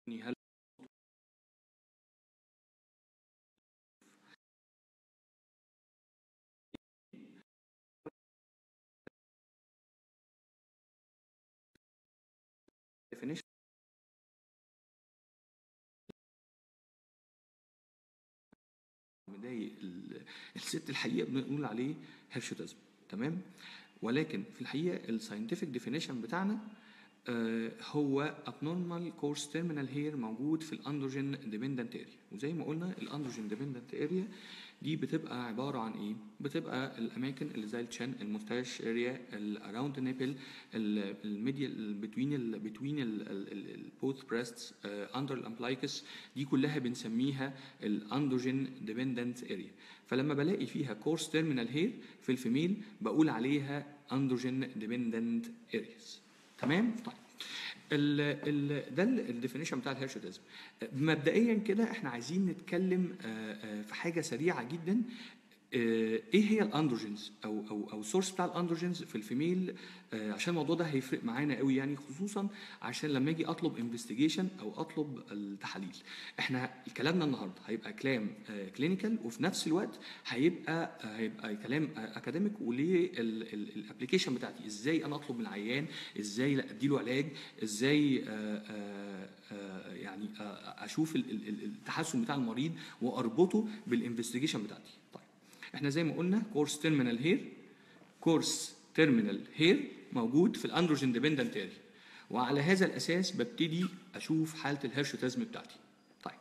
هل definition مضايق ال- الست الحقيقه بنقول عليه هيرشوتازم تمام ولكن في الحقيقه الساينتفك ديفينيشن بتاعنا آه، هو abnormal course terminal hair موجود في الاندروجين dependent area وزي ما قلنا الاندروجين dependent area دي بتبقى عباره عن ايه؟ بتبقى الاماكن اللي زي الشن المستاش اريا الاراوند نيبل الميديال بتوين ال بتوين البوث بريستس اندر الامبلايكس دي كلها بنسميها الاندروجين ديبندنت اريا فلما بلاقي فيها كورس تيرمينال هير في الفيميل بقول عليها اندروجين ديبندنت ارياز تمام طيب ال ال ده الديفينيشن بتاع الهيرشوتيزم مبدئيا كده احنا عايزين نتكلم آه، آه، في حاجه سريعه جدا آه، ايه هي الاندروجينز او او او السورس بتاع الاندروجينز في الفيميل آه، عشان الموضوع ده هيفرق معانا قوي يعني خصوصا عشان لما اجي اطلب انفستيجيشن او اطلب التحاليل احنا كلامنا النهارده هيبقى كلام كلينيكال وفي نفس الوقت هيبقى آه، هيبقى كلام اكاديميك وللابلكيشن بتاعتي ازاي انا اطلب من العيان ازاي لا اديله علاج ازاي آه، آه، آه، يعني آه، اشوف ال- ال- ال- التحسن بتاع المريض واربطه بالانفستيجيشن بتاعتي طيب احنا زي ما قلنا كورس تيرمينال هير كورس تيرمينال هير موجود في الاندروجين ديبندنت اريا وعلى هذا الاساس ببتدي اشوف حاله الهيرشوتازم بتاعتي طيب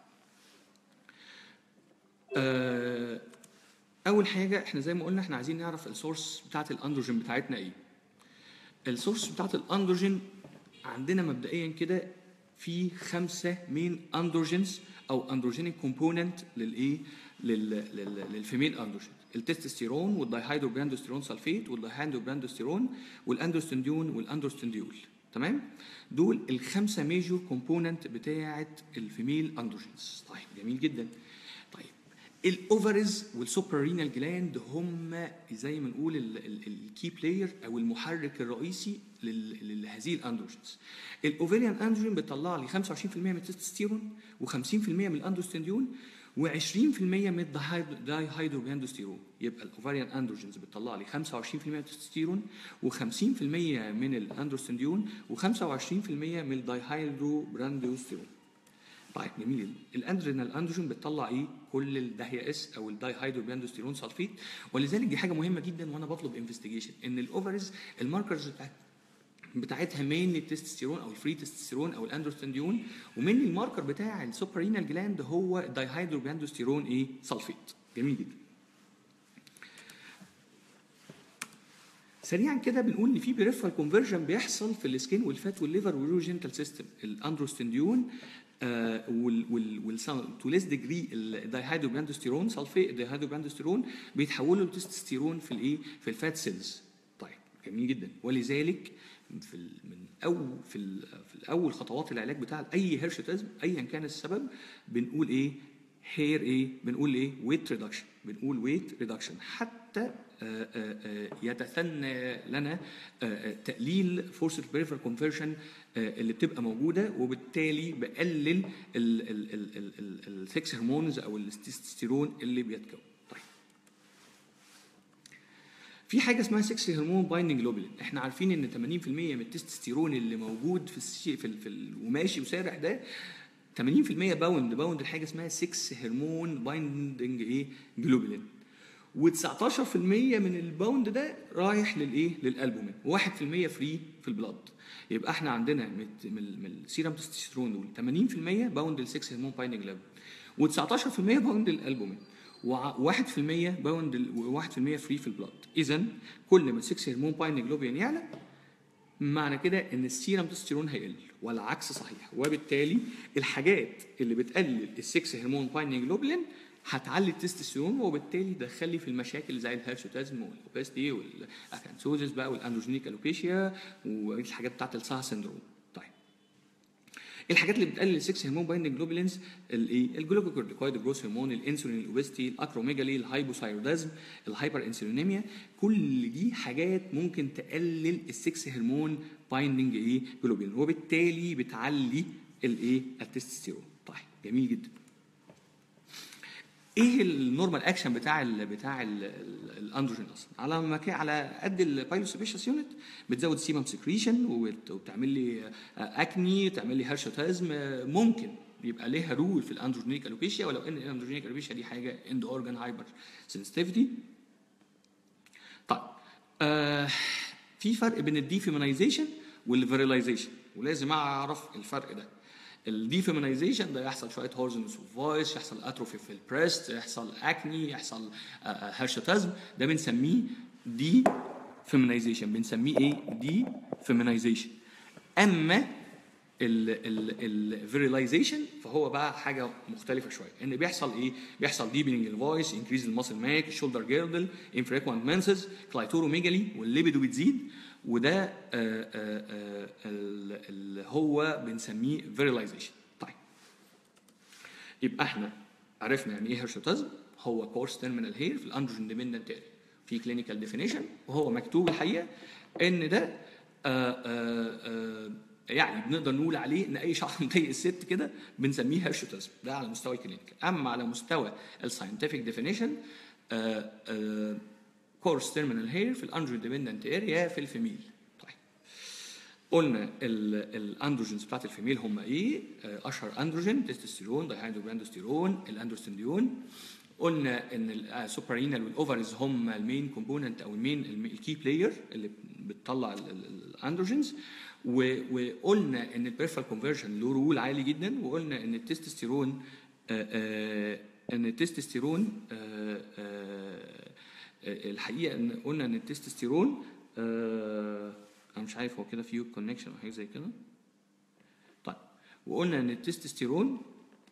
آه، اول حاجه احنا زي ما قلنا احنا عايزين نعرف السورس بتاعت الاندروجين بتاعتنا ايه السورس بتاعت الاندروجين عندنا مبدئيا كده في خمسه مين اندروجينز او اندروجينيك كومبوننت للايه لل- لل- للفيميل اندروجين التستوستيرون والدايهيدروجراندوستيرون سلفيت والدايهيدروجراندوستيرون والاندروستنديون والاندروستنديول تمام دول الخمسه ميجور كومبوننت بتاعه الفيميل اندروجينز طيب جميل جدا طيب الاوفرز والسوبرينال جلاند هم زي ما نقول الكي بلاير او المحرك الرئيسي لل- لهذه الاندروجينز الاوفريان اندروجين بتطلع لي 25% من التستوستيرون و50% من الاندروستنديون و20% من الدايهيدروجاندوستيرون يبقى الاوفريان اندروجينز بتطلع لي 25% من التستوستيرون و50% من الاندروستنديون و25% من الدايهيدروبراندوستيرون طيب جميل الاندرينال اندروجين بتطلع ايه كل الدهيا اس او الدايهيدروبياندوستيرون سلفيت ولذلك دي حاجه مهمه جدا وانا بطلب انفستيجيشن ان الاوفرز الماركرز بتاعت بتاعتها مين التستوستيرون او الفري تستوستيرون او الاندروستنديون ومن الماركر بتاع السوبرينال جلاند هو الدايهيدروبياندوستيرون ايه سلفيت جميل جدا سريعا كده بنقول ان في بريفرال كونفرجن بيحصل في السكين والفات والليفر واليوروجينتال سيستم الاندروستنديون آه وال وال تو ليس ديجري الدايهيدروباندوستيرون سلفيت الدايهيدروباندوستيرون بيتحولوا لتستوستيرون في الايه في الفات سيلز طيب جميل جدا ولذلك في ال- من اول في ال- في الاول خطوات العلاج بتاع اي هيرشوتازم ايا كان السبب بنقول ايه هير ايه بنقول ايه ويت ريدكشن بنقول ويت ريدكشن حتى آه، آه، آه، يتثنى لنا آه، آه، تقليل فرصه البريفرال كونفرشن اللي بتبقى موجوده وبالتالي بقلل السكس هرمونز او التستوستيرون اللي بيتكون طيب في حاجه اسمها 6 هرمون بايندنج جلوبولين احنا عارفين ان 80% من التستوستيرون اللي موجود في السي في, ال- في ال- وماشي وسارح ده 80% باوند باوند لحاجه اسمها 6 هرمون بايندنج ايه جلوبولين و19% من الباوند ده رايح للايه للالبومين و1% فري في البلاد يبقى احنا عندنا من من- من السيرم تستوستيرون دول 80% باوند ل 6 هرمون بايندنج جلوبولين و19% باوند للالبومين و1% باوند و1% فري في البلاد اذا كل ما 6 هرمون بايندنج جلوبولين يعلى معنى كده ان السيرم تستوستيرون هيقل والعكس صحيح وبالتالي الحاجات اللي بتقلل السكس هرمون بايندنج جلوبولين هتعلي التستوستيرون وبالتالي تدخلي في المشاكل زي الهيرشوتازم والاوبستي والاكانسوزيس بقى والاندروجينيك الوبيشيا والحاجات بتاعت الساها سندروم طيب الحاجات اللي بتقلل السكس هرمون بايندنج جلوبولينز الايه الجلوكوكورتيكويد الجروث هرمون الانسولين الاوبستي الاكروميجالي الهايبوثايرودازم الهايبر انسولينيميا كل دي حاجات ممكن تقلل السكس هرمون بايندنج ايه جلوبولين وبالتالي بتعلي الايه التستوستيرون طيب جميل جدا ايه النورمال اكشن بتاع ال بتاع ال- ال- الاندروجين اصلا على مكان على قد البايلوسيبيشس يونت بتزود سيبم سكريشن وبتعمل لي اكني تعمل لي هيرشوتازم ممكن يبقى ليها رول في الاندروجينيك الوبيشيا ولو ان الاندروجينيك الوبيشيا دي حاجه اند اورجان هايبر سنسيتيفيتي طيب آه في فرق بين الديفيمينايزيشن والفيريلايزيشن ولازم اعرف الفرق ده الديفيمينايزيشن ده يحصل شويه هورزنس اوف فويس يحصل اتروفي في البريست يحصل اكني يحصل هيرشوتازم ده بنسميه دي فيمينايزيشن بنسميه ايه دي فيمينايزيشن اما الفيريلايزيشن فهو بقى حاجه مختلفه شويه ان بيحصل ايه بيحصل ديبنينج الفويس انكريز الماسل ماك الشولدر جيردل انفريكوانت منسز كلايتوروميجالي والليبيدو بتزيد وده آه، آه، آه، ال- اللي هو بنسميه فيريلايزيشن طيب يبقى احنا عرفنا يعني ايه هيرشوتازم هو كورس تيرمينال هير في الاندروجين ديبندنت اريا في كلينيكال ديفينيشن وهو مكتوب الحقيقه ان ده آه، آه، آه، يعني بنقدر نقول عليه ان اي شعر مضايق الست كده بنسميه هيرشوتازم ده على مستوى الكلينيكال اما على مستوى الساينتفك ديفينيشن كورس تيرمينال هير في الاندروجين ديبندنت اريا في الفيميل طيب قلنا الاندروجينز بتاعت الفيميل هم ايه؟ آه، اشهر اندروجين تستوستيرون دايهيدروجاندوستيرون الاندروستنديون قلنا ان السوبرينال والاوفرز هم المين كومبوننت او المين الكي بلاير اللي بتطلع ال- ال- الاندروجينز و- وقلنا ان البيرفال كونفرجن له رول عالي جدا وقلنا ان التستوستيرون آه، آه، ان التستوستيرون آه، آه، آه، الحقيقه ان قلنا ان التستوستيرون آه، انا مش عارف هو كده فيه كونكشن او حاجه زي كده طيب وقلنا ان التستوستيرون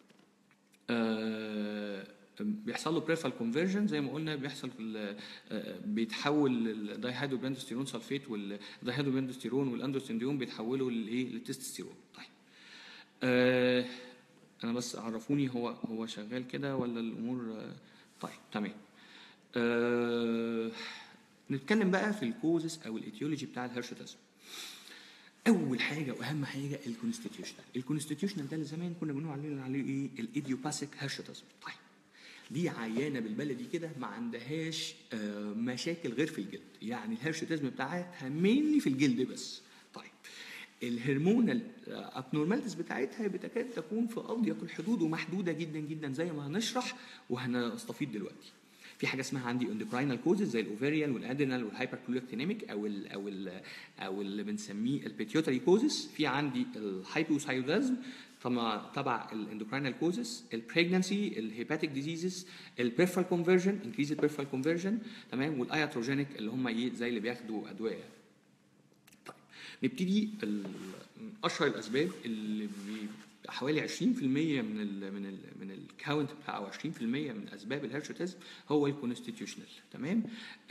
آه، بيحصل له بريفال كونفرجن زي ما قلنا بيحصل في ال- آه، بيتحول الدايهيدروبندوستيرون سلفيت والدايهيدروبندوستيرون والاندوستنديون بيتحولوا للايه للتستوستيرون طيب آه، انا بس عرفوني هو هو شغال كده ولا الامور آه، طيب تمام آه، نتكلم بقى في الكوزس او الايتيولوجي بتاع الهيرشوتازم اول حاجه واهم حاجه الكونستيتيوشنال الكونستيتيوشنال ده اللي زمان كنا بنقول عليه عليه ايه الايديوباثيك هيرشوتازم طيب دي عيانه بالبلدي كده ما عندهاش آه، مشاكل غير في الجلد يعني الهيرشوتازم بتاعتها مينلي في الجلد بس طيب الهرمونال ابنورماليتيز بتاعتها بتكاد تكون في اضيق الحدود ومحدوده جدا جدا زي ما هنشرح وهنستفيد دلوقتي في حاجه اسمها عندي اندوكراينال كوزز زي الاوفيريال والادينال والهايبركوليكتينيميك او ال او ال او اللي بنسميه البيتيوتري كوزز في عندي الهايبوثايرودازم طبعا تبع الاندوكراينال كوزز البريجنسي الهيباتيك ديزيزز البيرفال كونفرجن انكريز البيرفال كونفرجن تمام والاياتروجينيك اللي هم ايه زي اللي بياخدوا ادويه طيب نبتدي ال- من اشهر الاسباب اللي بي- حوالي 20% من ال من ال من الكاونت بتاع او 20% من اسباب الهيرشوتيزم هو الكونستيتيوشنال تمام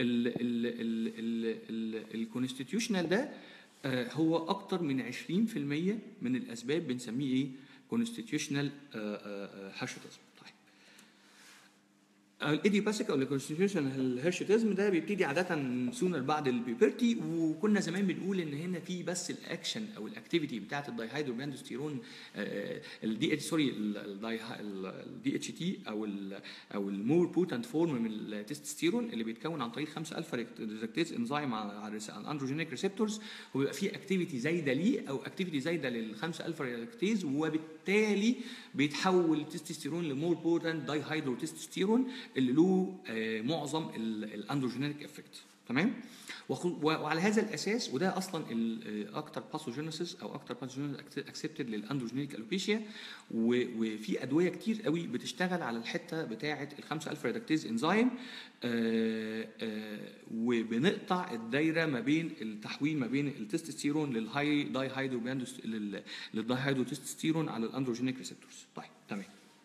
الكونستيتيوشنال ده آه، هو اكتر من 20% من الاسباب بنسميه ايه كونستيتيوشنال هيرشوتيزم طيب الايديوباثيك او الكونستيتيوشنال هيرشوتيزم ده بيبتدي عاده سونر بعد البيبرتي وكنا زمان بنقول ان هنا في بس الاكشن او الاكتيفيتي بتاعت الدايهيدروباندوستيرون الدي اتش سوري الدي اتش تي او ال او المور بوتنت فورم من التستوستيرون اللي بيتكون عن طريق 5 الفا ريزكتيز انزيم على الاندروجينيك ريسبتورز وبيبقى فيه اكتيفيتي زايده ليه او اكتيفيتي زايده لل 5 الفا ريزكتيز وبالتالي بيتحول التستوستيرون لمور بوتنت دايهيدرو تستوستيرون اللي له آه، معظم الاندروجينيك افكت تمام وخ- و- وعلى هذا الاساس وده اصلا ال- آه، اكتر باثوجينيسيس او اكتر باثوجينيسيس اكسبتد للاندروجينيك الوبيشيا وفي ادويه كتير قوي بتشتغل على الحته بتاعه الخمسه الفا ريدكتيز انزيم آه، آه، وبنقطع الدايره ما بين التحويل ما بين التستوستيرون للهاي داي هيدرو للداي هيدرو تستوستيرون على الاندروجينيك ريسبتورز طيب تمام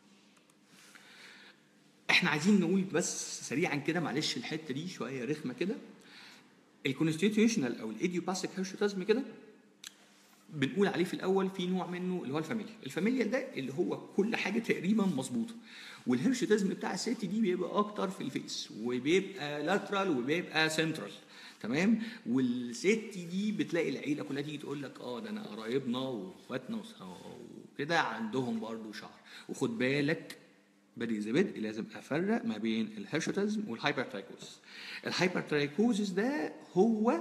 احنا عايزين نقول بس سريعا كده معلش الحته دي شويه رخمه كده الكونستيتيوشنال او الايديوباثيك هيرشوتازم كده بنقول عليه في الاول في نوع منه اللي هو الفاميليا الفاميليا ده اللي هو كل حاجه تقريبا مظبوطه والهيرشوتازم بتاع الست دي بيبقى اكتر في الفيس وبيبقى لاترال وبيبقى سنترال تمام والست دي بتلاقي العيله كلها تيجي تقول لك اه ده انا قرايبنا واخواتنا وص- كده عندهم برضو شعر وخد بالك بدي ذا بدء لازم افرق ما بين الهيرشوتزم والهايبرترايكوزس الهايبرترايكوزس ده هو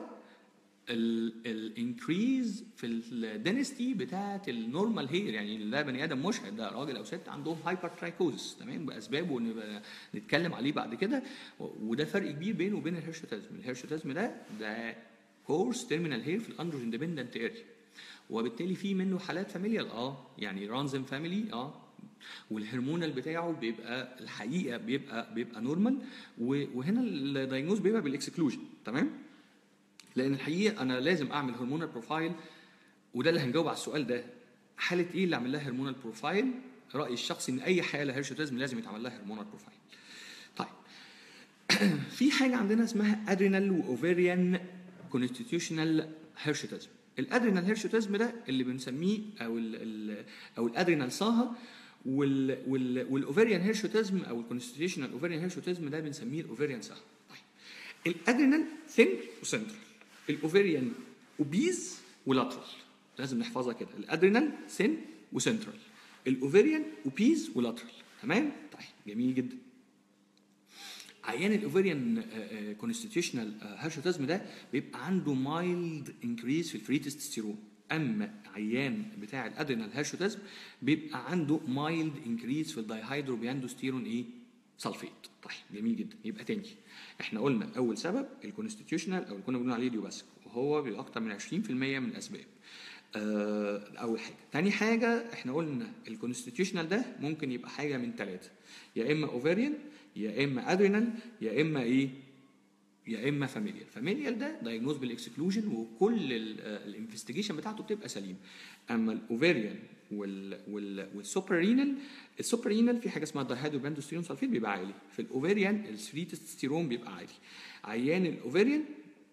الانكريز في الدنستي بتاعه النورمال هير يعني ده بني ادم مشهد ده راجل او ست عندهم هايبرترايكوزس تمام باسبابه ونبقى نتكلم عليه بعد كده وده فرق كبير بينه وبين الهيرشوتزم الهيرشوتزم ده ده كورس تيرمينال هير في الاندرو اندبندنت اريا وبالتالي في منه حالات فاميليال اه يعني رانزم فاميلي اه والهرمونال بتاعه بيبقى الحقيقه بيبقى بيبقى نورمال وهنا الدايجنوز بيبقى بالاكسكلوجن تمام لان الحقيقه انا لازم اعمل هرمونال بروفايل وده اللي هنجاوب على السؤال ده حاله ايه اللي اعمل لها هرمونال بروفايل رايي الشخصي ان اي حاله هيرشوتيزم لازم يتعمل لها هرمونال بروفايل طيب في حاجه عندنا اسمها ادرينال واوفيريان كونستيتيوشنال هيرشوتيزم الادرينال هيرشوتيزم ده اللي بنسميه او ال ال او الادرينال صاها وال وال والاوفيريان هيرشوتيزم او الكونستيتيوشنال اوفيريان هيرشوتيزم ده بنسميه الاوفيريان صاها طيب الادرينال ثين وسنترال الاوفيريان اوبيز ولاترال لازم نحفظها كده الادرينال ثين وسنترال الاوفيريان اوبيز ولاترال تمام طيب جميل جدا عيان الاوفيريان كونستيتيوشنال هيرشوتيزم ده بيبقى عنده مايلد انكريز في الفري تستوستيرون اما عيان بتاع الادرينال هيرشوتيزم بيبقى عنده مايلد انكريز في الدايهيدروبياندوستيرون ايه سلفيت طيب جميل جدا يبقى تاني احنا قلنا اول سبب الكونستيتيوشنال او اللي كنا بنقول عليه ديوباسك وهو باكتر من 20% من الاسباب آه، اول حاجه تاني حاجه احنا قلنا الكونستيتيوشنال ده ممكن يبقى حاجه من ثلاثه يا اما اوفيريان يا اما ادرينال يا اما ايه يا اما فاميليال فاميليال ده دايجنوز بالاكسكلوجن وكل الانفستيجيشن بتاعته بتبقى سليمه اما الاوفيريان وال وال والسوبرينال السوبرينال في حاجه اسمها دايهيدروباندوستيرون سلفيت بيبقى عالي في الاوفيريان الثري تستيرون بيبقى عالي عيان الاوفيريان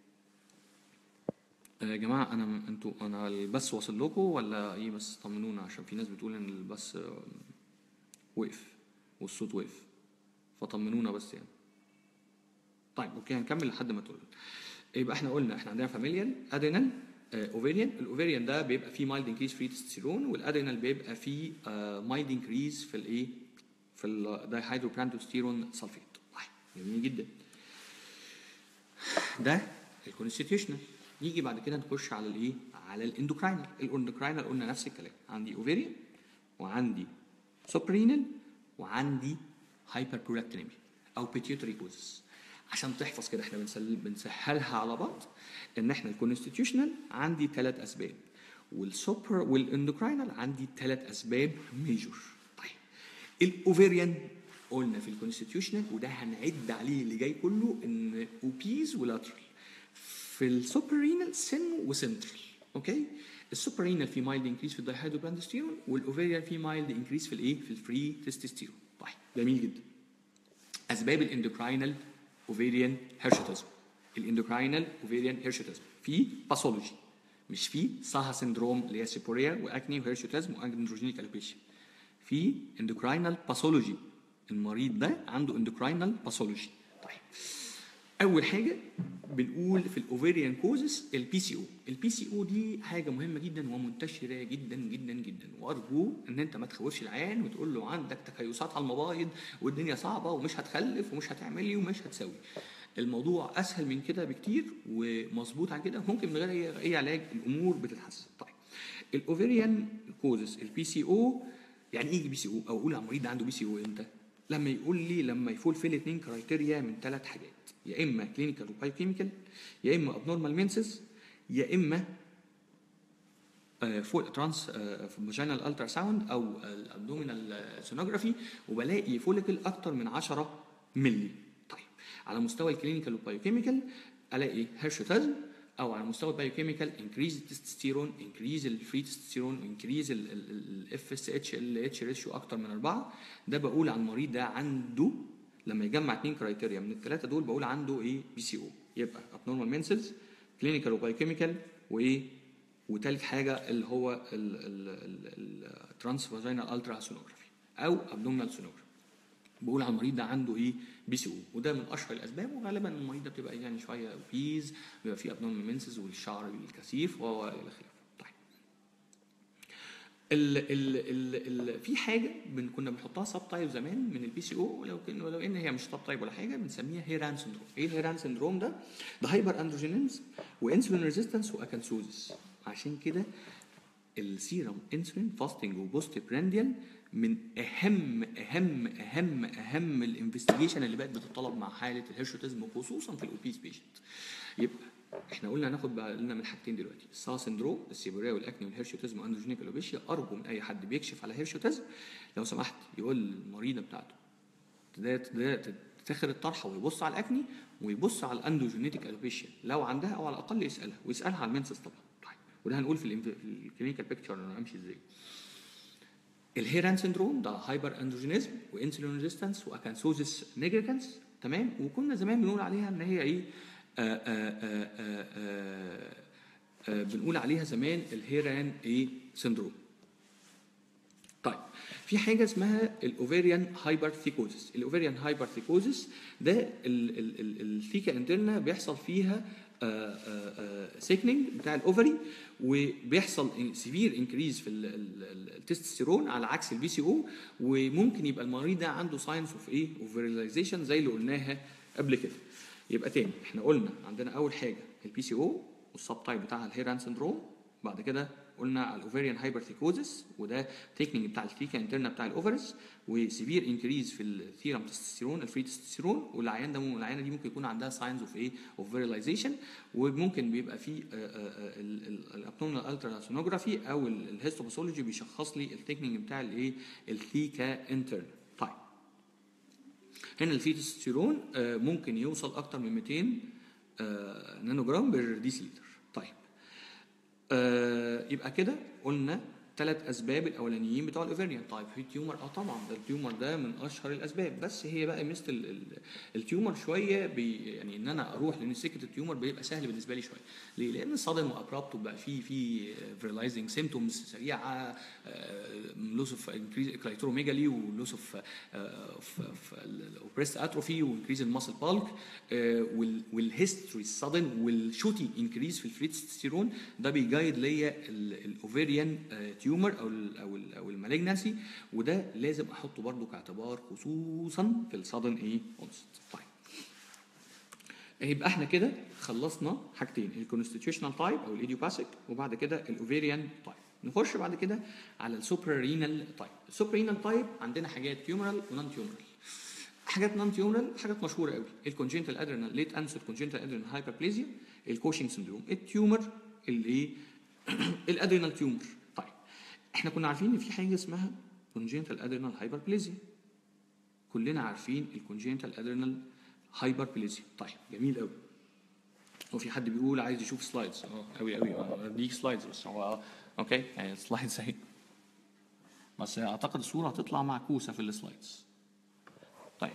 يا جماعه انا انتوا انا البث واصل لكم ولا ايه بس طمنونا عشان في ناس بتقول ان البث آه، وقف والصوت وقف فطمنونا بس يعني طيب اوكي هنكمل لحد ما تقول يبقى احنا قلنا احنا عندنا فاميليال ادرينال اوفيريان الاوفيريان ده بيبقى فيه مايلد انكريز في تستيرون والادرينال بيبقى فيه مايلد انكريز في الايه في الدايهيدروبراندوستيرون سلفيت طيب جميل جدا ده الكونستيتيوشنال نيجي بعد كده نخش على الايه على الاندوكراينال الاندوكراينال قلنا نفس الكلام عندي اوفيريان وعندي سوبرينال وعندي هايبربرولاكتينيميا او بيتيوتري كوزس عشان تحفظ كده احنا بنسل- بنسهلها على بعض ان احنا الكونستيتيوشنال عندي ثلاث اسباب والسوبر والاندوكراينال عندي ثلاث اسباب ميجور طيب الاوفيريان قلنا في الكونستيتيوشنال وده هنعد عليه اللي جاي كله ان اوبيز ولاترال في السوبرينال سن وسنترال اوكي السوبرينال في مايلد انكريس في الدايهيدروبراندوستيرون والاوفيريان في مايلد انكريس في الايه في الفري تستوستيرون طيب جميل جدا اسباب الاندوكراينال اوفيريان هيرشوتيزم الاندوكراينال اوفيريان هيرشوتيزم في باثولوجي مش في ساها سندروم اللي هي سيبوريا واكني وهيرشوتيزم واندروجينيك البيشيا في اندوكراينال باثولوجي المريض ده عنده اندوكراينال باثولوجي طيب اول حاجه بنقول في الاوفيريان كوزس البي سي او البي سي او دي حاجه مهمه جدا ومنتشره جدا جدا جدا وارجو ان انت ما تخوفش العيان وتقول له عندك تكيسات على المبايض والدنيا صعبه ومش هتخلف ومش هتعملي ومش هتسوي الموضوع اسهل من كده بكتير ومظبوط عن كده ممكن من غير اي أي علاج الامور بتتحسن طيب الاوفيريان كوزس البي سي او يعني ايه بي سي او او اقول على المريض ده عنده بي سي او امتى لما يقول لي لما يفول فيل اثنين كرايتيريا من ثلاث حاجات يا اما كلينيكال وبايوكيميكال يا اما ابنورمال مينسز يا اما فول ترانس فاجينال الترا ساوند او الابدومينال سونوجرافي وبلاقي فوليكل اكتر من 10 مللي طيب على مستوى الكلينيكال والبايوكيميكال الاقي هيرشوتازم او على مستوى البايوكيميكال انكريز التستوستيرون انكريز الفري تستوستيرون انكريز الاف اس اتش ال اتش ريشيو اكتر من اربعه ده بقول عن المريض ده عنده لما يجمع اثنين كرايتيريا من الثلاثه دول بقول عنده ايه بي سي او يبقى ابنورمال مينسز كلينيكال وبايوكيميكال وايه وثالث حاجه اللي هو الترانس فاجينال الترا سونوجرافي او ابدومينال سونوجرافي بقول على المريض ده عنده ايه بي سي او وده من اشهر الاسباب وغالبا المريض ده بتبقى يعني شويه اوبيز بيبقى فيه ابنورمال مينسز والشعر الكثيف وهو الى اخره طيب ال ال ال ال في حاجه بن كنا بنحطها سب تايب زمان من البي سي او ولو كان ولو ان هي مش سب تايب ولا حاجه بنسميها هيران سندروم ايه الهيران سندروم ده ده هايبر اندروجينيز وانسولين ريزيستنس واكانسوزيس عشان كده السيرم انسولين فاستنج وبوست برانديال من اهم اهم اهم اهم الانفستيجيشن اللي بقت بتطلب مع حاله الهيرشوتيزم وخصوصا في الاوبيس بيشنت يبقى احنا قلنا هناخد بالنا من حاجتين دلوقتي السا سندروم السيبوريا والاكني والهيرشوتيزم واندروجينيك الوبيشيا ارجو من اي حد بيكشف على هيرشوتيزم لو سمحت يقول للمريضه بتاعته ده ده تاخد الطرحه ويبص على الاكني ويبص على الاندروجينيتك الوبيشيا لو عندها او على الاقل يسالها ويسالها على المنسس طبعا طيب وده هنقول في الكلينيكال بيكتشر انا همشي ازاي الهيران سندروم ده هايبر اندروجينيزم وانسولين ريزيستنس واكانسوزيس نيجريكانس تمام وكنا زمان بنقول عليها ان هي ايه آآ آآ آآ آآ بنقول عليها زمان الهيران ايه سندروم طيب في حاجه اسمها الاوفيريان هايبرثيكوزيس الاوفيريان هايبرثيكوزيس ده الثيكا انترنا بيحصل فيها سيكنينج بتاع الاوفري وبيحصل سيفير انكريز في التستوستيرون على عكس البي سي او وممكن يبقى المريض ده عنده ساينس اوف ايه اوفريلايزيشن زي اللي قلناها قبل كده يبقى تاني احنا قلنا عندنا اول حاجه البي سي او والسب تايب بتاعها الهيران سندروم بعد كده قلنا على الاوفيريان هايبرثيكوزيس وده تكنيك بتاع الثيكا انترنا بتاع الاوفرز وسيفير انكريز في الثيرم تستوستيرون الفري تستوستيرون والعيان ده العيانه دي ممكن يكون عندها ساينز اوف ايه اوف فيرلايزيشن وممكن بيبقى في الابنومينال التراسونوجرافي او الهيستوباثولوجي بيشخص لي التكنيك بتاع الايه الثيكا انترنا طيب هنا الفري تستوستيرون ممكن يوصل اكتر من 200 نانو جرام بير ديسيلتر طيب آه يبقى كده قلنا ثلاث اسباب الاولانيين بتوع الاوفيريان طيب في تيومر اه طبعا ده التيومر ده من اشهر الاسباب بس هي بقى مثل التيومر شويه بي يعني ان انا اروح لان سكه التيومر بيبقى سهل بالنسبه لي شويه ليه؟ لان الصدم وابرابت وبقى في في فيرلايزنج سيمتومز سريعه لوس اوف انكريز كلايتروميجالي ولوس اوف اوبريست اتروفي وانكريز الماسل بالك والهيستوري الصدن والشوتي انكريز في الفريتستيرون ده بيجايد ليا الاوفيريان تيومر او ال او ال او المالجنسي وده لازم احطه برضو كاعتبار خصوصا في الصدن ايه اونست طيب يبقى احنا كده خلصنا حاجتين الكونستيتيوشنال تايب او الايديوباثيك وبعد كده الاوفيريان تايب نخش بعد كده على السوبرارينال تايب السوبرارينال تايب عندنا حاجات تيومرال ونون تيومرال حاجات نون تيومرال حاجات مشهوره قوي الكونجنتال ادرينال ليت انسد كونجنتال ادرينال هايبربليزيا الكوشنج سندروم التيومر الايه الادرينال تيومر احنا كنا عارفين ان في حاجه اسمها congenital adrenal hyperplasia كلنا عارفين الكونجنتال ادرينال هايبربليزيا طيب جميل قوي هو في حد بيقول عايز يشوف سلايدز اه قوي قوي اديك سلايدز بس هو اه اوكي يعني سلايدز اهي بس اعتقد الصوره هتطلع معكوسه في السلايدز طيب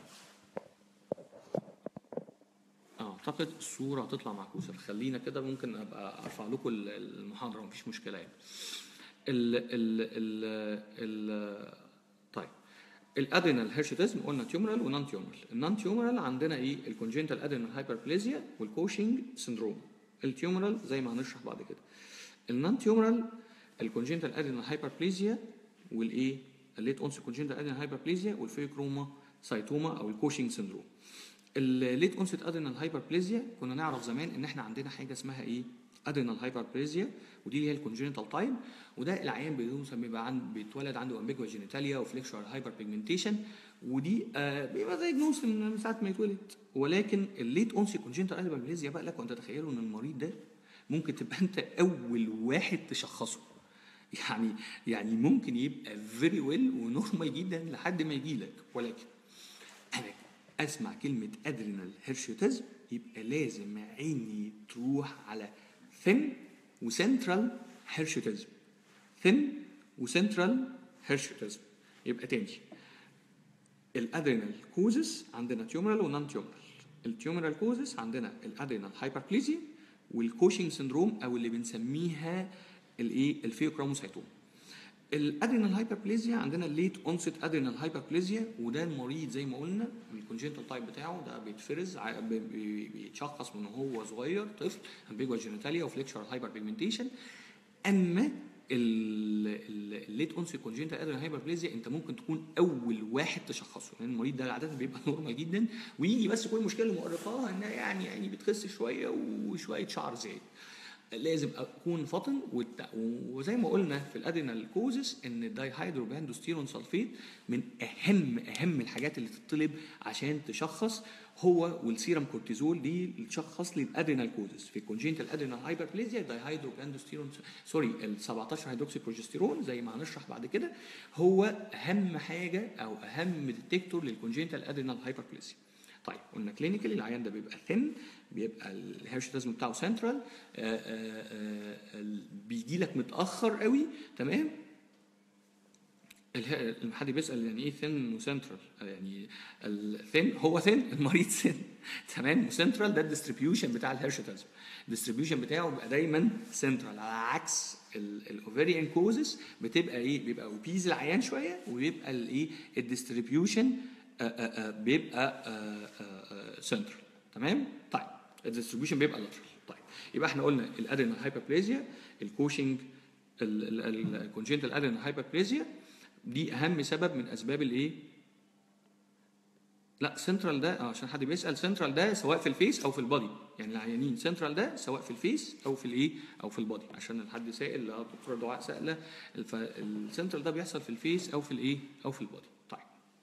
اعتقد الصوره هتطلع معكوسه خلينا كده ممكن ابقى ارفع لكم المحاضره مفيش مشكله يعني ال ال ال ال طيب الادرينال هيرشوتيزم قلنا تيومرال ونون تيومرال النون تيومرال عندنا ايه الكونجنتال ادرينال هايبربليزيا والكوشنج سندروم التيومرال زي ما هنشرح بعد كده النون تيومرال الكونجنتال ادرينال هايبربليزيا والايه الليت اونس كونجنتال ادرينال هايبربليزيا والفيوكروما سايتوما او الكوشنج سندروم الليت اونست ادرينال هايبربليزيا كنا نعرف زمان ان احنا عندنا حاجه اسمها ايه ادرينال هايبربليزيا ودي هي الكونجنتال تايب وده العيان بيوصل بيبقى عند بيتولد عنده امبيجوا جينيتاليا وفليكشوال هايبر بيجمنتيشن ودي آه بيبقى دايجنوز من ساعه ما يتولد ولكن الليت اونسي كونجنتال هايبربليزيا بقى لك وانت تتخيلوا ان المريض ده ممكن تبقى انت اول واحد تشخصه يعني يعني ممكن يبقى فيري ويل ونورمال جدا لحد ما يجي لك ولكن انا اسمع كلمه ادرينال هيرشوتيزم يبقى لازم عيني تروح على ثين وسنترال هيرشوتيزم ثين وسنترال هيرشوتيزم يبقى تاني الادرينال كوزس عندنا تيومرال ونون تيومرال التيومرال كوزس عندنا الادرينال هايبربليزيا والكوشنج سندروم او اللي بنسميها الايه الفيوكروموسايتوم الادرينال هايبربليزيا عندنا الليت اونست ادرينال هايبربليزيا وده المريض زي ما قلنا الكونجنتال تايب بتاعه ده بيتفرز بيتشخص من هو صغير طفل امبيجوا جينيتاليا وفليكشوال هايبر بيجمنتيشن اما الليت اونسي كونجنتال ادرينال هايبربليزيا انت ممكن تكون اول واحد تشخصه لان يعني المريض ده عاده بيبقى نورمال جدا ويجي بس كل المشكله اللي مؤرقاها انها يعني يعني بتخس شويه وشويه شعر زياده لازم اكون فطن وزي ما قلنا في الادرينال كوزس ان الدايهيدروباندوستيرون سلفيت من اهم اهم الحاجات اللي تطلب عشان تشخص هو والسيرم كورتيزول دي اللي تشخص لي الادرينال كوزس في الكونجنتال ادرينال هايبربليزيا دايهيدروباندوستيرون سوري ال 17 هيدروكسي بروجستيرون زي ما هنشرح بعد كده هو اهم حاجه او اهم ديتكتور للكونجنتال ادرينال هايبربليزيا طيب قلنا كلينيكالي العيان ده بيبقى ثن بيبقى الهيرشوتازم بتاعه سنترال بيجي لك متاخر قوي تمام حد بيسال يعني ايه ثن وسنترال يعني الثن هو ثن المريض ثن تمام وسنترال ده الديستريبيوشن بتاع الهيرشوتازم الديستريبيوشن بتاعه بيبقى دايما سنترال على عكس الاوفيريان كوزس بتبقى ايه بيبقى اوبيز العيان شويه ويبقى الايه الديستريبيوشن بيبقى سنترال تمام طيب الديستريبيوشن بيبقى لاترال طيب يبقى احنا قلنا الادرينال هايبربليزيا الكوشنج الكونجنتال ادرينال هايبربليزيا دي اهم سبب من اسباب الايه لا سنترال ده اه عشان حد بيسال سنترال ده سواء في الفيس او في البادي يعني العيانين سنترال ده سواء في الفيس او في الايه او في البادي عشان حد سائل الدكتوره دعاء سائله السنترال ده بيحصل في الفيس او في الايه او في البادي طيب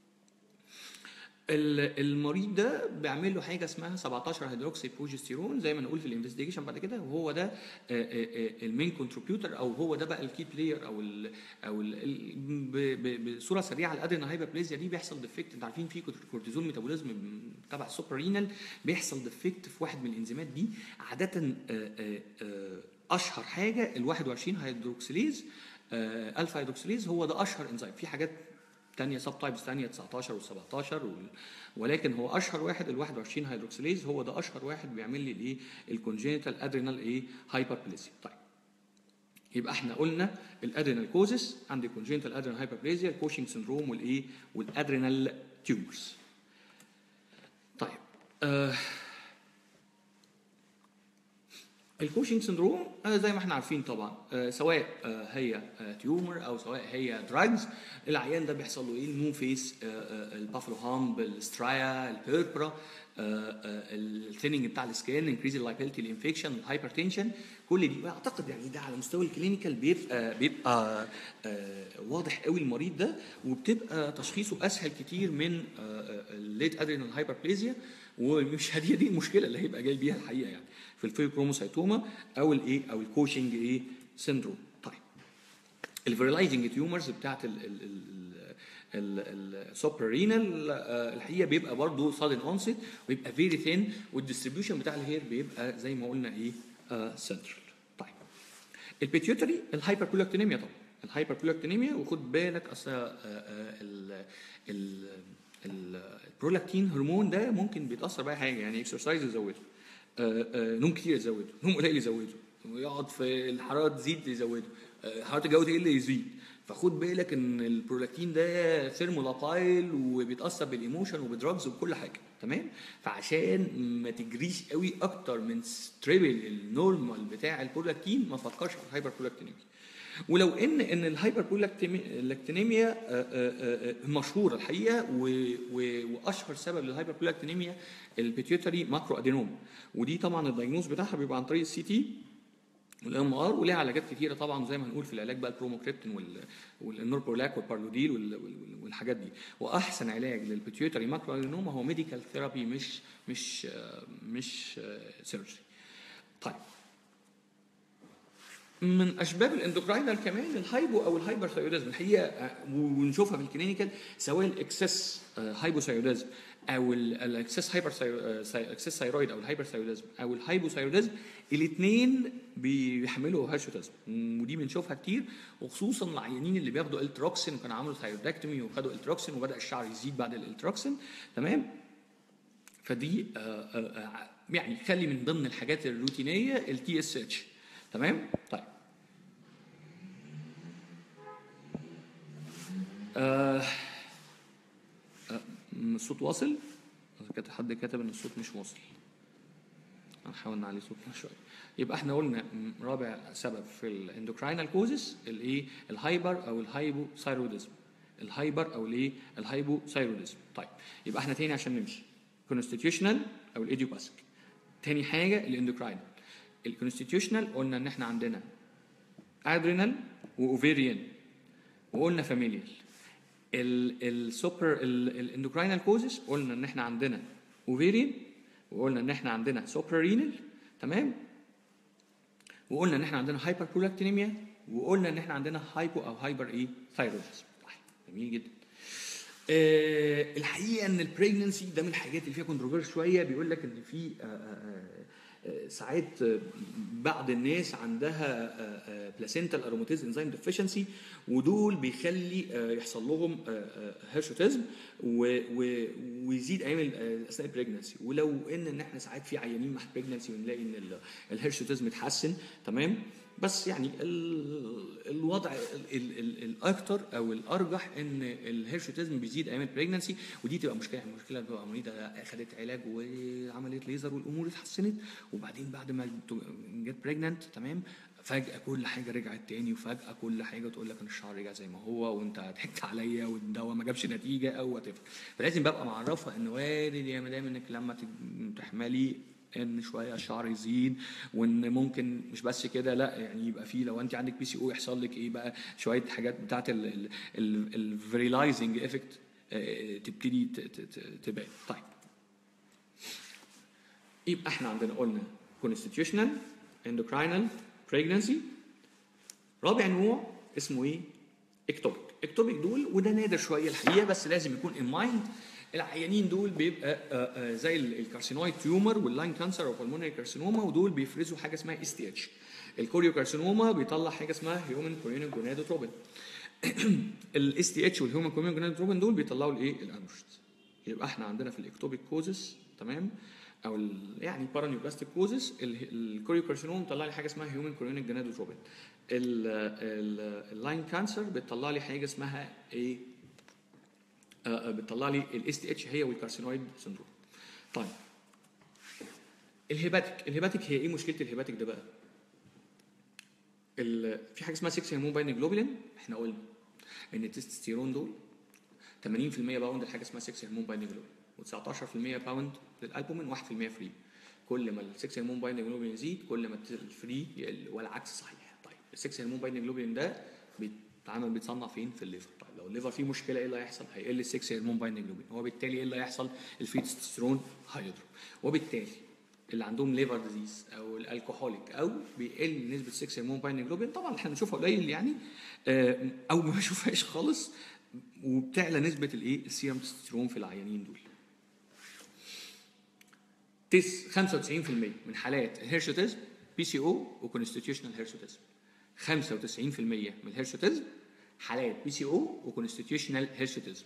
المريض ده بيعمل له حاجه اسمها 17 هيدروكسي بروجستيرون زي ما نقول في الانفستيجيشن بعد كده وهو ده المين كونتريبيوتر او هو ده بقى الكي بلاير او ال او ال بصوره سريعه الادرينال هايبربليزيا دي بيحصل ديفكت انتوا عارفين في كورتيزون ميتابوليزم تبع السوبرينال بيحصل ديفكت في واحد من الانزيمات دي عاده اشهر حاجه ال 21 هيدروكسيليز الفا هيدروكسيليز هو ده اشهر انزيم في حاجات تانية سب تايبس تانية 19 و 17 ولكن هو اشهر واحد ال 21 هيدروكسيليز هو ده اشهر واحد بيعمل لي الايه الكونجينيتال ادرينال ايه هايبربليزيا طيب يبقى احنا قلنا الادرينال كوزس عندي كونجينيتال ادرينال هايبربليزيا الكوشنج سندروم والايه والادرينال تيومرز طيب آه الكوشنج سندروم زي ما احنا عارفين طبعا سواء هي تيومر او سواء هي دراجز العيان ده بيحصل له ايه المون فيس البافلو هامب السترايا البيربرا الثيننج بتاع السكين انكريز اللايبيلتي الانفكشن الهايبرتنشن كل دي اعتقد يعني ده على مستوى الكلينيكال بيبقى بيبقى واضح قوي المريض ده وبتبقى تشخيصه اسهل كتير من الليت ادرينال هايبربليزيا ومش هي دي المشكله اللي هيبقى جاي بيها الحقيقه يعني في الفيبروموسايتوما او الايه او الكوشنج ايه سيندروم طيب الفيرلايزنج تيومرز بتاعت السوبرينال الحقيقه بيبقى برضه سادن اونست ويبقى فيري ثين والديستريبيوشن بتاع الهير بيبقى زي ما قلنا ايه سنترال طيب البيتيوتري الهايبركولاكتينيميا طبعا الهايبركولاكتينيميا وخد بالك اصل البرولاكتين هرمون ده ممكن بيتاثر باي حاجه يعني اكسرسايز يزوده نوم كتير يزوده نوم قليل يزوده ويقعد في الحراره تزيد يزوده حراره الجو تقل يزيد فخد بالك ان البرولاكتين ده ثيرمولابايل وبيتاثر بالايموشن وبدراجز وبكل حاجه تمام فعشان ما تجريش قوي اكتر من تريبل النورمال بتاع البرولاكتين ما تفكرش في الهايبر برولاكتينيميا ولو ان ان الهايبر برولاكتينيميا مشهوره الحقيقه واشهر سبب للهايبر برولاكتينيميا البيتيوتري ماكرو ادينوم ودي طبعا الدايجنوز بتاعها بيبقى عن طريق السي تي والام ار وليها علاجات كتيره طبعا زي ما هنقول في العلاج بقى البروموكريبتين والنوربرولاك والبارلوديل والحاجات دي واحسن علاج للبيتيوتري ماكرو ادينوما هو ميديكال ثيرابي مش مش مش سيرجري طيب من اسباب الاندوكراينال كمان الهايبو او الهايبرثايروديزم الحقيقه ونشوفها في الكلينيكال سواء الاكسس هايبوثايروديزم او الاكسس هايبر اكسس ثايرويد او الهايبرثايروديزم او الهايبوثايروديزم الاثنين بيحملوا هيرشوتازم ودي بنشوفها كتير وخصوصا العيانين اللي بياخدوا التروكسين وكانوا عملوا ثايرودكتومي وخدوا التروكسين وبدا الشعر يزيد بعد الالتروكسين تمام فدي يعني خلي من ضمن الحاجات الروتينيه التي اس اتش تمام طيب آه الصوت واصل كانت حد كاتب ان الصوت مش واصل هنحاول نعلي صوتنا شويه يبقى احنا قلنا م- رابع سبب في الاندوكراينال كوزس الايه الهايبر او الهايبوثايروديزم الهايبر او الايه الهايبوثايروديزم طيب يبقى احنا تاني عشان نمشي كونستيتيوشنال او الايديوباثيك تاني حاجه الاندوكراينال الكونستيتيوشنال قلنا ان احنا عندنا ادرينال واوفيريان وقلنا فاميليال السوبر الاندوكراينال كوزس قلنا ان احنا عندنا اوفيريان وقلنا ان احنا عندنا سوبرارينال تمام وقلنا ان احنا عندنا هايبر برولاكتينيميا وقلنا ان احنا عندنا هايبو او هايبر ايه ثايرويدزم جميل جدا آه الحقيقه ان البريجننسي ده من الحاجات اللي فيها كونتروفيرس شويه بيقول لك ان في آه آه آه، ساعات آه، بعض الناس عندها بلاسينتال اروماتيز انزيم ديفيشنسي ودول بيخلي آه، يحصل لهم هيرشوتيزم ويزيد ايام ال- آه، اثناء البريجنسي ولو ان ان احنا ساعات في عيانين مع البريجنسي ونلاقي ان ال- الهيرشوتيزم اتحسن تمام بس يعني ال- الوضع ال- ال- ال- الاكتر او الارجح ان الهيرشوتيزم بيزيد ايام البريجنسي ودي تبقى مشكله يعني مشكله تبقى مريضه اخذت علاج وعمليه ليزر والامور اتحسنت وبعدين بعد ما جت بريجننت تمام فجاه كل حاجه رجعت تاني وفجاه كل حاجه تقول لك ان الشعر رجع زي ما هو وانت ضحكت عليا والدواء ما جابش نتيجه او وات فلازم ببقى معرفه ان وارد يا مدام انك لما تج- تحملي ان شويه الشعر يزيد وان ممكن مش بس كده لا يعني يبقى في لو انت عندك بي سي او يحصل لك ايه بقى شويه حاجات بتاعت الفيريلايزنج افكت تبتدي ت- ت- ت- تبان طيب يبقى احنا عندنا قلنا constitutional endocrinal pregnancy رابع نوع اسمه ايه؟ اكتوبيك اكتوبيك دول وده نادر شويه الحقيقه بس لازم يكون ان مايند العيانين دول بيبقى آه، آه، زي ال- الكارسينويد تيومر واللاين كانسر او بالمونري كارسينوما ودول بيفرزوا حاجه اسمها اس تي اتش الكوريو كارسينوما بيطلع حاجه اسمها هيومن كورينيك جونادوتروبين الاس تي اتش والهيومن كورينيك جونادوتروبين دول بيطلعوا الايه الاندروجينز يبقى احنا عندنا في الاكتوبيك كوزس تمام او ال- يعني بارانيوبلاستيك كوزس الكوريو كارسينوما بيطلع لي حاجه اسمها هيومن كورينيك جونادوتروبين اللاين كانسر بتطلع لي حاجه اسمها ايه آه، آه، بتطلع لي الاس تي اتش هي والكارسينويد سندروم طيب الهيباتيك الهيباتيك هي ايه مشكله الهيباتيك ده بقى ال- في حاجه اسمها 6 هرمون باين جلوبولين احنا قلنا ان التستوستيرون دول 80% باوند لحاجه اسمها 6 هرمون باين جلوبولين و19% باوند للالبومين 1% فري كل ما ال 6 هرمون باين جلوبولين يزيد كل ما الت- الفري يقل والعكس صحيح طيب ال 6 هرمون باين جلوبولين ده بيتعمل بيتصنع فين في الليفر طيب لو الليفر فيه مشكله ايه اللي هيحصل هيقل ال 6 هرمون باين جلوبولين وبالتالي ايه اللي هيحصل الفري تستوستيرون هيضرب وبالتالي اللي عندهم ليفر ديزيز او الالكوهوليك او بيقل نسبه 6 هرمون باين جلوبين طبعا احنا بنشوفها قليل يعني آه، او ما بنشوفهاش خالص وبتعلى نسبه الايه السيرم تستوستيرون في العيانين دول تس 95% من حالات الهيرشوتيزم بي سي او وكونستيتيوشنال هيرشوتيزم 95% من الهيرشوتيزم حالات بي سي او وكونستيتيوشنال هيرشوتيزم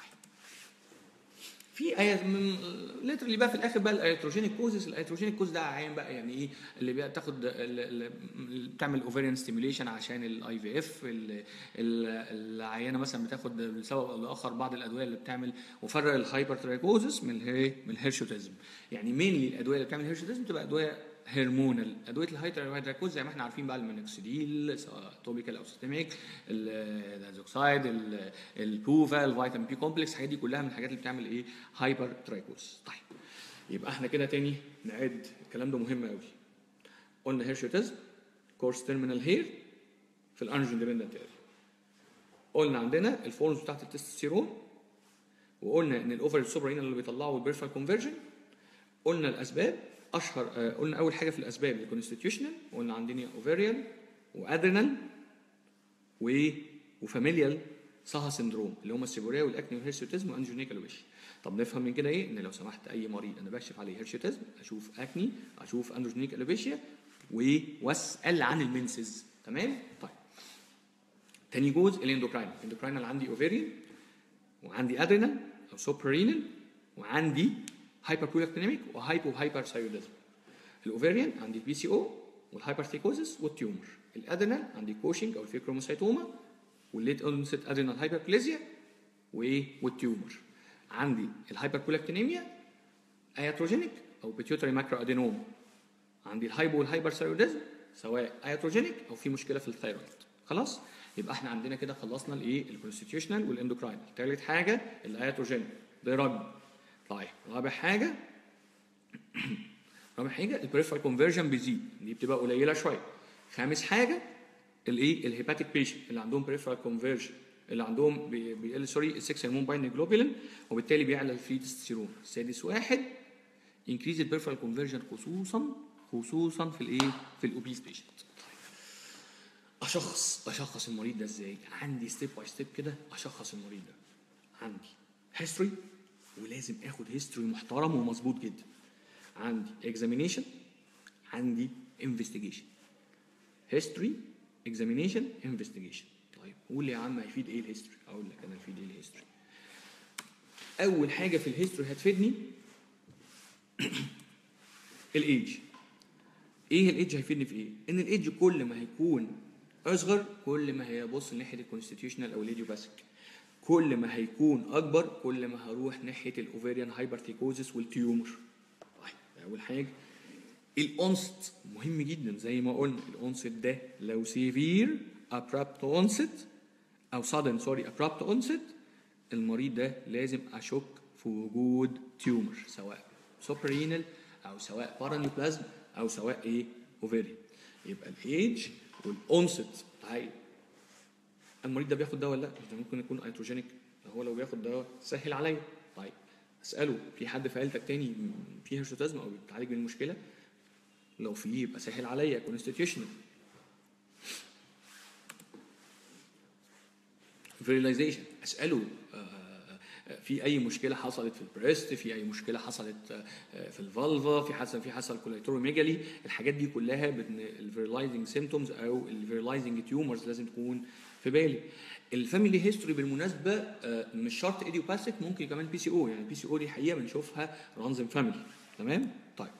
في ايه من ليترلي بقى في الاخر بقى الايتروجينيك كوزز الايتروجينيك كوز ده عيان بقى يعني ايه اللي بقى تاخد ال- ال- ال- بتعمل اوفيريان ستيميوليشن عشان الاي في اف العيانه مثلا بتاخد لسبب او لاخر بعض الادويه اللي بتعمل وفرق الهايبر ترايكوزس من الهي من الهيرشوتيزم يعني مينلي الادويه اللي بتعمل هيرشوتيزم تبقى ادويه هرمونال ادويه الهايدراكوز زي ما احنا عارفين بقى المينوكسيديل سواء توبيكال او سيستميك الازوكسايد ال- البوفا الفيتامين بي كومبلكس الحاجات دي كلها من الحاجات اللي بتعمل ايه هايبر ترايكوز طيب يبقى احنا كده تاني نعد الكلام ده مهم قوي قلنا هيرشوتيزم كورس تيرمينال هير في الانجين ديبندنت اريا قلنا عندنا الفورمز بتاعت التستوستيرون وقلنا ان الاوفر السوبرين اللي بيطلعوا البيرفال كونفرجن قلنا الاسباب اشهر آه، قلنا اول حاجه في الاسباب الكونستيتيوشنال قلنا عندنا اوفيريال وادرينال و وفاميليال ساها سندروم اللي هم السيبوريا والاكني والهيرشوتيزم وانجيونيكا لويش طب نفهم من كده ايه ان لو سمحت اي مريض انا بكشف عليه هيرشوتيزم اشوف اكني اشوف اندروجينيك الوبيشيا و- واسال عن المنسز تمام طيب تاني جزء الاندوكراين الاندوكراين عندي اوفيريان وعندي ادرينال او سوبرينال وعندي هايبر برولاكتينيميك وهايبو هايبر ثايروديزم الاوفيريان عندي البي سي او والهايبرثيكوزس والتيومر الادرينال عندي كوشنج او الفيكروموسايتوما والليت اونست ادرينال هايبربليزيا وايه والتيومر عندي الهايبر برولاكتينيميا اياتروجينيك او بيتيوتري ماكرو ادينوم عندي الهايبو والهايبر ثايرويدزم سواء ايتروجينيك او في مشكله في الثايرويد خلاص يبقى احنا عندنا كده خلصنا الايه الكونستيتيوشنال والاندوكراين ثالث حاجه الايتروجينيك ده رجل طيب رابع حاجه رابع حاجه البريفرال كونفرجن بيزيد دي بتبقى قليله شويه خامس حاجه الايه الهيباتيك بيشنت اللي عندهم بريفرال كونفرجن اللي عندهم بي- بيقل سوري السكس هرمون باين جلوبولين وبالتالي بيعلى الفري تستوستيرون سادس واحد انكريز البريفرال كونفرجن خصوصا خصوصا في الايه في الاوبيس بيشنت اشخص اشخص المريض ده ازاي عندي ستيب باي ستيب كده اشخص المريض ده عندي هيستوري ولازم اخد هيستوري محترم ومظبوط جدا عندي اكزامينيشن عندي انفستيجيشن هيستوري اكزامينيشن انفستيجيشن طيب قول لي يا عم هيفيد ايه الهيستوري اقول لك انا هيفيد ايه الهيستوري اول حاجه في الهيستوري هتفيدني الايدج ايه الايدج هيفيدني في ايه ان الايدج كل ما هيكون اصغر كل ما هيبص ناحيه الكونستيتيوشنال او الايديوباثيك كل ما هيكون اكبر كل ما هروح ناحيه الاوفيريان هايبرتيكوزس والتيومر طيب اول حاجه الانست مهم جدا زي ما قلنا الانست ده لو سيفير ابرابت اونست او سادن سوري ابرابت اونست المريض ده لازم اشك في وجود تيومر سواء سوبرينال او سواء بارانيوبلازم او سواء ايه اوفيريان يبقى الايدج والانست طيب المريض ده بياخد دواء ولا لا؟ ده ممكن يكون ايتروجينيك هو لو بياخد دواء سهل عليا طيب اساله في حد في عيلتك تاني فيه هيرشوتازم او بيتعالج من المشكله لو في يبقى سهل عليا كونستيتيوشنال فيريلايزيشن اساله آه، في اي مشكله حصلت في البريست في اي مشكله حصلت آه، في الفالفا في حصل في حصل كولايتروميجالي الحاجات دي كلها الفيرلايزنج سيمتومز او الفيرلايزنج تيومرز لازم تكون في بالي الفاميلي هيستوري بالمناسبه آه، مش شرط ايديوباثيك ممكن كمان بي سي او يعني البي سي او دي حقيقه بنشوفها رانزم فاميلي تمام طيب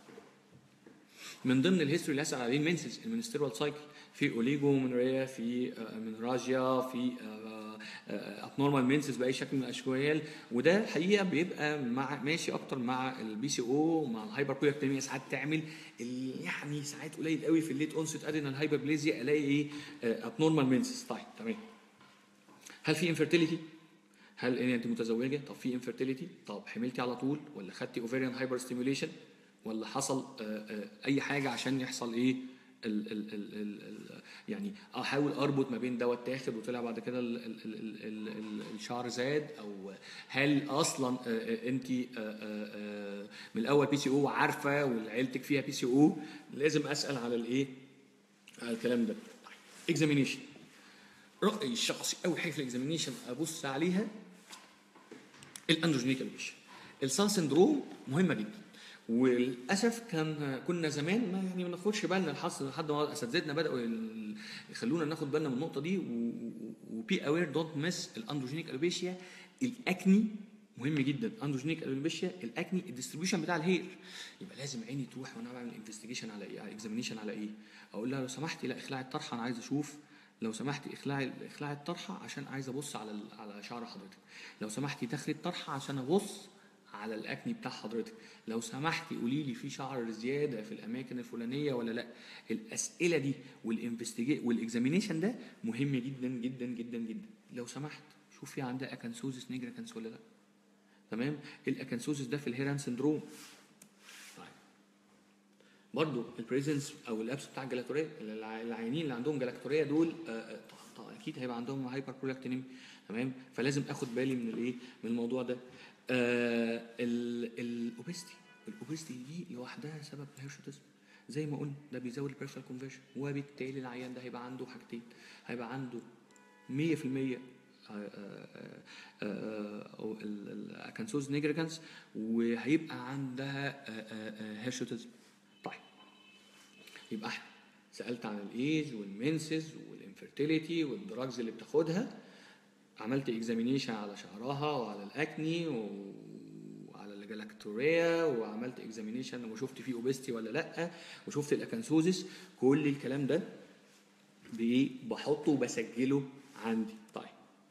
من ضمن الهيستوري اللي هسال عليه المنسز المنستيرال سايكل في اوليجو منريا في آه، منراجيا في ابنورمال منسز باي شكل من الاشكال وده الحقيقه بيبقى مع ماشي اكتر مع البي سي او مع الهايبر برولاكتينيا ساعات تعمل ال- يعني ساعات قليل قوي في الليت اونست ادينال هايبربليزيا الاقي ايه ابنورمال منسز طيب تمام هل في انفيرتيليتي؟ هل انت متزوجه؟ طب في انفيرتيليتي؟ طب حملتي على طول ولا خدتي اوفيريان هايبر ستيميوليشن ولا حصل آه، آه، اي حاجه عشان يحصل ايه؟ ال ال ال ال ال يعني احاول اربط ما بين دوت اتاخد وطلع بعد كده ال ال ال ال ال الشعر زاد او هل اصلا انت من الاول بي سي او عارفه وعيلتك فيها بي سي او لازم اسال على الايه؟ على الكلام ده. اكزامينيشن رايي الشخصي اول حاجه في الاكزامينيشن ابص عليها الاندروجينيك البيشن السان سندروم مهمه جدا وللاسف كان كنا زمان ما يعني ما ناخدش بالنا لحد لحد ما اساتذتنا بداوا ال- يخلونا ناخد بالنا من النقطه دي وبي اوير دونت مس الاندروجينيك البيشيا الاكني مهم جدا اندروجينيك البيشيا الاكني الديستريبيوشن بتاع الهير يبقى لازم عيني تروح وانا بعمل انفستيجيشن على ايه على اكزامينيشن على ايه اقول لها لو سمحتي لا اخلاعي الطرحه انا عايز اشوف لو سمحتي اخلاعي اخلاعي الطرحه عشان عايز ابص على ال- على شعر حضرتك لو سمحتي دخلي الطرحه عشان ابص على الاكني بتاع حضرتك لو سمحتي قولي لي في شعر زياده في الاماكن الفلانيه ولا لا الاسئله دي والانفستيجي والاكزامينيشن ده مهم جدا جدا جدا جدا لو سمحت شوف في عندها اكنسوزس نيجريكانس ولا لا تمام الاكنسوزس ده في الهيران سندروم طيب برضو البريزنس او اللبس بتاع الجلاكتوريه الع- العيانين اللي عندهم جلاكتوريه دول آه، آه، ط- ط- اكيد هيبقى عندهم هايبر برولاكتينيمي تمام فلازم اخد بالي من الايه من الموضوع ده آه الاوبستي الاوبستي دي لوحدها سبب الهيرشوتزم زي ما قلنا ده بيزود البريفرال كونفرجن وبالتالي العيان ده هيبقى عنده حاجتين هيبقى عنده 100% او الاكنسوز نيجريكانس وهيبقى عندها هيرشوتزم طيب يبقى احنا سالت عن الايج والمنسز والانفيرتيليتي والدراجز اللي بتاخدها عملت اكزامينيشن على شعرها وعلى الاكني و- وعلى الجلاكتوريا وعملت اكزامينيشن وشفت فيه اوبستي ولا لا وشفت الاكنسوزس كل الكلام ده بايه بحطه وبسجله عندي طيب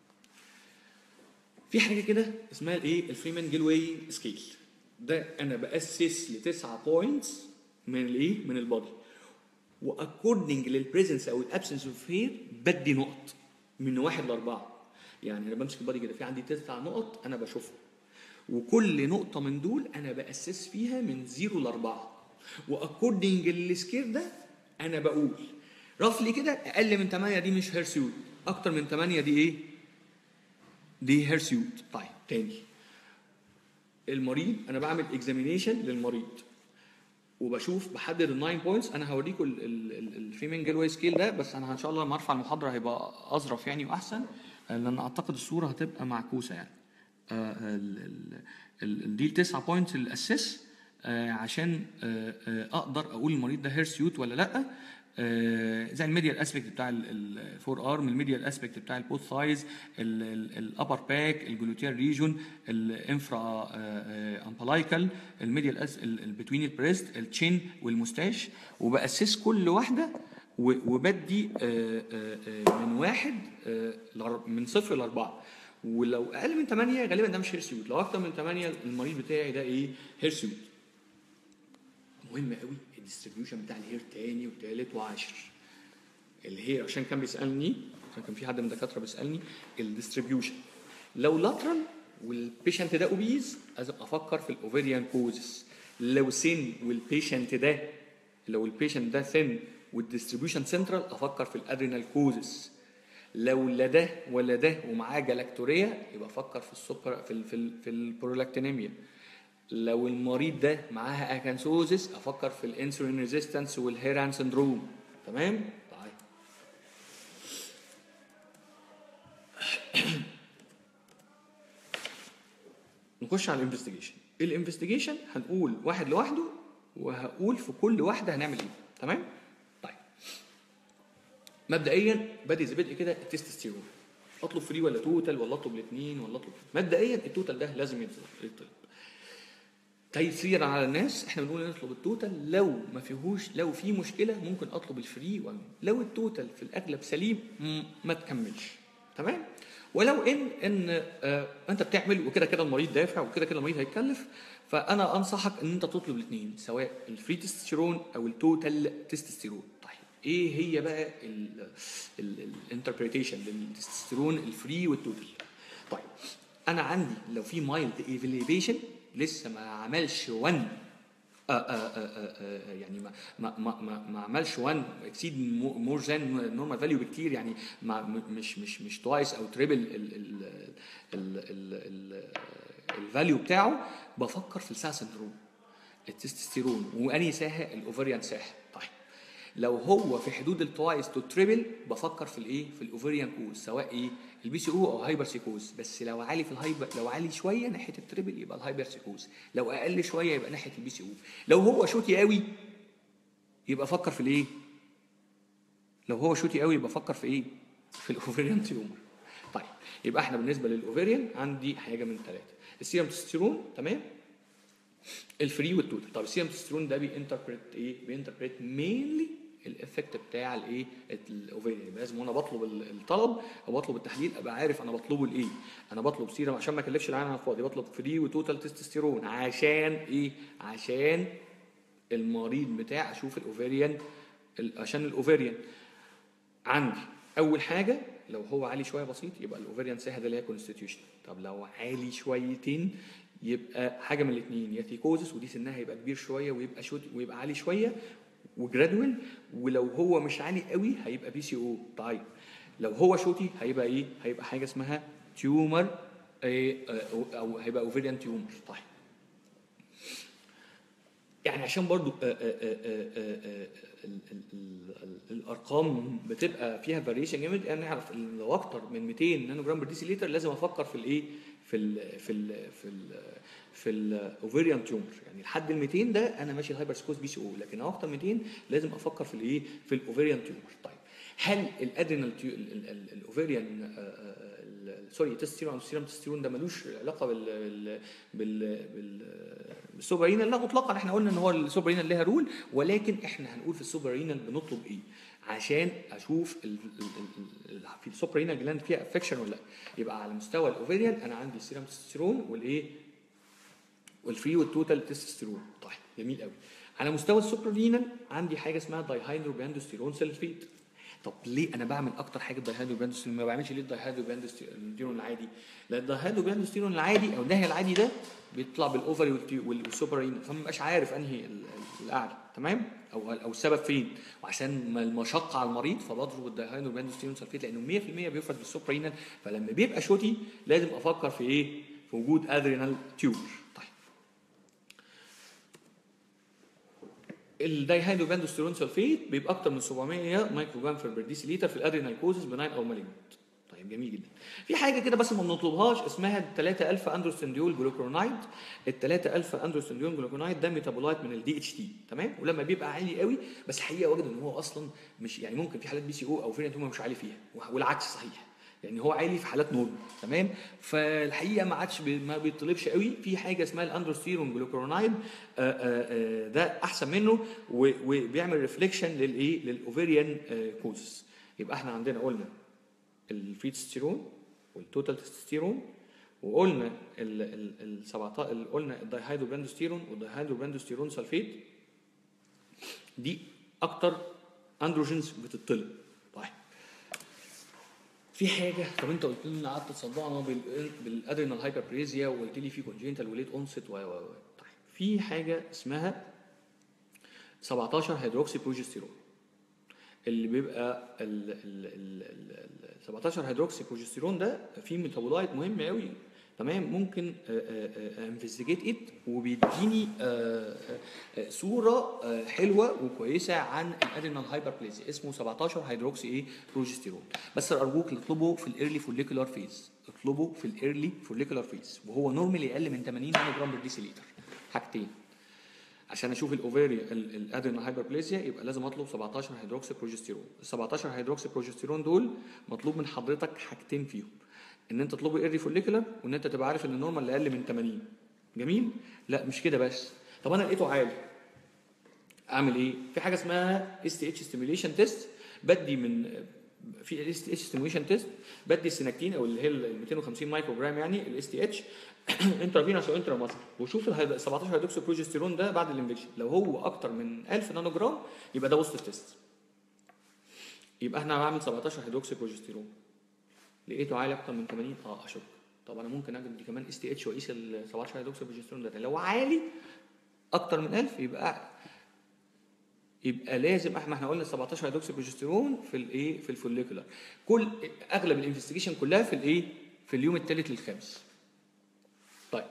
في حاجه كده اسمها الايه الفريمان جيلواي سكيل ده انا باسس لتسعة بوينتس من الايه من البادي واكوردنج للبريزنس او الابسنس اوف هير بدي نقط من واحد لاربعه يعني انا بمسك البادي كده في عندي تسع نقط انا بشوفهم وكل نقطة من دول أنا بأسس فيها من زيرو لأربعة وأكوردنج للسكير ده أنا بقول رفلي كده أقل من 8 دي مش هيرسيوت أكتر من 8 دي إيه؟ دي هيرسيوت طيب تاني المريض أنا بعمل اكزامينيشن للمريض وبشوف بحدد الناين بوينتس انا هوريكم الفيمين جيلوي سكيل ده بس انا ان شاء الله لما ارفع المحاضره هيبقى اظرف يعني واحسن لان اعتقد الصوره هتبقى معكوسه يعني آه، ال- ال- ال- دي التسعة بوينتس الاساس عشان آه، آه، اقدر اقول المريض ده هيرسيوت ولا لا آه، زي الميديال اسبكت بتاع الفور ارم الميديال اسبكت بتاع البوث ثايز الابر باك الجلوتيال ريجون الانفرا امبلايكال الميديال بتوين البريست التشين والمستاش وباسس كل واحده و- وبدي آه، آه، آه، من واحد آه، لأر- من صفر لاربعه ولو اقل من 8 غالبا ده مش هيرسيوت لو اكتر من 8 المريض بتاعي ده ايه هيرسيوت مهم قوي الديستريبيوشن بتاع الهير تاني وتالت وعاشر الهير عشان كان بيسالني عشان كان في حد من الدكاتره بيسالني الديستريبيوشن لو لاترال والبيشنت ده اوبيز لازم افكر في الاوفيريان كوزس لو سن والبيشنت ده لو البيشنت ده ثن والديستريبيوشن سنترال افكر في الادرينال كوزس لو لا ده ولا ده ومعاه جلاكتوريا يبقى افكر في السكر في ال في, ال في البرولاكتينيميا لو المريض ده معاها اكانسوزس افكر في الانسولين ريزيستنس والهيران سندروم تمام طيب نخش على الانفستيجيشن الانفستيجيشن هنقول واحد لوحده وهقول في كل واحده هنعمل ايه تمام طيب مبدئيا بادئ زي بدء كده التستوستيرون اطلب فري ولا توتال ولا اطلب الاثنين ولا اطلب مبدئيا التوتال ده لازم يطلب يطلب تيسيرا على الناس احنا بنقول نطلب التوتال لو ما فيهوش لو في مشكله ممكن اطلب الفري ولا لو التوتال في الاغلب سليم م- ما تكملش تمام ولو ان ان آه انت بتعمل وكده كده المريض دافع وكده كده المريض هيتكلف فانا انصحك ان انت تطلب الاثنين سواء الفري تستوستيرون او التوتال تستوستيرون طيب ايه هي بقى الانتربريتيشن للتستوستيرون الفري والتوتال طيب انا عندي لو في مايلد ايفيليفيشن لسه ما عملش 1 آه آه آه آه يعني ما ما ما ما, ما عملش 1 اكسيد مور ذان نورمال فاليو بكتير يعني ما مش مش مش توايس او تريبل الفاليو بتاعه بفكر في السا سندروم التستوستيرون واني ساحه الاوفريان ساحه طيب لو هو في حدود التوايس تو تريبل بفكر في الايه في الاوفريان كوز سواء ايه البي سي او او هايبر سيكوز بس لو عالي في الهايبر لو عالي شويه ناحيه التريبل يبقى الهايبر سيكوز لو اقل شويه يبقى ناحيه البي سي او لو هو شوتي قوي يبقى فكر في الايه لو هو شوتي قوي يبقى فكر في ايه في الاوفريان تيومر طيب يبقى احنا بالنسبه للاوفريان عندي حاجه من ثلاثه السيرم تستيرون تمام الفري والتوتال طب السيرم تستيرون ده بينتربريت ايه بينتربريت مينلي الافكت بتاع الايه الاوفيريان يبقى لازم وانا بطلب الطلب او بطلب التحليل ابقى عارف انا بطلبه لايه انا بطلب سيرم عشان ما اكلفش العين على الفاضي بطلب فري وتوتال تستوستيرون عشان ايه عشان المريض بتاع اشوف الاوفيريان عشان الاوفيريان عندي اول حاجه لو هو عالي شويه بسيط يبقى الاوفيريان ساحه ده اللي هي كونستيتيوشن طب لو عالي شويتين يبقى حاجه من الاثنين يا ثيكوزس ودي سنها هيبقى كبير شويه ويبقى شوت ويبقى عالي شويه وجرادوال ولو هو مش عالي قوي هيبقى بي سي او طيب لو هو شوتي هيبقى ايه هيبقى حاجه اسمها تيومر او هيبقى اوفيريان تيومر طيب يعني عشان برضو آآ آآ آآ الارقام بتبقى فيها فاريشن جامد يعني نعرف لو اكتر من 200 نانو جرام بر ديسيليتر لازم افكر في الايه في ال في ال في ال في الاوفيريان تيومر يعني لحد ال 200 ده انا ماشي الهايبر سكوز بي سي او لكن لو اكتر من 200 لازم افكر في الايه في الاوفيريان تيومر طيب هل الادرينال الاوفيريان سوري تستيرون او السيرم تستيرون ده ملوش علاقه بال بال بال بالسوبرينال لا مطلقا احنا قلنا ان هو السوبرينال ليها رول ولكن احنا هنقول في السوبرينال بنطلب ايه عشان اشوف ال ال ال في السوبرينال جلاند فيها افكشن ولا لا يبقى على مستوى الاوفيريان انا عندي السيرم تستيرون والايه والفري والتوتال تستوستيرون طيب جميل قوي على مستوى السوبرالينال عندي حاجه اسمها دايهيدروباندوستيرون سلفيت طب ليه انا بعمل اكتر حاجه دايهيدروباندوستيرون ما بعملش ليه الدايهيدروباندوستيرون العادي لان الدايهيدروباندوستيرون العادي او النهي العادي ده بيطلع بالاوفري والتي- والسوبرالينال فما بقاش عارف انهي ال- ال- الاعلى تمام او او السبب فين وعشان ما المشقه على المريض فبضرب الدايهيدروباندوستيرون سلفيت لانه 100% بيفرز بالسوبرالينال فلما بيبقى شوتي لازم افكر في ايه في وجود ادرينال تيوبر طيب الدايهيدروباندوستيرون سلفيت بيبقى اكتر من 700 مايكرو جرام في ديسيليتر في الادرينال كوزز بناين او مالجنت طيب جميل جدا في حاجه كده بس ما بنطلبهاش اسمها 3 الفا اندروستنديول جلوكرونايد ال 3 الفا اندروستنديول جلوكرونايد ده ميتابولايت من الدي اتش تي تمام ولما بيبقى عالي قوي بس الحقيقه وجدوا ان هو اصلا مش يعني ممكن في حالات بي سي او او فيريانت مش عالي فيها والعكس صحيح يعني هو عالي في حالات نورمال تمام فالحقيقه ما عادش بي- ما بيطلبش قوي في حاجه اسمها الاندروستيرون جلوكرونايد آه، آه، آه، ده احسن منه و- وبيعمل ريفليكشن للايه للاوفيريان كوزز يبقى احنا عندنا قلنا الفري تستيرون والتوتال تستيرون وقلنا ال ال ال 17 ال- قلنا الدايهيدروباندوستيرون والدايهيدروباندوستيرون سلفيت دي اكتر اندروجينز بتطلب طيب في حاجه طب انت قلت لنا قعدت تصدعنا بال- بالادرينال هايبربريزيا وقلت لي في كونجنتال وليت اونست و و و طيب في حاجه اسمها 17 هيدروكسي بروجستيرون اللي بيبقى ال ال ال ال ال 17 هيدروكسي بروجستيرون ده فيه ميتابولايت مهم قوي تمام ممكن انفستيجيت ات وبيديني آه، آه، صوره آه، حلوه وكويسه عن الادرينال هايبربليزيا اسمه 17 هيدروكسي ايه بروجستيرون بس ارجوك اطلبه في الايرلي فوليكولار فيز اطلبه في الايرلي فوليكولار فيز وهو نورمالي اقل من 80 نانو جرام بر ديسيليتر حاجتين عشان اشوف الاوفيري الادرينال هايبربليزيا يبقى لازم اطلب 17 هيدروكسي بروجستيرون ال 17 هيدروكسي بروجستيرون دول مطلوب من حضرتك حاجتين فيهم ان انت تطلبه ايري فوليكولار وان انت تبقى عارف ان النورمال اقل من 80 جميل لا مش كده بس طب انا لقيته عالي اعمل ايه في حاجه اسمها اس تي اتش ستيميوليشن تيست بدي من في الاس تي اتش ستيميوليشن تيست بدي السيناكتين او اللي هي ال 250 مايكرو جرام يعني الاس تي اتش انترافينوس او انترا ماسل وشوف ال 17 هيدروكسي بروجستيرون ده بعد الانفكشن لو هو اكتر من 1000 نانو جرام يبقى ده وسط التيست يبقى احنا هنعمل 17 هيدروكسي بروجستيرون لقيته عالي اكتر من 80 اه اشك طب انا ممكن اجيب دي كمان اس تي اتش واقيس ال 17 هيدروكسي بروجستيرون ده لو عالي اكتر من 1000 يبقى يبقى لازم احنا احنا قلنا 17 هيدروكسي بروجستيرون في الايه في الفوليكولار كل اغلب الانفستيجيشن كلها في الايه في اليوم الثالث للخامس طيب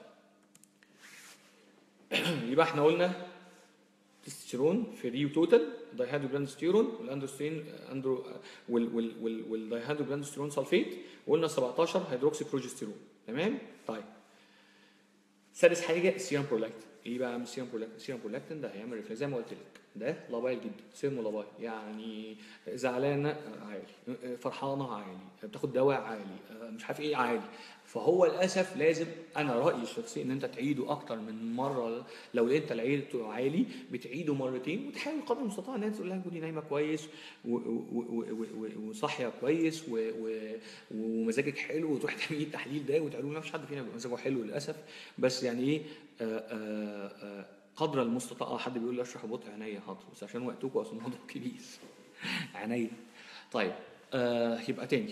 يبقى احنا قلنا تستيرون في ريو توتال دايهيدروجلاندوستيرون والاندروستين اندرو وال وال وال والدايهيدروجلاندوستيرون سلفيت وقلنا 17 هيدروكسي بروجستيرون تمام طيب سادس حاجه السيرم برولاكتين ايه بقى السيرم برولاكتين السيرم برولاكتين ده هيعمل ريفلكس زي ما قلت لك ده لابايل جدا سيرمو لابايل يعني زعلانه عالي فرحانه عالي بتاخد دواء عالي مش عارف ايه عالي فهو للاسف لازم انا رايي الشخصي ان انت تعيده اكتر من مره لو لقيت لقيته عالي بتعيده مرتين وتحاول قدر المستطاع ان انت تقول لها كوني نايمه كويس و- و- و- و- و- وصاحيه كويس و- و- ومزاجك حلو وتروح تعملي التحليل ده وتقولوا ما فيش حد فينا بيبقى مزاجه حلو للاسف بس يعني ايه آه، آه، آه، قدر المستطاع آه، حد بيقول لي اشرح ببطء عينيا حاضر بس عشان وقتكم اصل الموضوع كبير عينيا طيب آه يبقى تاني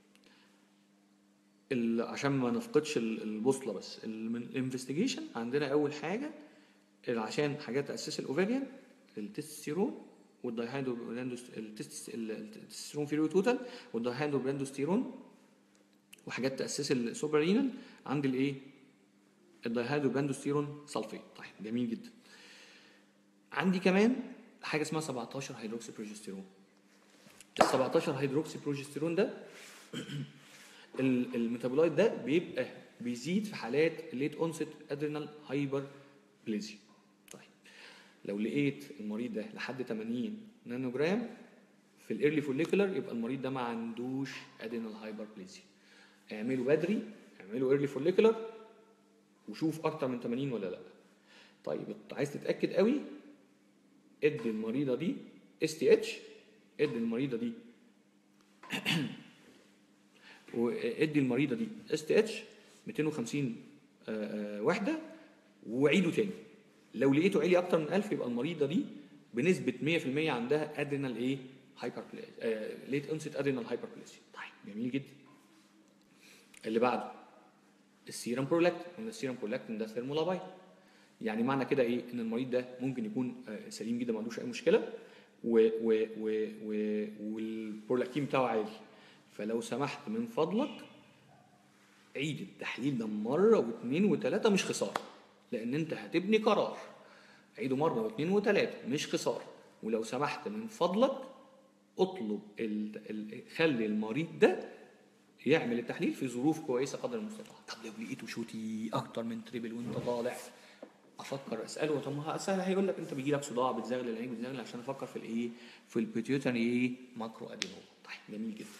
ال- عشان ما نفقدش ال- البوصله بس الانفستيجيشن عندنا اول حاجه ال- عشان حاجات تاسس الاوفيريان التستيرون والدايهيدروبراندوس التست- ال- التستيرون فيريو توتال والدايهيدروبراندوستيرون وحاجات تاسس السوبرينال عند الايه الدايهيدروبراندوستيرون سلفيت طيب جميل جدا عندي كمان حاجه اسمها 17 هيدروكسي بروجستيرون ال 17 هيدروكسي بروجستيرون ده ال- الميتابولايت ده بيبقى بيزيد في حالات ليت اونست ادرينال هايبر بليزيا طيب لو لقيت المريض ده لحد 80 نانو جرام في الايرلي فوليكولار يبقى المريض ده ما عندوش ادرينال هايبر بليزيا اعمله بدري اعمله ايرلي فوليكولار وشوف اكتر من 80 ولا لا طيب انت عايز تتاكد قوي ادي المريضه دي اس تي اتش ادي المريضه دي وادي المريضه دي اس تي اتش 250 آه، آه، وحده وعيده تاني لو لقيته عالي اكتر من 1000 يبقى المريضه دي بنسبه 100% عندها ادرينال ايه هايبر ليت انست ادرينال هايبربليسيا طيب جميل جدا اللي بعده السيرم برولاكتين قلنا السيرم برولاكتين ده ثيرمولابايل يعني معنى كده ايه ان المريض ده ممكن يكون آه، سليم جدا ما عندوش اي مشكله و و و و والبرولاكتين بتاعه عالي فلو سمحت من فضلك عيد التحليل ده مره واثنين وثلاثه مش خساره لان انت هتبني قرار عيده مره واثنين وثلاثه مش خساره ولو سمحت من فضلك اطلب ال... ال... خلي المريض ده يعمل التحليل في ظروف كويسه قدر المستطاع طب لو لقيته شوتي اكتر من تريبل وانت طالع افكر اساله طب ما اسال هيقول لك انت بيجي لك صداع بتزغلل العين بتزغلل عشان افكر في الايه في البيتيوتري ايه ماكرو ادينوما طيب جميل جدا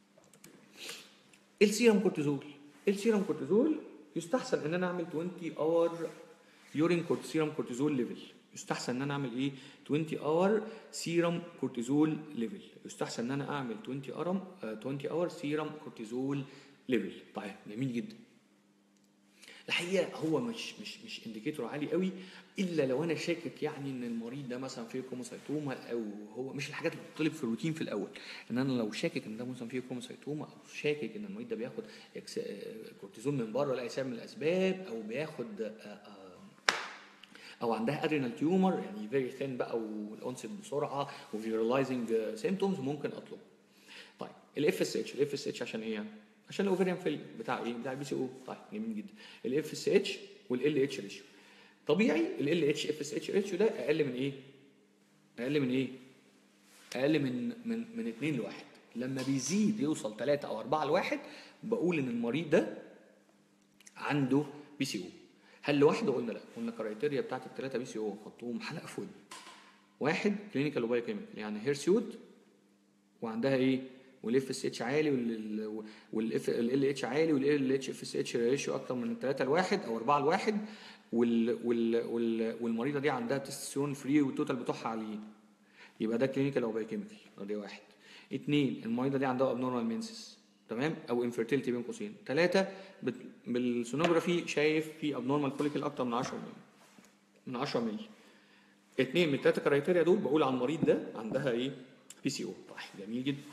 السيرم كورتيزول السيرم كورتيزول يستحسن ان انا اعمل 20 اور يورين سيرم كورتيزول ليفل يستحسن ان انا اعمل ايه 20 اور سيرم كورتيزول ليفل يستحسن ان انا اعمل 20 ارم 20 اور سيرم كورتيزول ليفل طيب جميل جدا الحقيقه هو مش مش مش انديكيتور عالي قوي الا لو انا شاكك يعني ان المريض ده مثلا فيه كروموسايتوما او هو مش الحاجات اللي بتطلب في الروتين في الاول ان انا لو شاكك ان ده مثلا فيه كروموسايتوما او شاكك ان المريض ده بياخد إكس- آه، كورتيزون من بره لاي سبب من الاسباب او بياخد آه، آه، او عندها ادرينال تيومر يعني فيري ثين بقى والانست بسرعه وفيرلايزنج سيمتومز ممكن اطلب طيب الاف اس اتش الاف اس اتش عشان ايه يعني؟ عشان الاوفريان فيل بتاع ايه؟ بتاع البي سي او طيب جميل جدا الاف اس اتش والال اتش ريشيو طبيعي ال اتش اف اس اتش ريشيو ده اقل من ايه؟ اقل من ايه؟ اقل من من من 2 لواحد لما بيزيد يوصل 3 او 4 لواحد بقول ان المريض ده عنده بي سي او هل لوحده قلنا لا قلنا الكرايتيريا بتاعت الثلاثه بي سي او حطوهم حلقه في ودن واحد كلينيكال وبايوكيميكال يعني هير سيوت وعندها ايه والاف اس اتش عالي والاف ال اتش عالي والال اتش اف اس اتش ريشيو اكتر من 3 لواحد او 4 لواحد وال وال وال والمريضه دي عندها تستوستيرون فري والتوتال بتوعها عاليين يبقى ده كلينيكال او بايوكيميكال دي واحد اثنين المريضه دي عندها ابنورمال مينسس تمام او انفيرتيلتي بين قوسين ثلاثه بالسونوجرافي شايف في ابنورمال فوليكل اكتر من 10 مللي من 10 مللي اثنين من الثلاثه كرايتيريا دول بقول على المريض ده عندها ايه بي سي او طيب جميل جدا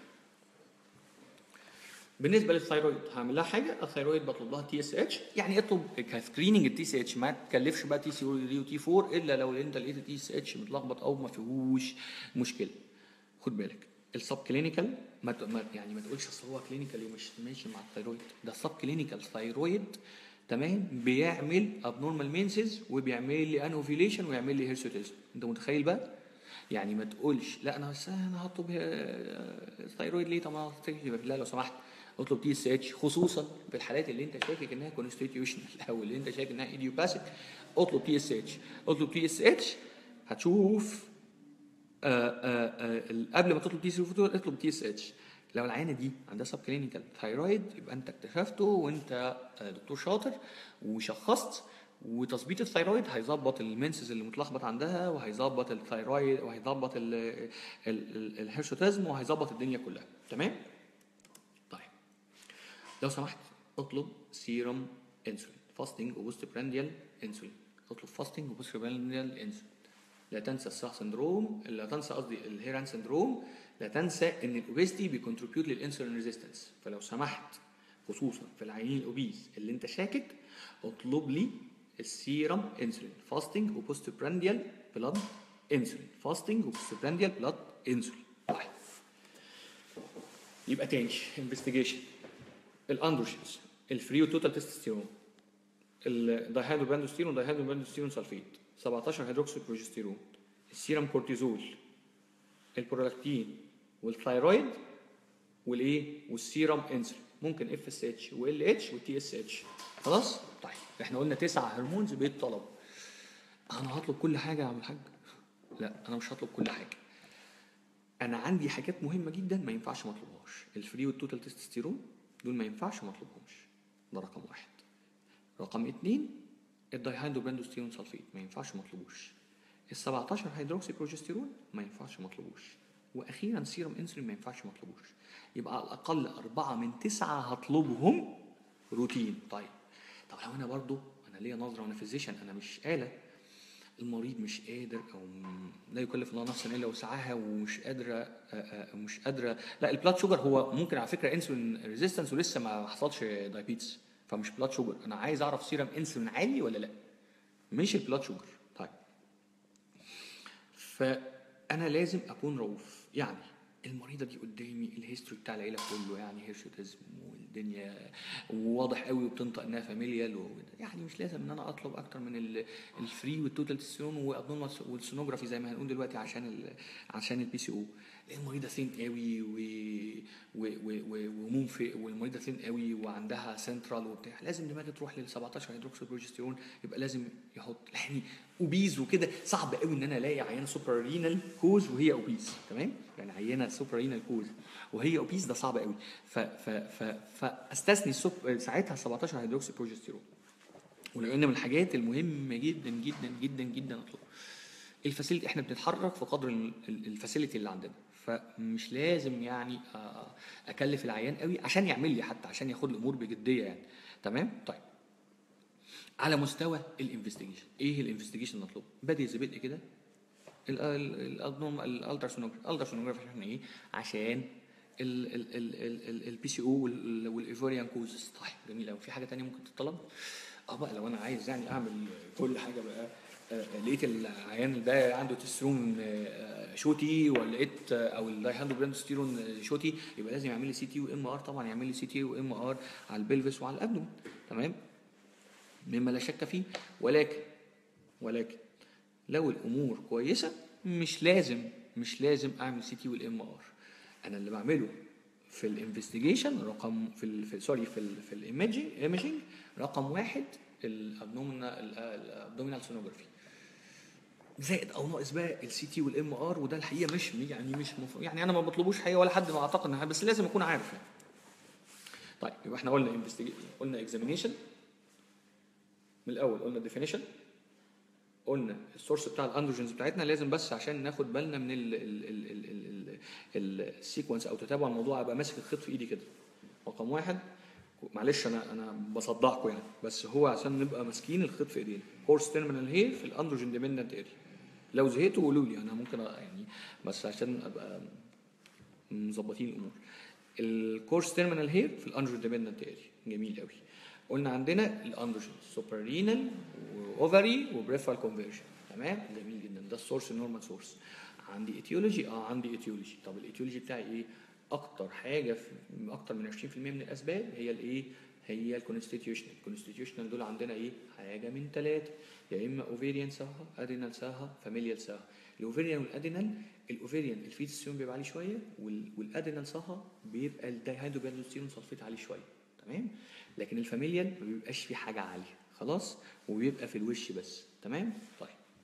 بالنسبه للثايرويد هعمل لها حاجه الثايرويد بطلب لها تي اس اتش يعني اطلب كسكريننج التي سي اتش ما تكلفش بقى تي سي او دي وتي 4 الا لو انت لقيت التي سي اتش متلخبط او ما فيهوش مشكله خد بالك السب كلينيكال ما ت- ما- يعني ما تقولش اصل هو كلينيكال ومش ماشي مع الثايرويد ده السب كلينيكال ثايرويد تمام بيعمل ابنورمال مينسز وبيعمل لي انوفيليشن ويعمل لي هيرسوتيزم انت متخيل بقى يعني ما تقولش لا انا بس انا هطلب آه، ثايرويد ليه طب ما أعطيك- لا لو سمحت اطلب تي اس اتش خصوصا في الحالات اللي انت شاكك انها كونستيتيوشنال او اللي انت شاكك انها ايديوباثيك اطلب تي اس اتش اطلب تي اس اتش هتشوف آه، آه، آه، قبل ما تطلب تي اس اطلب تي اس اتش لو العينه دي عندها سب كلينيكال ثايرويد يبقى انت اكتشفته وانت آه، دكتور شاطر وشخصت وتظبيط الثايرويد هيظبط المنسز اللي متلخبط عندها وهيظبط الثايرويد وهيظبط ال- ال- ال- الهيرشوتيزم وهيظبط الدنيا كلها تمام طيب لو سمحت اطلب سيرم انسولين فاستنج وبوست برانديال انسولين اطلب فاستنج وبوست برانديال انسولين لا تنسى الصح سندروم لا تنسى قصدي الهيران سندروم لا تنسى ان الاوبيستي بيكونتريبيوت للانسولين ريزيستنس فلو سمحت خصوصا في العيانين الاوبيز اللي انت شاكك اطلب لي السيرم انسولين فاستنج وبوست برانديال بلاد انسولين فاستنج وبوست برانديال بلاد انسولين طيب يبقى تاني انفستيجيشن الاندروجينز الفري وتوتال تستوستيرون الدايهيدروباندوستيرون دايهيدروباندوستيرون سلفيت 17 هيدروكسي بروجستيرون السيرم كورتيزول البرولاكتين والثايرويد والايه والسيرم انسولين ممكن اف اس اتش وال اتش والتي اس اتش خلاص طيب احنا قلنا تسع هرمونز بيتطلبوا انا هطلب كل حاجه يا عم الحاج لا انا مش هطلب كل حاجه انا عندي حاجات مهمه جدا ما ينفعش ما اطلبهاش الفري والتوتال تستوستيرون دول ما ينفعش ما اطلبهمش ده رقم واحد رقم اتنين الدايهيدروباندوستيرون سلفيت ما ينفعش ما اطلبوش ال 17 هيدروكسي بروجستيرون ما ينفعش ما اطلبوش واخيرا سيرم انسولين ما ينفعش ما اطلبوش يبقى على الاقل اربعه من تسعه هطلبهم روتين طيب طب لو انا برضو انا ليا نظره وانا فيزيشن انا مش اله المريض مش قادر او م- لا يكلف الله نفسا الا وسعها ومش قادره آه، آه، مش قادره لا البلاد شوجر هو ممكن على فكره انسولين ريزيستنس ولسه ما حصلش دايابيتس فمش بلاد شوجر انا عايز اعرف سيرم انسولين عالي ولا لا مش البلاد شوجر طيب فانا لازم اكون رؤوف يعني المريضه دي قدامي الهيستوري بتاع العيله كله يعني هيرشوتيزم والدنيا وواضح قوي وبتنطق انها فاميليال و... يعني مش لازم ان انا اطلب اكتر من ال- الفري والتوتال تستيرون وابنورمال والسونوجرافي زي ما هنقول دلوقتي عشان ال... عشان البي سي او المريضه ثين قوي و... و... و... و... ومنفق والمريضه ثين قوي وعندها سنترال وبتاع لازم دماغي تروح لل 17 هيدروكسي بروجستيرون يبقى لازم يحط يعني اوبيز وكده صعب قوي ان انا الاقي عيان سوبر رينال كوز وهي اوبيز تمام يعني عيانه سوبر رينال كوز وهي اوبيز ده صعب قوي ف ف ف فاستثني السوب ساعتها 17 هيدروكسي بروجستيرون ولو ان من الحاجات المهمه جدا جدا جدا جدا اطلبها الفاسيلتي احنا بنتحرك في قدر ال- ال- الفاسيلتي اللي عندنا فمش لازم يعني آه، اكلف العيان قوي عشان يعمل لي حتى عشان ياخد الامور بجديه يعني تمام طيب على مستوى الانفستيجيشن ايه الانفستيجيشن المطلوب بادئ زي بدء كده الادنوم الالتراسونوجرافي الالتراسونوجرافي عشان ايه عشان البي سي او والايفوريان كوزس طيب جميل قوي في حاجه تانية ممكن تطلب اه بقى لو انا عايز يعني اعمل كل حاجه بقى آه، لقيت العيان ده عنده تستيرون آه، شوتي ولا لقيت آه، او الدايهاندروبرانستيرون شوتي يبقى لازم يعمل لي سي تي وام ار طبعا يعمل لي سي تي وام ار على البلفس وعلى الابدومن تمام مما لا شك فيه ولكن ولكن لو الامور كويسه مش لازم مش لازم اعمل سي تي والام ار انا اللي بعمله في الانفستيجيشن رقم في ال في سوري في ال في الايمجنج رقم واحد الابدومينال الابدومينال سونوجرافي زائد او ناقص بقى السي تي والام ار وده الحقيقه مش يعني مش مف... يعني انا ما بطلبوش حقيقه ولا حد ما اعتقد انها بس لازم اكون عارف يعني. طيب يبقى احنا قلنا انفستيجيشن قلنا اكزامينيشن من الاول قلنا ديفينيشن قلنا السورس بتاع الاندروجينز بتاعتنا لازم بس عشان ناخد بالنا من ال ال ال ال ال ال السيكونس او تتابع الموضوع ابقى ماسك الخيط في ايدي كده رقم واحد معلش انا انا بصدعكم يعني بس هو عشان نبقى ماسكين الخيط في ايدينا كورس تيرمينال هير في الاندروجين ديبندنت اريا لو زهقتوا قولوا لي انا ممكن أ- يعني بس عشان ابقى مظبطين الامور الكورس تيرمينال هير في الاندروجين ديبندنت اريا جميل قوي قلنا عندنا الاندروجين سوبرينال واوفري وبريفرال كونفرجن تمام جميل جدا ده السورس النورمال سورس عندي ايتيولوجي اه عندي ايتيولوجي طب الايتيولوجي بتاعي ايه اكتر حاجه في اكتر من 20% من الاسباب هي الايه هي الكونستيتيوشنال الكونستيتيوشنال دول عندنا ايه حاجه من ثلاثه يا اما اوفيريان ساها ادينال ساها فاميليال ساها الاوفيريان والادينال الاوفيريان الفيتستيون بيبقى عالي شويه وال- والادينال ساها بيبقى الدايهيدروبيرلوستيرون سلفيت عالي شويه تمام لكن الفاميليال ما بيبقاش فيه حاجه عاليه خلاص وبيبقى في الوش بس تمام طيب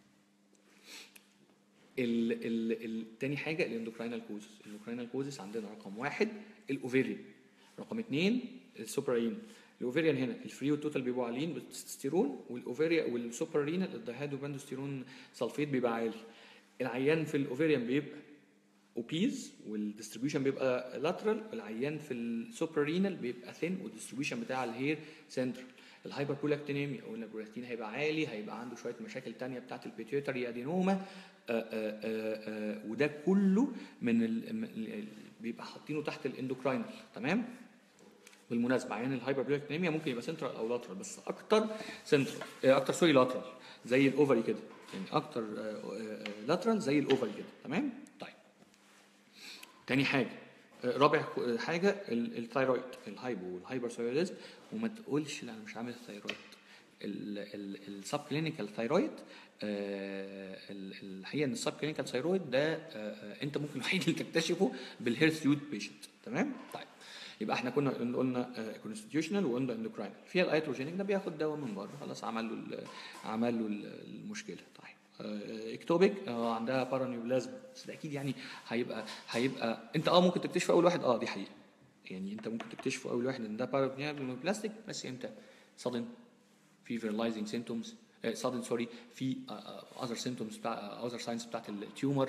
ال ال ال تاني حاجه الاندوكراينال كوزس الاندوكراينال كوزس عندنا رقم واحد الاوفيريان رقم اثنين السوبرين الاوفيريان هنا الفري والتوتال بيبقوا عاليين بالتستيرون والاوفيريا والسوبرينال الدايهيدروباندوستيرون سلفيت بيبقى عالي العيان في الاوفيريان بيبقى اوبيز والديستريبيوشن بيبقى لاترال العيان في السوبرينال بيبقى ثين والديستريبيوشن بتاع الهير سنترال الهايبر برولاكتينيميا او البرولاكتين هيبقى عالي هيبقى عنده شويه مشاكل تانية بتاعت البيتيوتري ادينوما آآ آآ آآ وده كله من ال من ال- بيبقى حاطينه تحت الاندوكراينال تمام بالمناسبه عيان الهايبر برولاكتينيميا ممكن يبقى سنترال او لاترال بس اكتر سنترال اكتر سوري لاترال زي الاوفري كده يعني اكتر لاترال زي الاوفري كده تمام طيب تاني حاجه آه، رابع ك- حاجه ال- الثايرويد الهايبو والهايبرثايرويدزم وما تقولش لا انا مش عامل ثايرويد السب كلينيكال ثايرويد الحقيقه ان السب كلينيكال ثايرويد ده آه، آه، انت ممكن الوحيد اللي تكتشفه بالهيرث يود بيشنت تمام طيب يبقى احنا كنا قلنا كونستيتيوشنال وقلنا اندوكراين فيها الايتروجينيك ده بياخد دواء من بره خلاص عمل له ال- عمل له ال- المشكله طيب آه، اكتوبيك آه، عندها بارانيوبلازم بس ده اكيد يعني هيبقى هيبقى انت اه ممكن تكتشف اول واحد اه دي حقيقه يعني انت ممكن تكتشف اول واحد ان ده بارانيوبلاستيك بس امتى؟ صدم فيفرلايزنج سيمتومز سادن سوري في اذر سيمتومز بتاع اذر ساينز بتاعت التيومر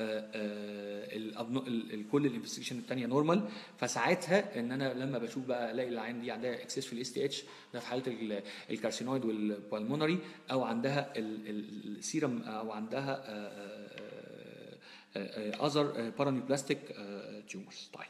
كل الانفستيجيشن الثانيه نورمال فساعتها ان انا لما بشوف بقى الاقي العين دي عندها اكسس في الاس تي اتش ده في حاله ال- الكارسينويد والبالمونري او عندها ال- ال- السيرم او عندها اذر بارانيوبلاستيك تيومرز طيب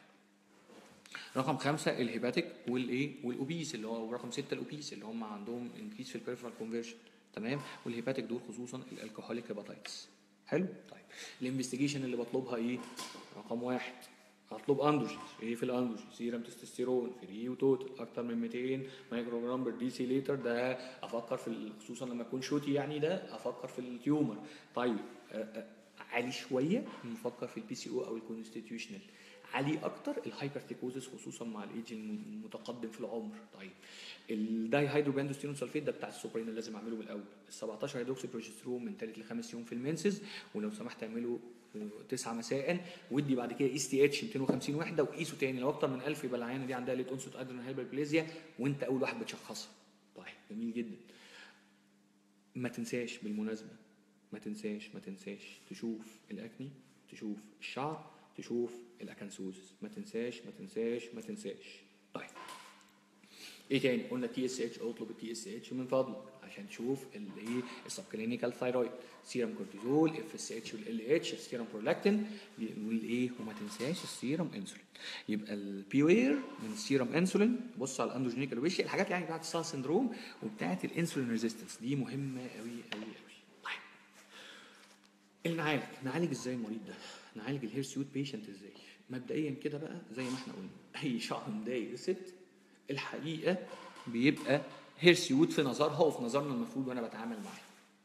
رقم خمسة الهيباتيك والايه والاوبيس اللي هو رقم ستة الاوبيس اللي هم عندهم انكريس في البيرفرال كونفرجن تمام والهيباتيك دول خصوصا الالكوهوليك هيباتايتس حلو طيب الانفستيجيشن اللي بطلبها ايه رقم واحد هطلب اندروجين ايه في الاندروجين سيرم تستوستيرون فري وتوتال اكتر من 200 مايكرو جرام بر دي سي لتر ده افكر في ال- خصوصا لما يكون شوتي يعني ده افكر في التيومر طيب آه، آه، عالي شويه نفكر في البي سي او او الكونستيتيوشنال عالي اكتر الهايبرتيكوزس خصوصا مع الايدج المتقدم في العمر طيب الداي هيدروباندوستيرون سلفيت ده بتاع السوبرين اللي لازم اعمله من الاول ال 17 هيدروكسي بروجسترون من ثالث لخامس يوم في المنسز ولو سمحت اعمله 9 مساء ودي بعد كده اس تي اتش 250 وحده وقيسه تاني لو اكتر من 1000 يبقى العيانه دي عندها ليت اونست ادرينال هايبربليزيا وانت اول واحد بتشخصها طيب جميل جدا ما تنساش بالمناسبه ما تنساش ما تنساش تشوف الاكني تشوف الشعر تشوف الاكنسوزس ما تنساش ما تنساش ما تنساش طيب ايه تاني قلنا تي اس اتش اطلب التي اس اتش من فضلك عشان تشوف الايه السب كلينيكال ثايرويد سيرم كورتيزول اف اس اتش والال اتش السيرم برولاكتين والايه وما تنساش السيرم انسولين يبقى البيوير من السيرم انسولين بص على الاندروجينيك الوشي الحاجات يعني بتاعت السار سندروم وبتاعت الانسولين ريزيستنس دي مهمه قوي قوي قوي طيب نعالج نعالج ازاي المريض ده نعالج الهيرسيوت بيشنت ازاي مبدئيا كده بقى زي ما احنا قلنا اي شعر مضايق الست الحقيقه بيبقى هيرسيوت في نظرها وفي نظرنا المفروض وانا بتعامل معاه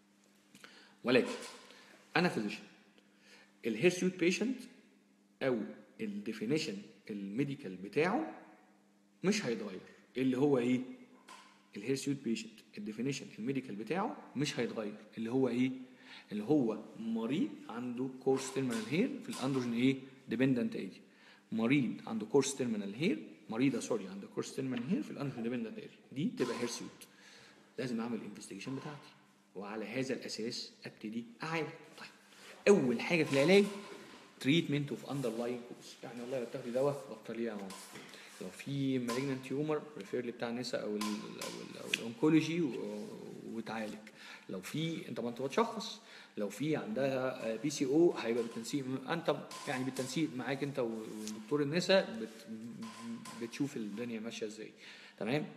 ولكن انا فيزيشن الهيرسيوت بيشنت او الديفينيشن الميديكال بتاعه مش هيتغير اللي هو ايه الهيرسيوت بيشنت الديفينيشن الميديكال بتاعه مش هيتغير اللي هو ايه اللي هو مريض عنده كورس تيرمينال هير في الاندروجين ايه ديبندنت ايدي مريض عنده كورس تيرمينال هير مريضه سوري عنده كورس تيرمينال هير في الاندروجين ديبندنت ايدي دي تبقى هيرسيوت لازم اعمل الانفستيجيشن بتاعتي وعلى هذا الاساس ابتدي اعالج طيب اول حاجه في العلاج تريتمنت اوف اندرلاين كوز يعني والله لو بتاخدي دواء بطليه يا ماما لو في مالجنت تيومر ريفير لي بتاع النساء او ال او ال او الانكولوجي و- وتعالج لو في انت ما انت بتشخص لو في عندها بي سي او هيبقى بالتنسيق انت يعني بالتنسيق معاك انت ودكتور النساء بت بتشوف الدنيا ماشيه ازاي تمام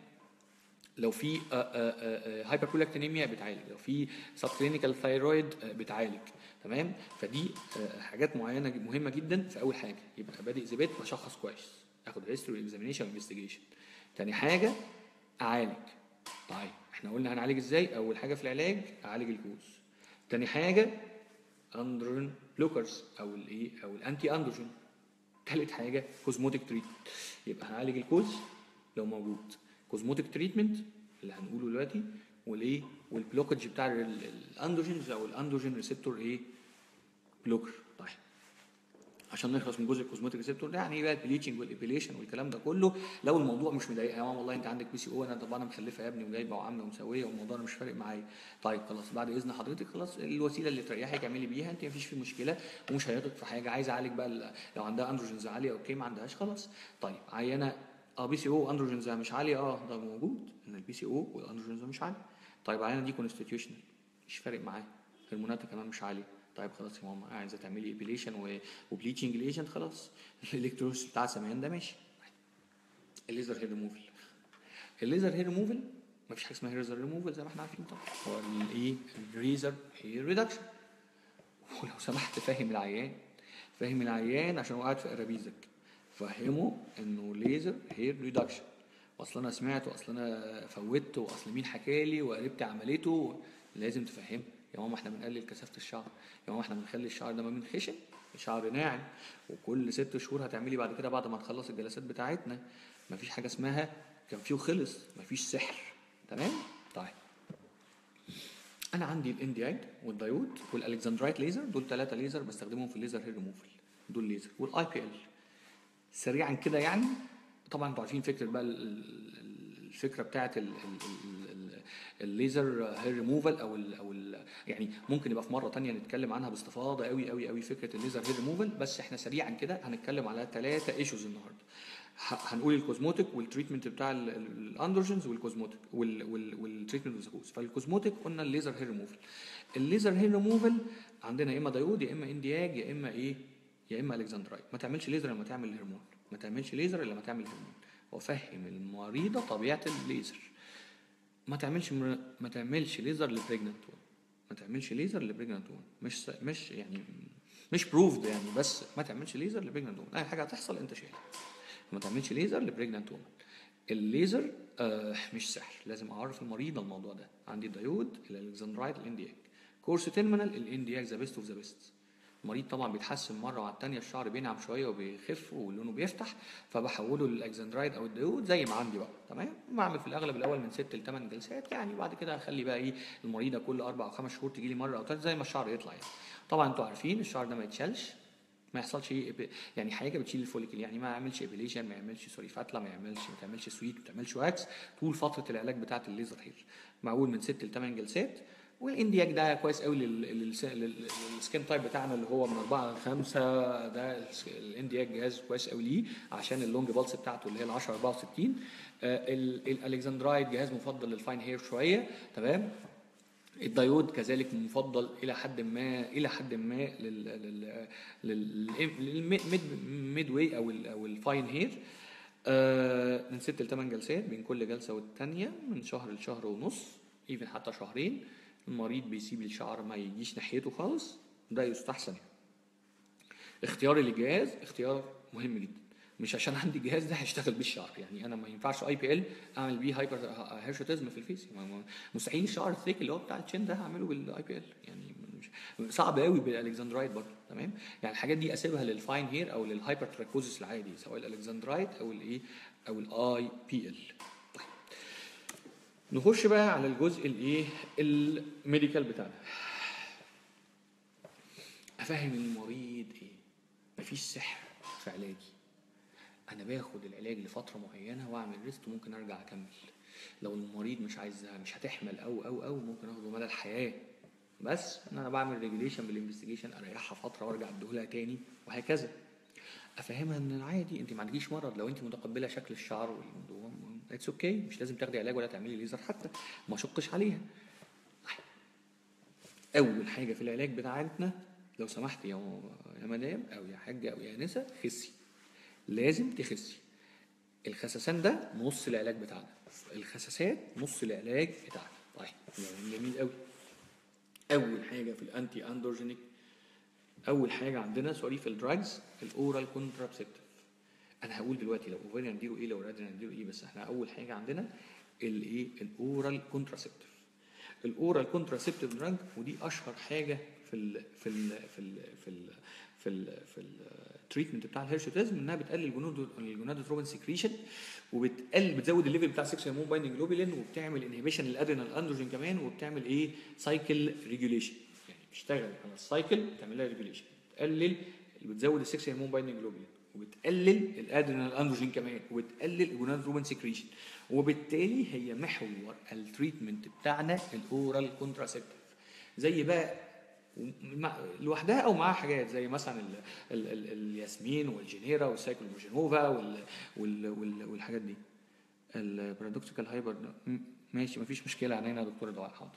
لو في هايبركولاكتينيميا بتعالج لو في سب كلينيكال ثايرويد بتعالج تمام فدي آه، حاجات معينه مهمه جدا في اول حاجه يبقى بادئ زبيت بشخص كويس اخد هيستوري اكزامينيشن انفستيجيشن تاني حاجه اعالج طيب احنا قلنا هنعالج ازاي اول حاجه في العلاج اعالج الكوز تاني حاجه اندروجين بلوكرز او الايه او الانتي اندروجين تالت حاجه كوزموتيك تريتمنت يبقى هنعالج الكوز لو موجود كوزموتيك تريتمنت اللي هنقوله دلوقتي والايه والبلوكج بتاع ال- ال- الاندروجينز او الاندروجين ريسبتور ايه بلوكر طيب عشان نخلص من جزء الكوزموتيك ريسبتور ده يعني بقى البليتشنج والابيليشن والكلام ده كله لو الموضوع مش مضايق يا ماما والله انت عندك بي سي او انا طب انا مخلفه يا ابني وجايبه وعامله ومسويه والموضوع ده مش فارق معايا طيب خلاص بعد اذن حضرتك خلاص الوسيله اللي تريحك اعملي بيها انت مفيش فيه مشكله ومش هيضغط في حاجه عايز اعالج بقى ال- لو عندها اندروجينز عاليه اوكي ما عندهاش خلاص طيب عينه اه بي سي او اندروجينز مش عاليه اه ده موجود ان البي سي او والاندروجينز مش عاليه طيب عينه دي كونستيتيوشنال مش فارق معاه هرموناتها كمان مش عاليه طيب خلاص يا ماما عايزه تعملي ايبيليشن وبليتشنج ليجن خلاص الالكتروس بتاع سمان ده ماشي الليزر هير ريموفل الليزر هير ريموفل مفيش حاجه اسمها ليزر ريموفل زي ما احنا عارفين طبعا هو الايه الريزر هير ريدكشن ولو سمحت فهم العيان فهم العيان عشان هو قاعد في قرابيزك فهمه انه ليزر هير ريدكشن واصل انا سمعت واصل انا فوتت واصل مين حكالي وقريبتي عملته لازم تفهمه يا ماما احنا بنقلل كثافه الشعر يا ماما احنا بنخلي الشعر ده ما بينخشن شعر ناعم وكل ست شهور هتعملي بعد كده بعد ما تخلص الجلسات بتاعتنا مفيش حاجه اسمها كان فيه وخلص مفيش سحر تمام طيب انا عندي الانديايد والدايود والالكسندرايت ليزر دول ثلاثه ليزر بستخدمهم في الليزر هير ريموفل دول ليزر والاي بي ال سريعا كده يعني طبعا انتوا عارفين فكره بقى ال- ال- الفكره بتاعت ال- ال- ال- الليزر هير ريموفال او ال او ال يعني ممكن يبقى في مره تانية نتكلم عنها باستفاضه قوي قوي قوي فكره الليزر هير ريموفال بس احنا سريعا كده هنتكلم على ثلاثه ايشوز النهارده ه- هنقول الكوزموتيك والتريتمنت بتاع ال- ال- الاندروجينز والكوزموتيك وال- وال- والتريتمنت والزكوز فالكوزموتيك قلنا الليزر هير ريموفال الليزر هير ريموفال عندنا يا اما دايود يا اما اندياج يا اما ايه يا اما الكسندرايت ما تعملش ليزر لما تعمل هرمون ما تعملش ليزر الا لما تعمل هرمون وفهم المريضه طبيعه الليزر ما تعملش مر... ما تعملش ليزر لبريجننت ما تعملش ليزر لبريجننت مش س... مش يعني مش بروفد يعني بس ما تعملش ليزر لبريجننت اي حاجه هتحصل انت شايلها ما تعملش ليزر لبريجننت وومن الليزر آه مش سحر لازم اعرف المريضه الموضوع ده عندي الدايود الالكسندرايت الاندياك كورس تيرمينال الاندياك ذا بيست اوف ذا بيست المريض طبعا بيتحسن مره على الثانيه الشعر بينعم شويه وبيخف ولونه بيفتح فبحوله للاكزندرايد او الدايود زي ما عندي بقى تمام بعمل في الاغلب الاول من ست لثمان جلسات يعني بعد كده اخلي بقى ايه المريضه كل اربع او خمس شهور تجي لي مره او ثلاثه زي ما الشعر يطلع يعني طبعا انتوا عارفين الشعر ده ما يتشالش ما يحصلش ايه إب- يعني حاجه بتشيل الفوليكل يعني ما يعملش ابيليشن ما يعملش سوري فتله ما يعملش ما تعملش سويت ما تعملش واكس طول فتره العلاج بتاعه الليزر هير معقول من ست لثمان جلسات والاندياك ده كويس قوي لل- للس- لل- للسكين تايب بتاعنا اللي هو من أربعة لخمسة ده الس- الاندياك جهاز كويس قوي ليه عشان اللونج بالس بتاعته اللي هي ال 10 64 آه، ال- الالكسندرايد جهاز مفضل للفاين هير شويه تمام الدايود كذلك مفضل الى حد ما الى حد ما لل لل لل للميد ميد واي او ال او الفاين هير آه من ست لثمان جلسات بين كل جلسه والثانيه من شهر لشهر ونص ايفن حتى شهرين المريض بيسيب الشعر ما يجيش ناحيته خالص ده يستحسن اختياري للجهاز اختيار مهم جدا مش عشان عندي الجهاز ده هشتغل بيه الشعر يعني انا ما ينفعش اي بي ال اعمل بيه هايبر هيرشوتيزم في الفيس ما- ما- مستحيل الشعر الثيك اللي هو بتاع الشين ده هعمله بالاي بي ال يعني مش صعب قوي بالالكسندرايت برضه تمام يعني الحاجات دي اسيبها للفاين هير او للهايبر تراكوزس العادي سواء الالكسندرايت او الايه او الاي بي ال طيب نخش بقى على الجزء الايه الميديكال بتاعنا افهم المريض ايه مفيش سحر في علاجي انا باخد العلاج لفتره معينه واعمل ريست وممكن ارجع اكمل لو المريض مش عايزها مش هتحمل او او او ممكن اخده مدى الحياه بس ان انا بعمل ريجوليشن بالانفستيجيشن اريحها فتره وارجع اديهولها تاني وهكذا افهمها ان عادي انت ما عندكيش مرض لو انت متقبله شكل الشعر والموضوع اتس اوكي okay. مش لازم تاخدي علاج ولا تعملي ليزر حتى ما اشقش عليها اول حاجه في العلاج بتاعتنا لو سمحت يا يا مدام او يا حاجه او يا انسه خسي لازم تخسي الخسسان ده نص العلاج بتاعنا الخساسات نص العلاج بتاعنا طيب يعني جميل قوي اول حاجه في الانتي اندروجينيك اول حاجه عندنا سوري في الدراجز الاورال كونترابسيبتيف انا هقول دلوقتي لو اوفريان نديله ايه لو راديان نديله ايه بس احنا اول حاجه عندنا الايه الاورال كونتراسيبتيف الاورال كونتراسيبتيف دراج ودي اشهر حاجه في ال في ال في ال في ال في ال في التريتمنت بتاع الهيرشوتيزم انها بتقلل الجنود الجونادوتروبين سكريشن وبتقلل بتزود الليفل بتاع السكس هرمون بايندنج جلوبولين وبتعمل انهبيشن للادرينال اندروجين كمان وبتعمل ايه سايكل ريجوليشن يعني بتشتغل على السايكل بتعمل لها ريجوليشن بتقلل بتزود السكس هرمون بايندنج جلوبولين وبتقلل الادرينال اندروجين كمان وبتقلل الجونادوتروبين سكريشن وبالتالي هي محور التريتمنت بتاعنا الاورال كونتراسيبتيف زي بقى مع- لوحدها او معاها حاجات زي مثلا ال ال ال الياسمين والجينيرا والسايكلوجينوفا وال وال وال والحاجات دي البارادوكسيكال هايبر ماشي مفيش مشكله عينينا يا دكتور دعاء حاضر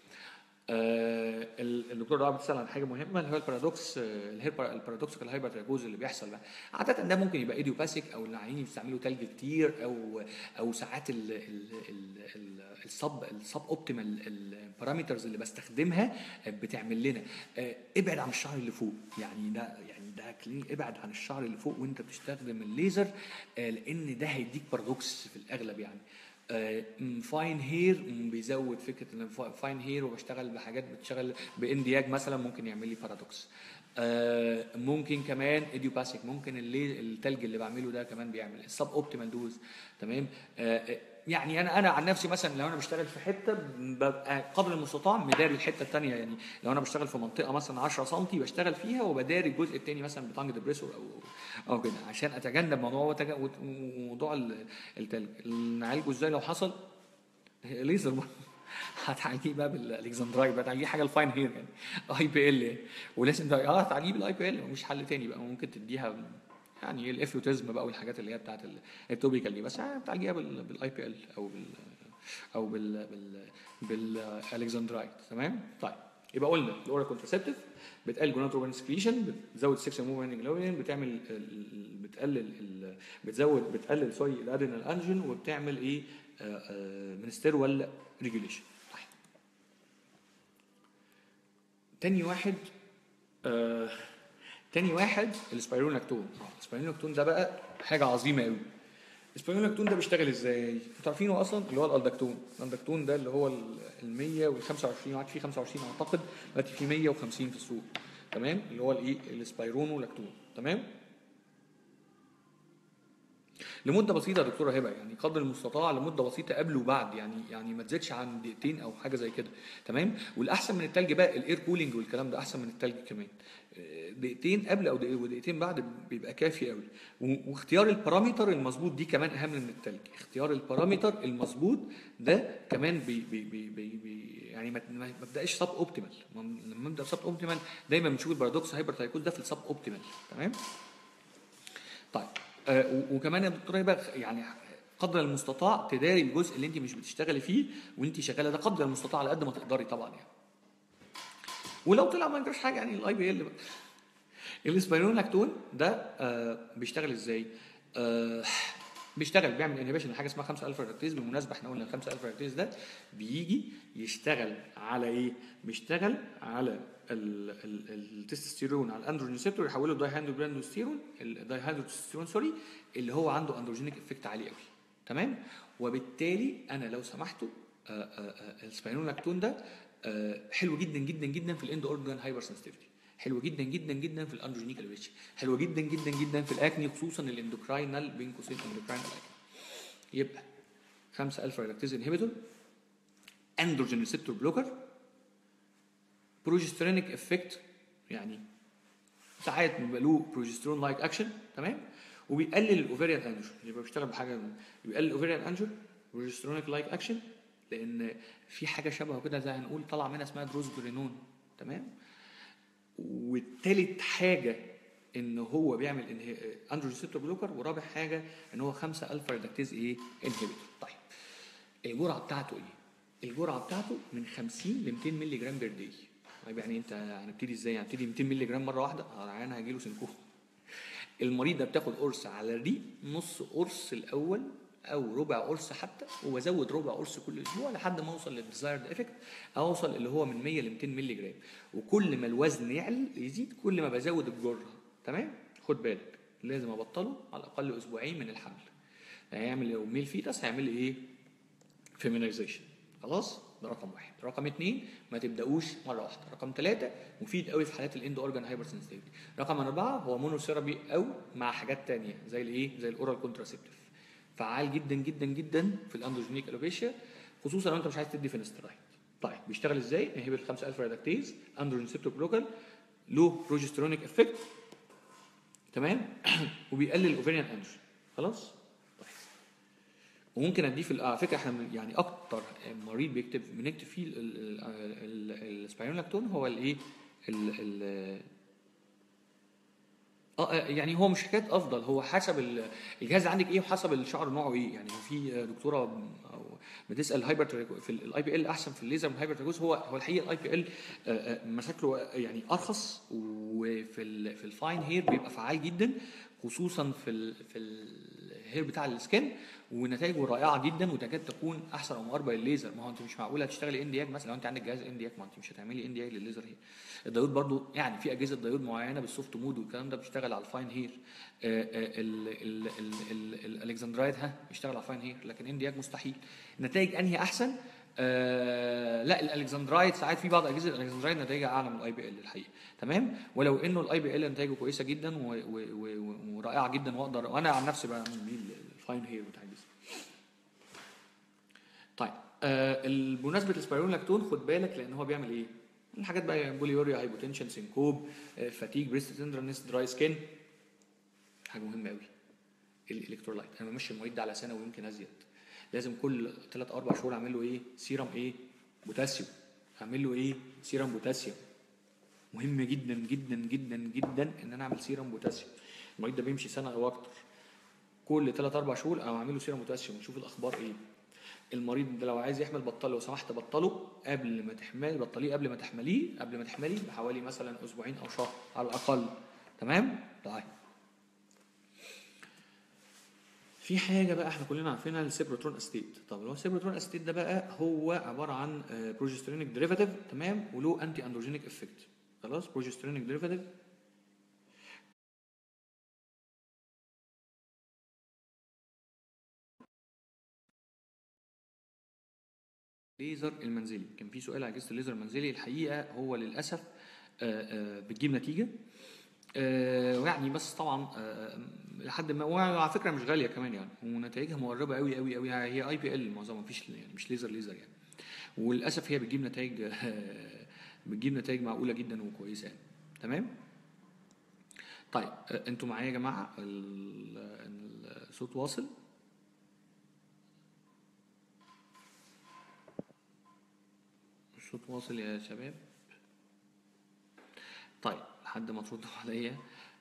آه ال- الدكتور دعاء بتسال عن حاجه مهمه اللي هو البارادوكس آه، الهيربر البارادوكسيكال هايبر تراجوز اللي بيحصل بقى عاده ده ممكن يبقى ايديوباثيك او العيانين بيستعملوا تلج كتير او او ساعات ال- ال- ال- ال- الصب الصب اوبتيمال البارامترز اللي بستخدمها بتعمل لنا آه، ابعد عن الشعر اللي فوق يعني ده يعني ده كلينيك ابعد عن الشعر اللي فوق وانت بتستخدم الليزر آه، لان ده هيديك بارادوكس في الاغلب يعني فاين هير بيزود فكره ان فاين هير وبشتغل بحاجات بتشتغل باندياج مثلا ممكن يعمل لي بارادوكس آه، ممكن كمان ايديوباثيك ممكن اللي التلج اللي بعمله ده كمان بيعمل السب اوبتيمال دوز تمام آه، يعني انا انا عن نفسي مثلا لو انا بشتغل في حته ببقى قدر المستطاع مداري الحته الثانيه يعني لو انا بشتغل في منطقه مثلا 10 سم بشتغل فيها وبداري الجزء الثاني مثلا بتانج ديبريسور او او كده عشان اتجنب موضوع وتج- وت- وموضوع ال- التلج نعالجه ازاي لو حصل ليزر هتعالجيه بقى بالالكسندرايت بقى تعالجيه حاجه الفاين هير يعني اي بي ال يعني ولازم ده اه هتعالجيه بالاي بي ال مفيش حل تاني بقى ممكن تديها يعني الافلوتيزم بقى والحاجات اللي هي بتاعت ال- التوبيكال دي بس يعني بتعالجيها بالاي بي ال او بال او بال بال بالالكسندرايت تمام طيب يبقى قلنا الاورال كونتراسبتيف بتقلل جوناتروبين سكريشن بتزود السكس موفمنت جلوبين بتعمل ال- ال- بتقلل ال- بتزود بتقلل سوري الادرينال انجين وبتعمل ايه منستيروال ريجوليشن طيب تاني واحد آه تاني واحد السبايروناكتون اه السبايروناكتون ده بقى حاجه عظيمه قوي السبايروناكتون ده بيشتغل ازاي؟ انتوا عارفينه اصلا اللي هو الالدكتون الالدكتون ده اللي هو ال 100 وال 25 وقعد فيه 25 اعتقد دلوقتي في 150 في السوق تمام اللي هو الايه السبايرونولاكتون تمام لمده بسيطه يا دكتوره هبه يعني قدر المستطاع لمده بسيطه قبل وبعد يعني يعني ما تزيدش عن دقيقتين او حاجه زي كده تمام والاحسن من التلج بقى الاير كولينج والكلام ده احسن من التلج كمان آه، دقيقتين قبل او دقيقة- ودقيقتين بعد بيبقى كافي قوي و- واختيار البارامتر المظبوط دي كمان اهم من التلج اختيار البارامتر المظبوط ده كمان بي بي بي بي بي يعني ما ما ما تبداش سب اوبتيمال لما نبدا سب اوبتيمال دايما بنشوف البارادوكس هايبر تايكوز ده في السب اوبتيمال تمام طيب آه و- وكمان يا دكتوره يبقى يعني قدر المستطاع تداري الجزء اللي انت مش بتشتغلي فيه وانت شغاله ده قدر المستطاع على قد ما تقدري طبعا يعني ولو طلع ما يجراش حاجه يعني الاي بي ال الاسبايرونلاكتون ده آه بيشتغل ازاي؟ آه بيشتغل بيعمل انهبيشن لحاجه اسمها 5 الفا ريدكتيز بالمناسبه احنا قلنا ال 5 الفا ريدكتيز ده بيجي يشتغل على ايه؟ بيشتغل على ال- ال- التستوستيرون على الاندروجين ريسبتور يحوله داي هيدروجينوستيرون الداي هيدروجينوستيرون سوري اللي هو عنده اندروجينيك افكت عالي قوي تمام؟ وبالتالي انا لو سمحتوا آه، آه، آه، السبايرونلاكتون ده آه، حلو جدا جدا جدا في الاند اورجان هايبر سنسيتيفيتي حلو جدا جدا جدا في الاندروجينيك الفيتش حلو جدا جدا جدا في الاكني خصوصا الاندوكراينال بين قوسين اندوكراينال اكني يبقى 5 الفا ريلاكتيز انهبيتور اندروجين ريسبتور بلوكر بروجسترينيك افكت يعني ساعات بيبقى له بروجسترون لايك اكشن تمام وبيقلل الاوفيريان انجر يبقى بيشتغل بحاجه بيقلل الاوفيريان انجر بروجسترونيك لايك اكشن لان في حاجه شبهه كده زي هنقول طلع منها اسمها دروزبرينون تمام والتالت حاجه ان هو بيعمل اندرو ريسبتور بلوكر ورابع حاجه ان هو 5 الفا ريدكتيز ايه انهبيتور طيب الجرعه بتاعته ايه؟ الجرعه بتاعته من 50 ل 200 مللي جرام بير داي طيب يعني انت هنبتدي ازاي؟ هنبتدي 200 مللي جرام مره واحده؟ العيان هيجي له سنكوف المريض ده بتاخد قرص على الريق نص قرص الاول او ربع قرص حتى وازود ربع قرص كل اسبوع لحد ما اوصل للديزايرد افكت اوصل اللي هو من 100 ل 200 مللي جرام وكل ما الوزن يعلى يزيد كل ما بزود الجرعه تمام خد بالك لازم ابطله على الاقل اسبوعين من الحمل هيعمل لو ميل فيتس هيعمل لي ايه فيمينايزيشن خلاص ده رقم واحد رقم اثنين ما تبداوش مره واحده رقم ثلاثه مفيد قوي في حالات الاند اورجان هايبر سنسيتيفيتي رقم اربعه هو مونوثيرابي او مع حاجات تانية زي الايه زي الاورال كونتراسيبتيف فعال جدا جدا جدا في الاندروجينيك الوبيشيا خصوصا لو انت مش عايز تدي فينسترايد طيب بيشتغل ازاي انهبيت 5 الفا ريدكتيز اندروجين سيبتور بلوكال له بروجسترونيك افكت تمام وبيقلل الاوفيريان انجن خلاص طيب وممكن اديه في على فكره احنا من- يعني اكتر مريض بيكتب بنكتب فيه السبايرونلاكتون هو الايه ال- ال- اه يعني هو مش حكايه افضل هو حسب ال- الجهاز اللي عندك ايه وحسب الشعر نوعه ايه يعني هو في دكتوره أو بتسال الهايبر تريكو- في الاي بي ال احسن في الليزر من الهايبر تريكوز هو هو الحقيقه الاي بي ال مشاكله يعني ارخص وفي ال في الفاين هير بيبقى فعال جدا خصوصا في ال في الهير بتاع السكن ونتائجه رائعه جدا وتكاد تكون احسن او مقاربه للليزر ما هو انت مش معقوله هتشتغلي اندياك مثلا لو انت عندك جهاز اندياك ما انت مش هتعملي اندياك للليزر هير الدايود برضو يعني في اجهزه دايود معينه بالسوفت مود والكلام ده بيشتغل على الفاين هير آه، آه، ال- ال- ال- ال- الالكسندرايد ها بيشتغل على الفاين هير لكن اندياك مستحيل النتائج انهي احسن آه لا الالكسندرايد ساعات في بعض اجهزه الالكسندرايد نتائجها اعلى من الاي بي ال الحقيقه تمام ولو انه الاي بي ال نتائجه كويسه جدا و- و- و- ورائعه جدا واقدر وانا عن نفسي بعمل بيه الفاين هير بتاع الجسم طيب آه بمناسبه السبايرونلاكتون خد بالك لان هو بيعمل ايه؟ الحاجات بقى بوليوريا هايبوتنشن سينكوب آه فاتيج بريست تندرنس دراي سكين حاجه مهمه قوي الالكترولايت انا بمشي المريض ده على سنه ويمكن ازيد لازم كل ثلاث او اربع شهور اعمل له ايه؟ سيرم ايه؟ بوتاسيوم اعمل له ايه سيرم بوتاسيوم مهم جدا جدا جدا جدا ان انا اعمل سيرم بوتاسيوم المريض ده بيمشي سنه او اكتر كل 3 4 شهور او اعمل له سيرم بوتاسيوم ونشوف الاخبار ايه المريض ده لو عايز يحمل بطل لو سمحت بطله قبل ما تحمل بطليه قبل ما تحمليه قبل ما تحملي بحوالي مثلا اسبوعين او شهر على الاقل تمام طيب في حاجه بقى احنا كلنا عارفينها السيبروترون استيت طب اللي هو السيبروترون استيت ده بقى هو عباره عن بروجسترينيك ديريفاتيف تمام وله انتي اندروجينيك افكت خلاص بروجسترينيك ديريفاتيف الليزر المنزلي كان في سؤال على اجهزه الليزر المنزلي الحقيقه هو للاسف آه، آه، بتجيب نتيجه آه، ويعني بس طبعا آه، لحد ما وعلى فكره مش غاليه كمان يعني ونتائجها مقربه قوي قوي قوي هي اي بي ال معظمها مفيش يعني مش ليزر ليزر يعني وللاسف هي بتجيب نتائج آه، بتجيب نتائج معقوله جدا وكويسه يعني تمام طيب آه، انتوا معايا يا جماعه ال- ال- الصوت واصل الصوت واصل يا شباب طيب لحد ما تردوا عليا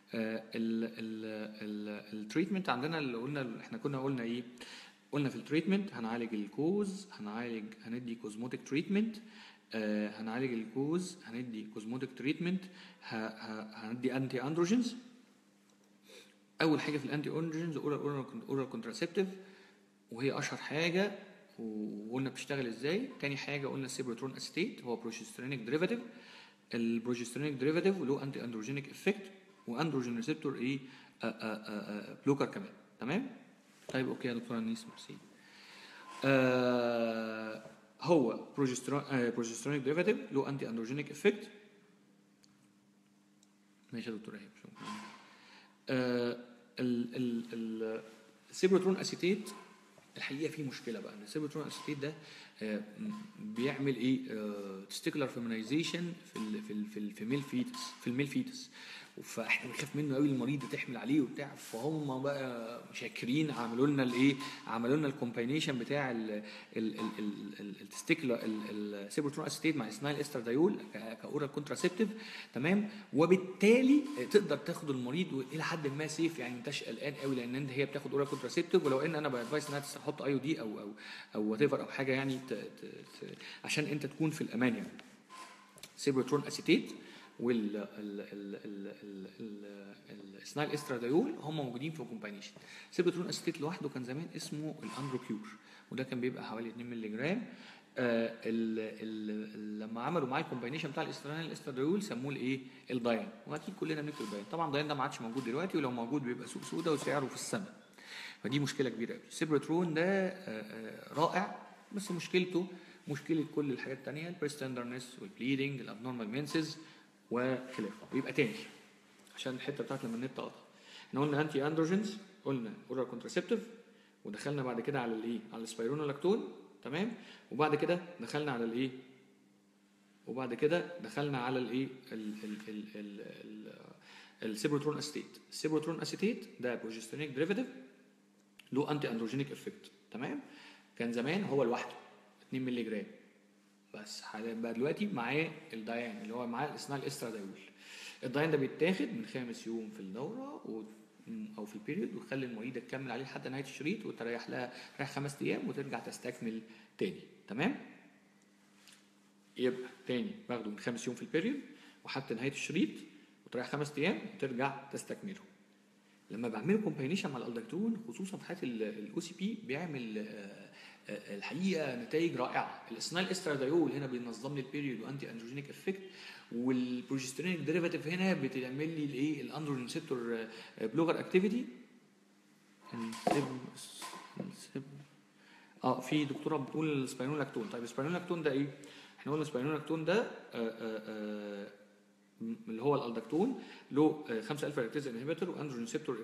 التريتمنت عندنا اللي قلنا احنا كنا قلنا ايه قلنا في التريتمنت هنعالج الكوز هنعالج هندي كوزموتيك تريتمنت هنعالج الكوز هندي كوزموتيك تريتمنت هندي انتي اندروجينز اول حاجه في الانتي اندروجينز اورال اورال كونتراسبتيف وهي اشهر حاجه وقلنا بتشتغل ازاي تاني حاجه قلنا السيبروترون اسيتيت هو بروجسترينيك ديريفاتيف البروجسترينيك ديريفاتيف وله انتي اندروجينيك افكت واندروجين ريسبتور ايه آه، آه، آه، بلوكر كمان تمام طيب اوكي يا دكتوره انيس ميرسي آه هو بروجسترون آه بروجسترونيك ديريفاتيف له انتي اندروجينيك افكت ماشي يا دكتور ايهاب شكرا آه ال ال ال السيبروترون اسيتيت الحقيقه في مشكله بقى ان السيبروترون اسيتيت ده آه، م- بيعمل ايه تستيكولار فيمينايزيشن في ال في ال في الفيميل فيتس في الميل فيتس فاحنا بنخاف منه قوي المريض تحمل عليه وبتاع فهم بقى مشاكرين عملوا لنا الايه عملوا لنا الكومباينيشن بتاع التستيكولار السيبروترون اسيتيت مع اسنايل استردايول كاورال كونتراسبتيف تمام وبالتالي تقدر تاخد المريض الى حد ما سيف يعني ما انتش قلقان قوي لان انت هي بتاخد اورال كونتراسبتيف ولو ان انا بادفايس انها تحط اي او دي او او او وات او حاجه يعني ت ت ت عشان انت تكون في الامان يعني سيبروترون اسيتيت وال ال ال ال ال ال السنايل استرادايول هم موجودين في كومباينيشن سيبروترون اسيتيت لوحده كان زمان اسمه الاندروكيور وده كان بيبقى حوالي 2 مللي جرام آه ال ال لما عملوا معاه الكومباينيشن بتاع الاسترادايول الاسترادايول سموه الايه الداين واكيد كلنا بنكتب الداين طبعا الداين ده ما عادش موجود دلوقتي ولو موجود بيبقى سوق سودا وسعره في السماء فدي مشكله كبيره قوي السيبروترون ده آه، آه، رائع بس مشكلته مشكله كل الحاجات التانية البريست تندرنس والبليدنج الابنورمال مينسز وخلافه ويبقى تاني عشان الحته بتاعت لما النت قطع احنا قلنا انتي اندروجينز قلنا اورال كونتراسبتيف ودخلنا بعد كده على الايه على السبايرونولاكتون تمام وبعد كده دخلنا على الايه وبعد كده دخلنا على الايه ال- ال- ال- ال- ال- السيبروترون اسيتيت السيبروترون اسيتيت ده بروجسترونيك ديريفاتيف له انتي اندروجينيك افكت تمام كان زمان هو لوحده 2 مللي جرام بس حاليا بقى دلوقتي معاه الدايان اللي هو معاه اسمها الاسترادايول الدايان ده بيتاخد من خامس يوم في الدوره و او في البيريود وتخلي المريضه تكمل عليه لحد نهايه الشريط وتريح لها تريح خمس ايام وترجع تستكمل تاني تمام يبقى تاني باخده من خامس يوم في البيريود وحتى نهايه الشريط وتريح خمس ايام وترجع تستكمله لما بعمله كومباينيشن مع الالدكتون خصوصا في حاله الاو سي بي بيعمل آه، آه، الحقيقه نتائج رائعه الاسنال استرادايول هنا بينظم لي البيريود وانتي اندروجينيك افكت والبروجسترينيك ديريفاتيف هنا بتعمل لي الايه الاندروجين ريسبتور بلوجر اكتيفيتي اه في دكتوره بتقول السباينولاكتون طيب السباينولاكتون ده ايه؟ احنا قلنا السباينولاكتون ده آه، آه، آه، م- اللي هو الالدكتون له آه، 5000 ريكتيز انهبيتور واندروجين ريسبتور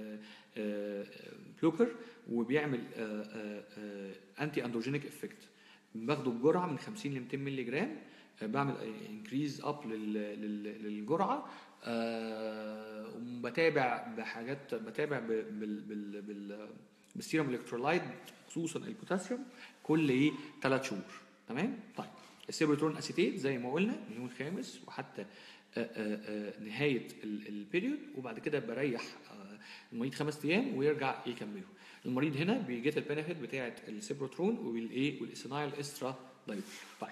بلوكر وبيعمل انتي اندروجينيك افكت باخده بجرعه من 50 ل 200 مللي جرام آه، بعمل انكريز اب للجرعه آه، وبتابع بحاجات بتابع ب- بال بال بال بالسيرم الكترولايت خصوصا البوتاسيوم كل ايه ثلاث شهور تمام طيب السيبروترون اسيتيت زي ما قلنا من اليوم الخامس وحتى آه، آه، آه، نهايه ال- البيريود وبعد كده بريح آه، المريض خمس ايام ويرجع يكمله المريض هنا بيجيت البنفيت بتاعه السيبروترون والايه والاسينايل استرا دايل طيب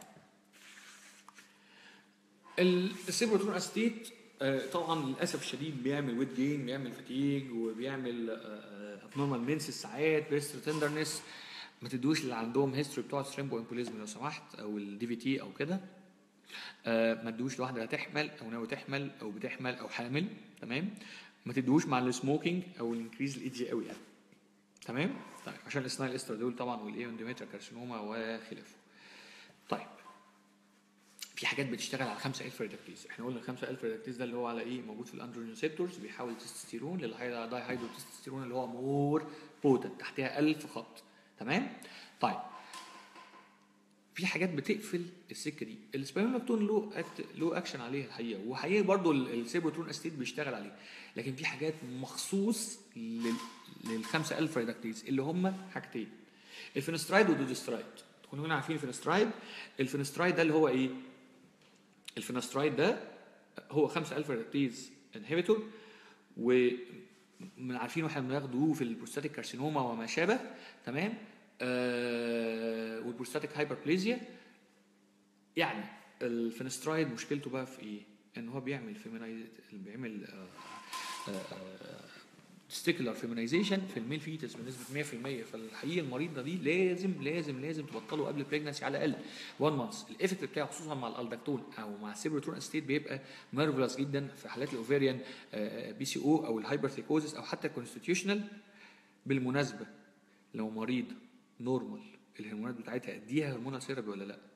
السيبروترون اسيتيت آه، طبعا للاسف الشديد بيعمل ويت جين بيعمل فتيج وبيعمل ابنورمال مينس ساعات بيرست تندرنس ما تدوش اللي عندهم هيستوري بتوع ثريمبو امبوليزم لو سمحت او الدي في تي او كده آه، ما تدوش لواحده هتحمل او ناوي تحمل او بتحمل او حامل تمام ما تدوش مع السموكينج او الانكريز الايدج قوي يعني تمام طيب عشان الاسنايل استرادول طبعا والايه اندوميترا كارسينوما وخلافه طيب في حاجات بتشتغل على 5000 ريدكتيز احنا قلنا 5000 ريدكتيز ده اللي هو على ايه موجود في الاندروجين ريسبتورز بيحول تستوستيرون للداي هيدرو تستوستيرون اللي هو مور بوتنت تحتها 1000 خط تمام طيب في حاجات بتقفل السكه دي السبايرونكتون له أكت... له اكشن عليها الحقيقه وحقيقه برضه السيبوترون استيت بيشتغل عليه لكن في حاجات مخصوص لل لل 5000 ريدكتيز اللي هم حاجتين الفينسترايد والدودسترايد كلنا عارفين الفينسترايد الفينسترايد ده اللي هو ايه الفينسترايد ده هو 5000 ريدكتيز انهبيتور ومن عارفين واحنا بناخده في البروستاتيك كارسينوما وما شابه تمام آه والبروستاتيك هايبربليزيا يعني الفينسترايد مشكلته بقى في ايه؟ ان هو بيعمل فيمينايز بيعمل تستيكولار فيمينايزيشن في الميل فيتس بنسبه 100% فالحقيقه المريض ده دي لازم لازم لازم تبطله قبل البريجنسي على الاقل 1 مانث الايفكت بتاعه خصوصا مع الالدكتون او مع السيبروتون استيت بيبقى مارفلس جدا في حالات الاوفيريان بي سي او او الهايبرثيكوزس او حتى الكونستيتيوشنال بالمناسبه لو مريض نورمال الهرمونات بتاعتها اديها هرمونال ثيرابي ولا لا؟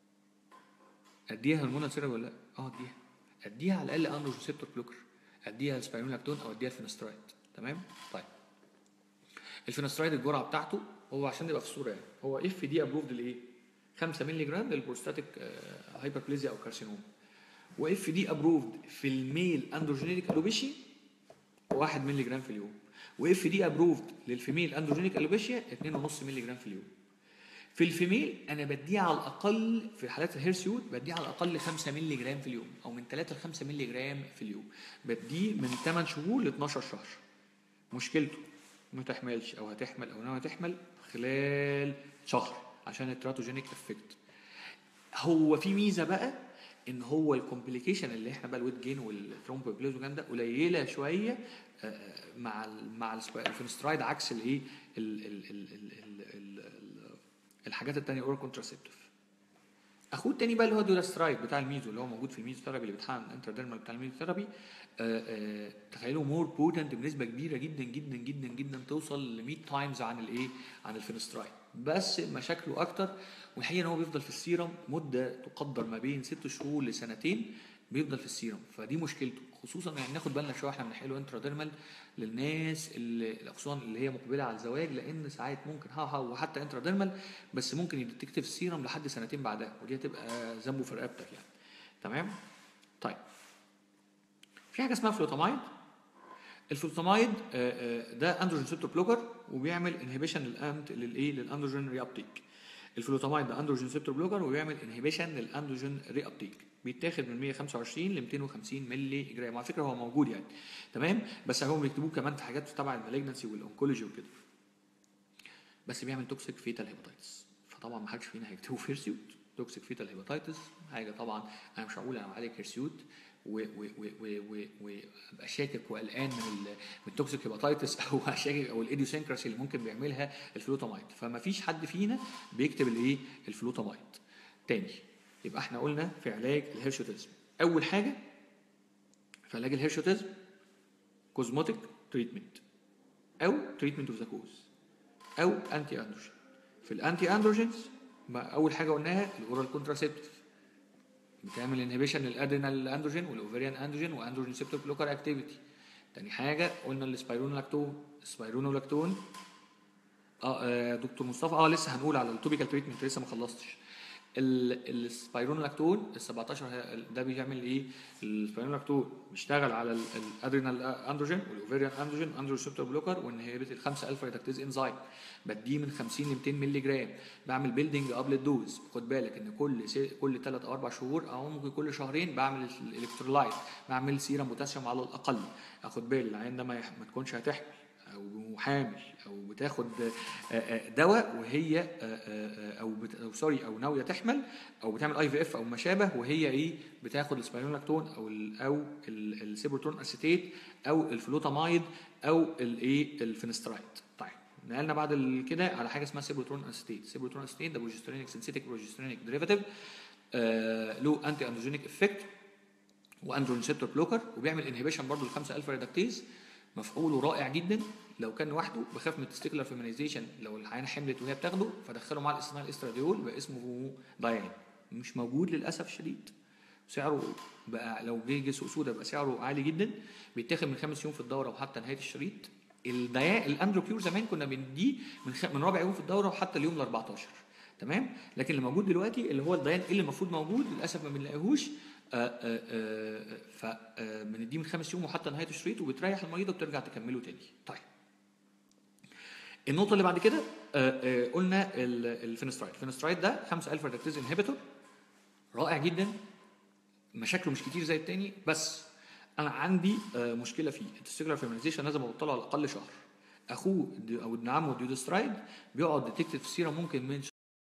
اديها هرمونال ثيرابي ولا لا؟ اه اديها اديها على الاقل اندروجين ريسبتور بلوكر اديها السبايرونلاكتون او اديها الفينسترايد تمام؟ طيب الفينسترايد الجرعه بتاعته هو عشان نبقى في الصوره يعني هو اف دي ابروفد لايه؟ 5 مللي جرام للبروستاتيك هايبربليزيا او كارسينوما واف دي ابروفد في الميل اندروجينيك الوبيشي 1 مللي جرام في اليوم واف دي ابروفد للفيميل اندروجينيك الوبيشيا 2.5 مللي جرام في اليوم في الفيميل انا بديها على الاقل في حالات الهيرسيوت بديها على الاقل 5 مللي جرام في اليوم او من 3 ل 5 مللي جرام في اليوم بديه من 8 شهور ل 12 شهر مشكلته ما تحملش او هتحمل او ناوي تحمل خلال شهر عشان التراتوجينيك افكت هو في ميزه بقى ان هو الكومبليكيشن اللي احنا بقى الويت جين والثرومبوبليز والكلام ده قليله شويه آه، مع ال مع السبا- الفينسترايد عكس الايه ال- ال- ال- ال- ال- ال- ال- الحاجات التانية اورال كونتراسيبتيف اخوه التاني بقى اللي هو دولاسترايد بتاع الميزو اللي هو موجود في الميزو ثيرابي اللي بيتحقن الانتراديرمال بتاع الميزو ثيرابي آه، آه، تخيلوا مور بوتنت بنسبه كبيره جدا جدا جدا جدا توصل ل 100 تايمز عن الايه عن الفينسترايد بس مشاكله اكتر والحقيقه ان هو بيفضل في السيرم مده تقدر ما بين ست شهور لسنتين بيفضل في السيرم فدي مشكلته خصوصا يعني ناخد بالنا شويه احنا بنحله انتراديرمال للناس اللي خصوصا اللي هي مقبله على الزواج لان ساعات ممكن ها ها وحتى انتراديرمال بس ممكن يديتكت في السيرم لحد سنتين بعدها ودي هتبقى ذنبه في رقبتك يعني تمام طيب في حاجه اسمها فلوتامايد الفلوتامايد آه، آه، ده اندروجين ريسبتور بلوكر وبيعمل انهبيشن للانت للايه للاندروجين ري ابتيك الفلوتامايد ده اندروجين ريسبتور بلوكر وبيعمل انهبيشن للاندروجين ري ابتيك بيتاخد من 125 ل 250 مللي جرام على فكره هو موجود يعني تمام بس هم بيكتبوه كمان في حاجات تبع المالجنسي والاونكولوجي وكده بس بيعمل توكسيك فيتال هيباتايتس فطبعا ما حدش فينا هيكتبه فيرسيوت توكسيك فيتال هيباتايتس حاجه طبعا انا مش هقول انا عليك هيرسيوت وابقى شاكك وقلقان من ال- من التوكسيك هيباتايتس او شاكك او الايديوسينكراسي اللي ممكن بيعملها الفلوتامايد فما فيش حد فينا بيكتب الايه الفلوتامايد تاني يبقى احنا قلنا في علاج الهيرشوتيزم اول حاجه في علاج الهيرشوتيزم كوزموتيك تريتمنت او تريتمنت اوف ذا كوز او انتي اندروجين في الانتي اندروجينز ما اول حاجه قلناها الاورال كونتراسيبتيف بتعمل انهبيشن للادرينال اندروجين والاوفريان اندروجين واندروجين ريسبتور بلوكر اكتيفيتي تاني حاجه قلنا السبايرونولاكتون السبايرونولاكتون اه آه، دكتور مصطفى اه لسه هنقول على التوبيكال تريتمنت لسه ما خلصتش ال- السبايرونولاكتون ال 17 هي- ده بيعمل ايه؟ السبايرونولاكتون بيشتغل على ال- الادرينال اندروجين والاوفيريان اندروجين اندرو ريسبتور بلوكر وانهبت ال 5 الفا ريدكتيز انزايم بديه من 50 ل 200 مللي جرام بعمل بيلدينج قبل الدوز خد بالك ان كل س... كل 3 او 4 شهور او ممكن كل شهرين بعمل الالكترولايت بعمل سيرم بوتاسيوم على الاقل اخد بالي العين ده ما, يح... ما تكونش هتحمل او حامل او بتاخد آه، آه، دواء وهي آه، آه، آه، او بت... او سوري او ناويه تحمل او بتعمل اي في اف او ما شابه وهي ايه بتاخد السبايرونلاكتون او ال او ال- السيبروتون اسيتيت او الفلوتامايد او الايه الفينسترايد طيب نقلنا بعد ال- كده على حاجه اسمها سيبروتون اسيتيت سيبروتون اسيتيت ده بروجسترينيك سينثيتيك بروجسترينيك ديريفاتيف آه له انتي اندروجينيك افكت واندرون ريسبتور بلوكر وبيعمل انهبيشن برضه ل 5 الفا ريدكتيز مفعوله رائع جدا لو كان لوحده بخاف من التستيكولار فيمينيزيشن لو العيانه حملت وهي بتاخده فدخله مع الاستثناء الاستراديول بقى اسمه دايان مش موجود للاسف الشديد سعره بقى لو جه سوق سودا بقى سعره عالي جدا بيتاخد من خمس يوم في الدوره وحتى نهايه الشريط الديا الاندرو كيور زمان كنا بنديه من خ... من رابع يوم في الدوره وحتى اليوم ال 14 تمام لكن اللي موجود دلوقتي اللي هو الديان اللي المفروض موجود للاسف ما بنلاقيهوش فبنديه من خمس يوم وحتى نهايه الشريط وبتريح المريضه وبترجع تكمله تاني طيب النقطه اللي بعد كده آه، آه، قلنا ال- الفينسترايد الفينسترايد ده 5 الفا ريدكتيز انهبيتور رائع جدا مشاكله مش كتير زي التاني بس انا عندي آه، مشكله فيه التستيكولار فيمينيزيشن لازم ابطله على الاقل شهر اخوه د- او ابن عمه الديودسترايد بيقعد ديتكتد في السيرم ممكن من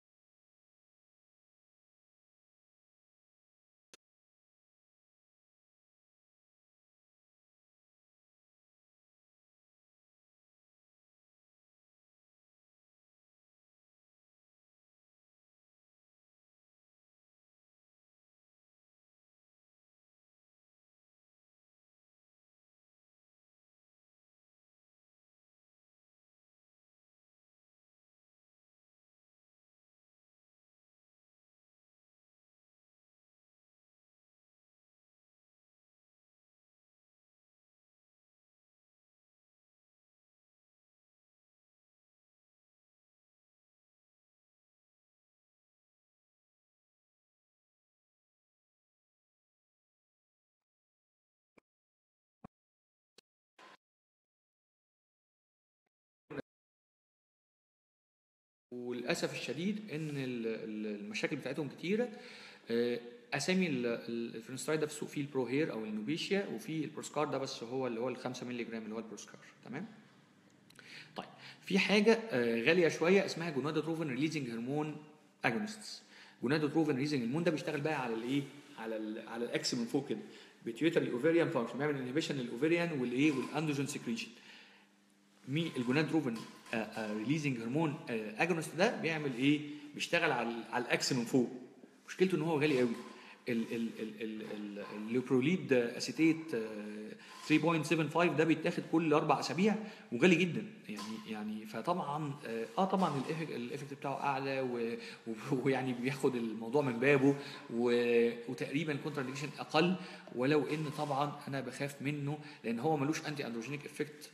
وللاسف الشديد ان ال- ال- المشاكل بتاعتهم كتيره آه، اسامي ال- ال- الفينسترايد ده في السوق فيه البرو هير او النوبيشيا وفي البروسكار ده بس هو اللي هو ال 5 مللي جرام اللي هو البروسكار تمام طيب في حاجه آه، غاليه شويه اسمها جونادوتروفين ريليزنج هرمون اجونستس جونادوتروفين ريليزنج هرمون ده بيشتغل بقى على الايه على ال على الاكس من فوق كده بيتيوتري اوفيريان فانكشن بيعمل انهبيشن للاوفيريان والايه والاندروجين سكريشن مي الجوناد دروفن ريليزنج هرمون اجونست ده بيعمل ايه؟ بيشتغل على ال- على الاكس من فوق مشكلته ان هو غالي قوي الليبروليد اسيتيت 3.75 ده بيتاخد كل اربع اسابيع وغالي جدا يعني يعني فطبعا اه آه طبعا الإفك- الايفكت بتاعه اعلى و- و- ويعني بياخد الموضوع من بابه و- وتقريبا الكونتراديكشن اقل ولو ان طبعا انا بخاف منه لان هو ملوش انتي اندروجينيك افكت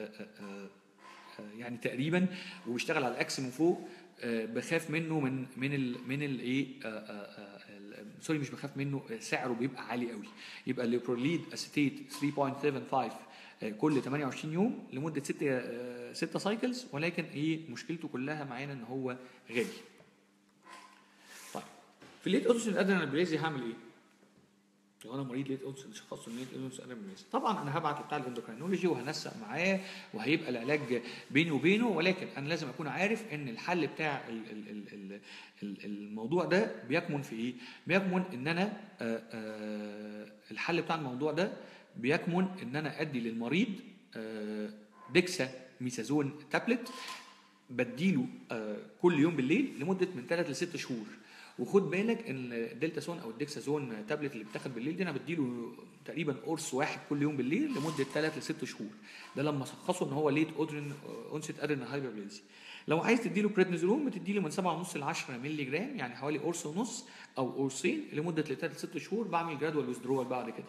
يعني تقريبا وبيشتغل على الاكس من فوق آه، بخاف منه من من ال من الايه سوري مش بخاف منه آه، سعره بيبقى عالي قوي يبقى الليبروليد اسيتيت 3.75 آه، كل 28 يوم لمده 6 6 سايكلز ولكن ايه مشكلته كلها معانا ان هو غالي طيب في الليت اوتوسين ادرينال بليزي هعمل ايه؟ لو انا مريض ليت اونس شخص من ليت اونس انا بالنسبه طبعا انا هبعت بتاع الاندوكرينولوجي وهنسق معاه وهيبقى العلاج بيني وبينه ولكن انا لازم اكون عارف ان الحل بتاع ال ال ال ال ال الموضوع ده بيكمن في ايه؟ بيكمن ان انا آه، آه، الحل بتاع الموضوع ده بيكمن ان انا ادي للمريض آه، ديكسا ميثازون تابلت بديله آه، كل يوم بالليل لمده من 3 ل 6 شهور وخد بالك ان الدلتاسون او الديكسازون تابلت اللي بتاخد بالليل دي انا بديله تقريبا قرص واحد كل يوم بالليل لمده 3 ل 6 شهور ده لما شخصوا ان هو ليت اودرين اونست ادرينال هايبربليزي لو عايز تديله بريدنيزولون بتديله من 7.5 ل 10 مللي جرام يعني حوالي قرص ونص او قرصين لمده 3 ل 6 شهور بعمل جرادوال ويزدرول بعد كده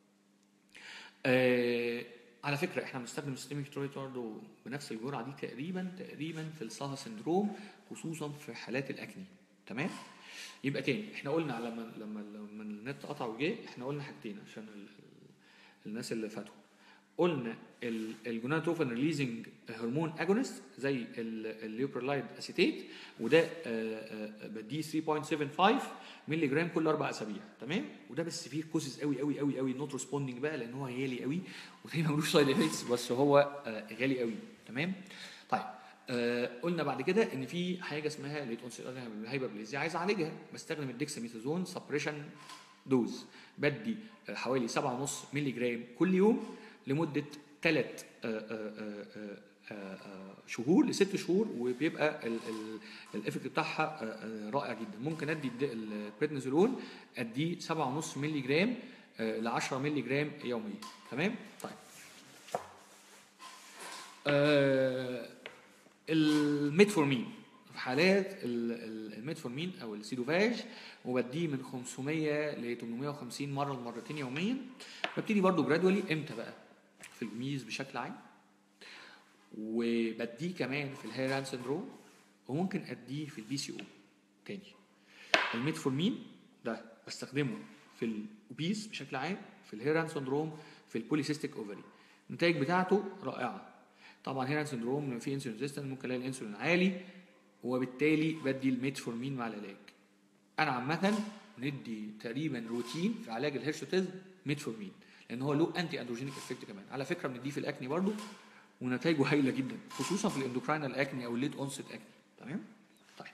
آه على فكره احنا بنستخدم السيستميك سترويد برضه بنفس الجرعه دي تقريبا تقريبا في الصها سندروم خصوصا في حالات الاكني تمام يبقى تاني احنا قلنا لما لما لما النت قطع وجه احنا قلنا حاجتين عشان ال- ال- الناس اللي فاتوا قلنا ال- الجوناتروفين ريليزنج هرمون اجونست زي ال- الليوبرلايد اسيتيت وده آه، آه، بديه 3.75 مللي جرام كل اربع اسابيع تمام وده بس فيه كوزز قوي قوي قوي قوي نوت ريسبوندنج بقى لان هو غالي قوي وتقريبا ملوش سايد افكتس بس هو آه، غالي قوي تمام طيب آه قلنا بعد كده ان في حاجه اسمها ليت اونست هايبربليزيا عايز اعالجها بستخدم الديكساميثازون سبريشن دوز بدي آه، حوالي 7.5 مللي جرام كل يوم لمده ثلاث شهور لست شهور وبيبقى ال- ال- الايفكت بتاعها آه، آه، رائع جدا ممكن ادي الد- البريدنيزولون اديه 7.5 مللي جرام ل 10 مللي جرام يوميا تمام طيب آه، الميتفورمين في حالات ال- ال- الميتفورمين او السيدوفاج وبديه من 500 ل 850 مره لمرتين يوميا ببتدي برضو جرادولي امتى بقى في الميز بشكل عام وبديه كمان في الهيران سندروم وممكن اديه في البي سي او تاني الميتفورمين ده بستخدمه في الاوبيس بشكل عام في الهيران سندروم في البوليسيستيك اوفري النتائج بتاعته رائعه طبعا هيران سندروم في انسولين ريزيستنت ممكن الاقي الانسولين عالي وبالتالي بدي الميتفورمين مع العلاج انا عامه ندي تقريبا روتين في علاج الهيرشوتيزم ميتفورمين لان هو له انتي اندروجينيك افكت كمان على فكره بنديه في الاكني برضو ونتائجه هايله جدا خصوصا في الاندوكراينال اكني او الليت اونست اكني تمام طيب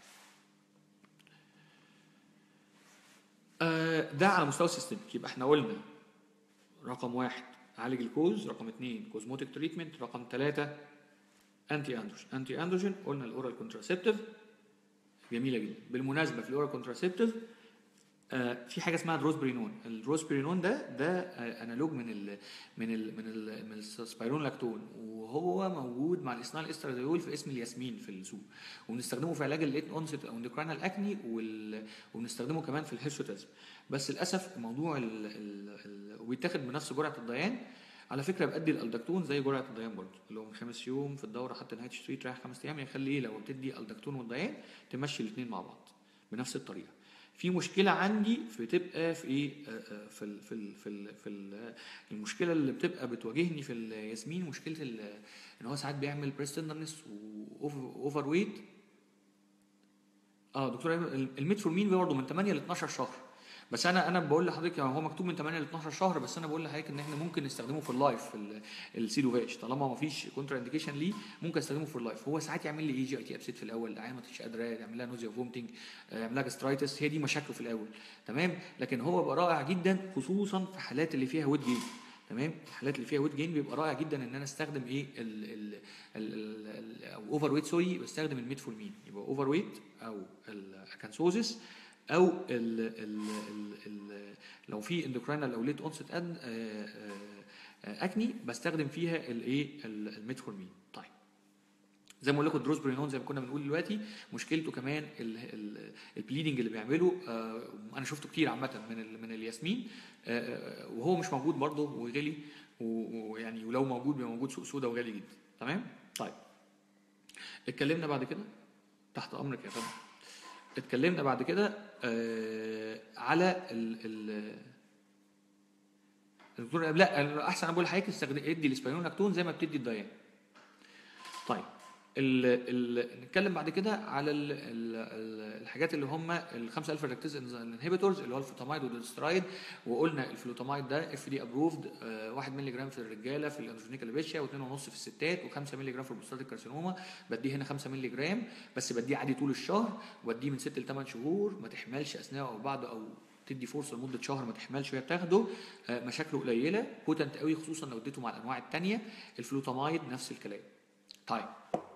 آه ده على مستوى السيستميك يبقى احنا قلنا رقم واحد عالج الكوز رقم اثنين كوزموتيك تريتمنت رقم ثلاثة انتي اندروجين انتي اندروجين قلنا الاورال كونتراسيبتيف جميله جدا بالمناسبه في الاورال كونتراسيبتيف آه في حاجه اسمها دروسبرينون الدروسبرينون ده ده آه انالوج من ال من ال من ال من السبايرون لاكتون وهو موجود مع الاثنال استراديول في اسم الياسمين في السوق وبنستخدمه في علاج الليت اونست او اندوكرينال اكني وال... وبنستخدمه كمان في الهيرشوتيزم بس للاسف موضوع ال... ال... ال... وبيتاخد بنفس جرعه الضيان على فكره بادي الالدكتون زي جرعه الضيان برضه اللي هو من خمس يوم في الدوره حتى نهايه الشريط تريح خمس ايام يخلي ايه لو بتدي الدكتون والضيان تمشي الاثنين مع بعض بنفس الطريقه في مشكله عندي بتبقى في ايه آه، آه، في ال في ال في ال في ال المشكله اللي بتبقى بتواجهني في الياسمين مشكله ال- ان هو ساعات بيعمل بريست تندرنس واوفر ويت اه دكتور أيمن، الميتفورمين برضه من 8 ل 12 شهر بس انا انا بقول لحضرتك يعني هو مكتوب من 8 ل 12 شهر بس انا بقول لحضرتك ان احنا ممكن نستخدمه في اللايف في ال- السيدوفاج طالما ما فيش كونترا انديكيشن ليه ممكن استخدمه في اللايف هو ساعات يعمل لي اي جي اي تي ابسيت في الاول العيال ما تبقاش قادره يعمل لها نوزيا فومتنج يعمل لها جاسترايتس هي دي مشاكله في الاول تمام لكن هو بيبقى رائع جدا خصوصا في حالات اللي فيها ويت جين تمام الحالات اللي فيها ويت جين بيبقى رائع جدا ان انا استخدم ايه ال ال ال ال او اوفر ويت سوري بستخدم الميتفورمين يبقى اوفر ويت او الاكانسوزيس او ال ال ال ال لو في اندوكراينال او ليت اونست اد اكني بستخدم فيها الايه ال- الميتفورمين طيب زي ما بقول لكم الدروسبرينون زي ما كنا بنقول دلوقتي مشكلته كمان البليدنج اللي بيعمله آه، انا شفته كتير عامه من ال- من الياسمين آه، آه، وهو مش موجود برضه وغالي و- ويعني ولو موجود بيبقى موجود سوق سودا وغالي جدا تمام طيب اتكلمنا بعد كده تحت امرك يا فندم اتكلمنا بعد كده آه على ال ال الدكتور لا احسن انا بقول لحضرتك استخدم ادي الاسبانيولاكتون زي ما بتدي الدايان طيب ال ال نتكلم بعد كده على ال ال ال الحاجات اللي هم ال 5 الفا ريكتيز انهبيتورز اللي هو الفلوتامايد والدسترايد وقلنا الفلوتامايد ده اف دي ابروفد 1 مللي جرام في الرجاله في الاندروجينيك البيشيا و2.5 في الستات و5 مللي جرام في البروستاتيك كارسينوما بديه هنا 5 مللي جرام بس بديه عادي طول الشهر وبديه من 6 ل 8 شهور ما تحملش اثناء او بعد او تدي فرصه لمده شهر ما تحملش وهي بتاخده آه، مشاكله قليله بوتنت قوي خصوصا لو اديته مع الانواع الثانيه الفلوتامايد نفس الكلام طيب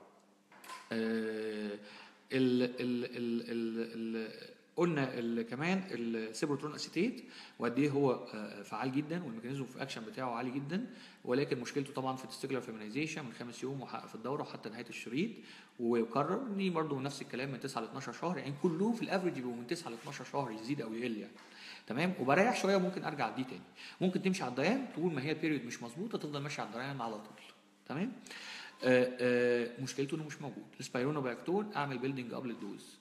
آه، ال ال ال ال ال قلنا ال كمان السيبروترون اسيتيت وقد ايه هو آه، فعال جدا والميكانيزم في اكشن بتاعه عالي جدا ولكن مشكلته طبعا في التستيكولار فيمينيزيشن من خمس يوم وح- في الدوره وحتى نهايه الشريط ويكرر دي برضه نفس الكلام من 9 ل 12 شهر يعني كلهم في الافريج بيبقوا من 9 ل 12 شهر يزيد او يقل يعني تمام وبريح شويه وممكن ارجع اديه تاني ممكن تمشي على الديان طول ما هي البيريود مش مظبوطه تفضل ماشي على الديان على طول تمام آه، آه، مشكلته انه مش موجود السبايرونوباكتون اعمل بيلدينج اب للدوز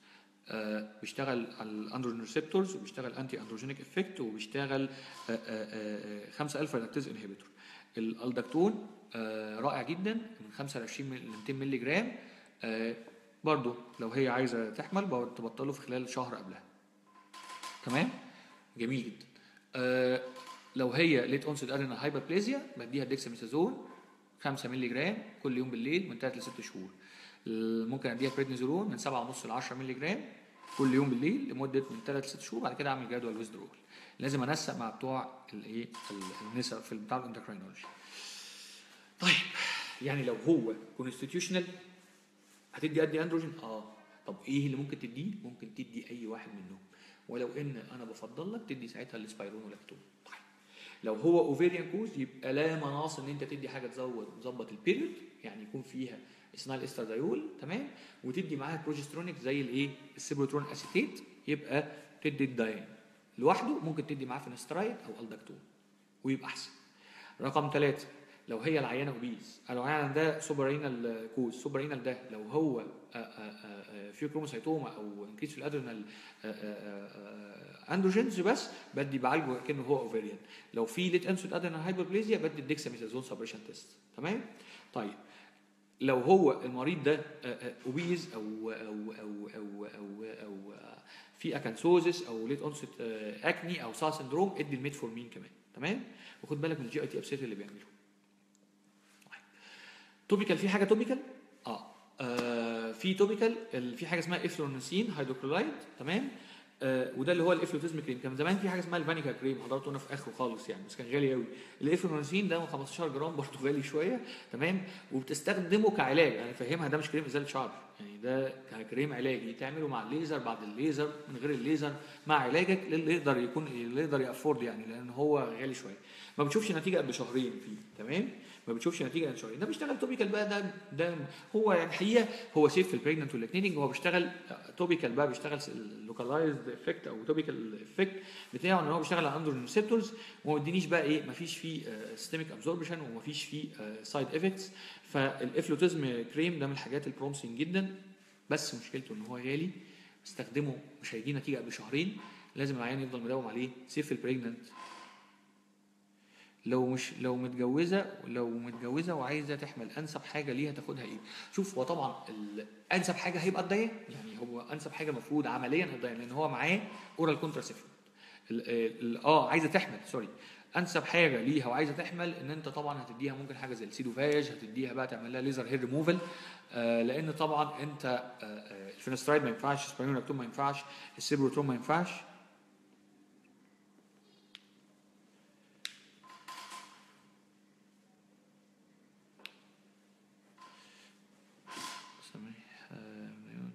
آه، بيشتغل على الاندروجين ريسبتورز وبيشتغل انتي اندروجينيك افكت وبيشتغل 5 الفا لاكتيز انهبيتور الالدكتون آه، رائع جدا من 5 ل 20 ل 200 مللي جرام آه، برضو لو هي عايزه تحمل تبطله في خلال شهر قبلها تمام جميل جدا آه، لو هي ليت اونست ادرينال هايبربليزيا بديها ديكساميثازون 5 مللي جرام كل يوم بالليل من 3 ل 6 شهور ال- ممكن اديها بريدنيزولون من 7.5 ل 10 مللي جرام كل يوم بالليل لمده من 3 ل 6 شهور بعد كده اعمل جدول ويزدرول لازم انسق مع بتوع الايه ال- النساء في بتاع الاندوكراينولوجي طيب يعني لو هو كونستيتيوشنال هتدي قد اندروجين اه طب ايه اللي ممكن تديه ممكن تدي اي واحد منهم ولو ان انا بفضل لك تدي ساعتها السبايرونولاكتون طيب لو هو اوفيريان كوز يبقى لا مناص ان انت تدي حاجه تزود تظبط البيريود يعني يكون فيها اثناء الاسترادايول تمام وتدي معاها بروجسترونيك زي الايه السيبروترون اسيتيت يبقى تدي الداين لوحده ممكن تدي معاه فينسترايد او الدكتون ويبقى احسن رقم ثلاثة لو هي العيانه اوبيز لو العيان ده سوبرينال كوز سوبرينال ده لو هو في كروموسايتوما او انكريس في الادرينال اندروجينز بس بدي بعالجه كانه هو اوفيريان لو في ليت انسود ادرينال هايبربليزيا بدي الديكساميثازون سبريشن تيست تمام طيب لو هو المريض ده اوبيز او او او او او, أو آه، في اكانسوزس او ليت اونست اكني او سا سندروم ادي الميتفورمين كمان تمام وخد بالك من الجي اي تي ابسيت اللي بيعمله توبيكال في حاجه توبيكال اه, آه في توبيكال ال- في حاجه اسمها افلونسين هيدروكلورايد تمام آه وده اللي هو الافلوتيزم كريم كان زمان في حاجه اسمها الفانيكا كريم حضرته هنا في اخره خالص يعني بس كان غالي قوي الافلونسين ده من 15 جرام برضه غالي شويه تمام وبتستخدمه كعلاج يعني فهمها ده مش كريم ازاله شعر يعني ده كريم علاجي تعمله مع الليزر بعد الليزر من غير الليزر مع علاجك للي يقدر يكون اللي يقدر يافورد يعني لان هو غالي شويه ما بتشوفش نتيجه قبل شهرين فيه تمام ما بتشوفش نتيجه قبل شهرين ده بيشتغل توبيكال بقى ده ده هو يعني الحقيقه هو سيف في البريجننت واللاكتيننج هو بيشتغل توبيكال بقى بيشتغل لوكالايزد افكت او توبيكال افكت بتاعه ان هو بيشتغل على اندروجين ريسبتورز وما ادينيش بقى ايه ما فيش فيه سيستميك ابزوربشن وما فيش فيه سايد افكتس فالافلوتيزم كريم ده من الحاجات البرومسنج جدا بس مشكلته ان هو غالي استخدمه مش هيجي نتيجه قبل شهرين لازم العيان يفضل مداوم عليه سيف البريجننت لو مش لو متجوزه لو متجوزه وعايزه تحمل انسب حاجه ليها تاخدها ايه شوف هو طبعا ال- انسب حاجه هيبقى الدايه يعني هو انسب حاجه المفروض عمليا الدايه لان هو معاه اورال كونتراسيفت اه عايزه تحمل سوري انسب حاجه ليها وعايزه تحمل ان انت طبعا هتديها ممكن حاجه زي السيدوفاج هتديها بقى تعمل لها ليزر هير ريموفال آه لان طبعا انت آه آه الفينسترايد ما ينفعش السباينولاكتون ما ينفعش السيبروتروم ما ينفعش سامح، آه،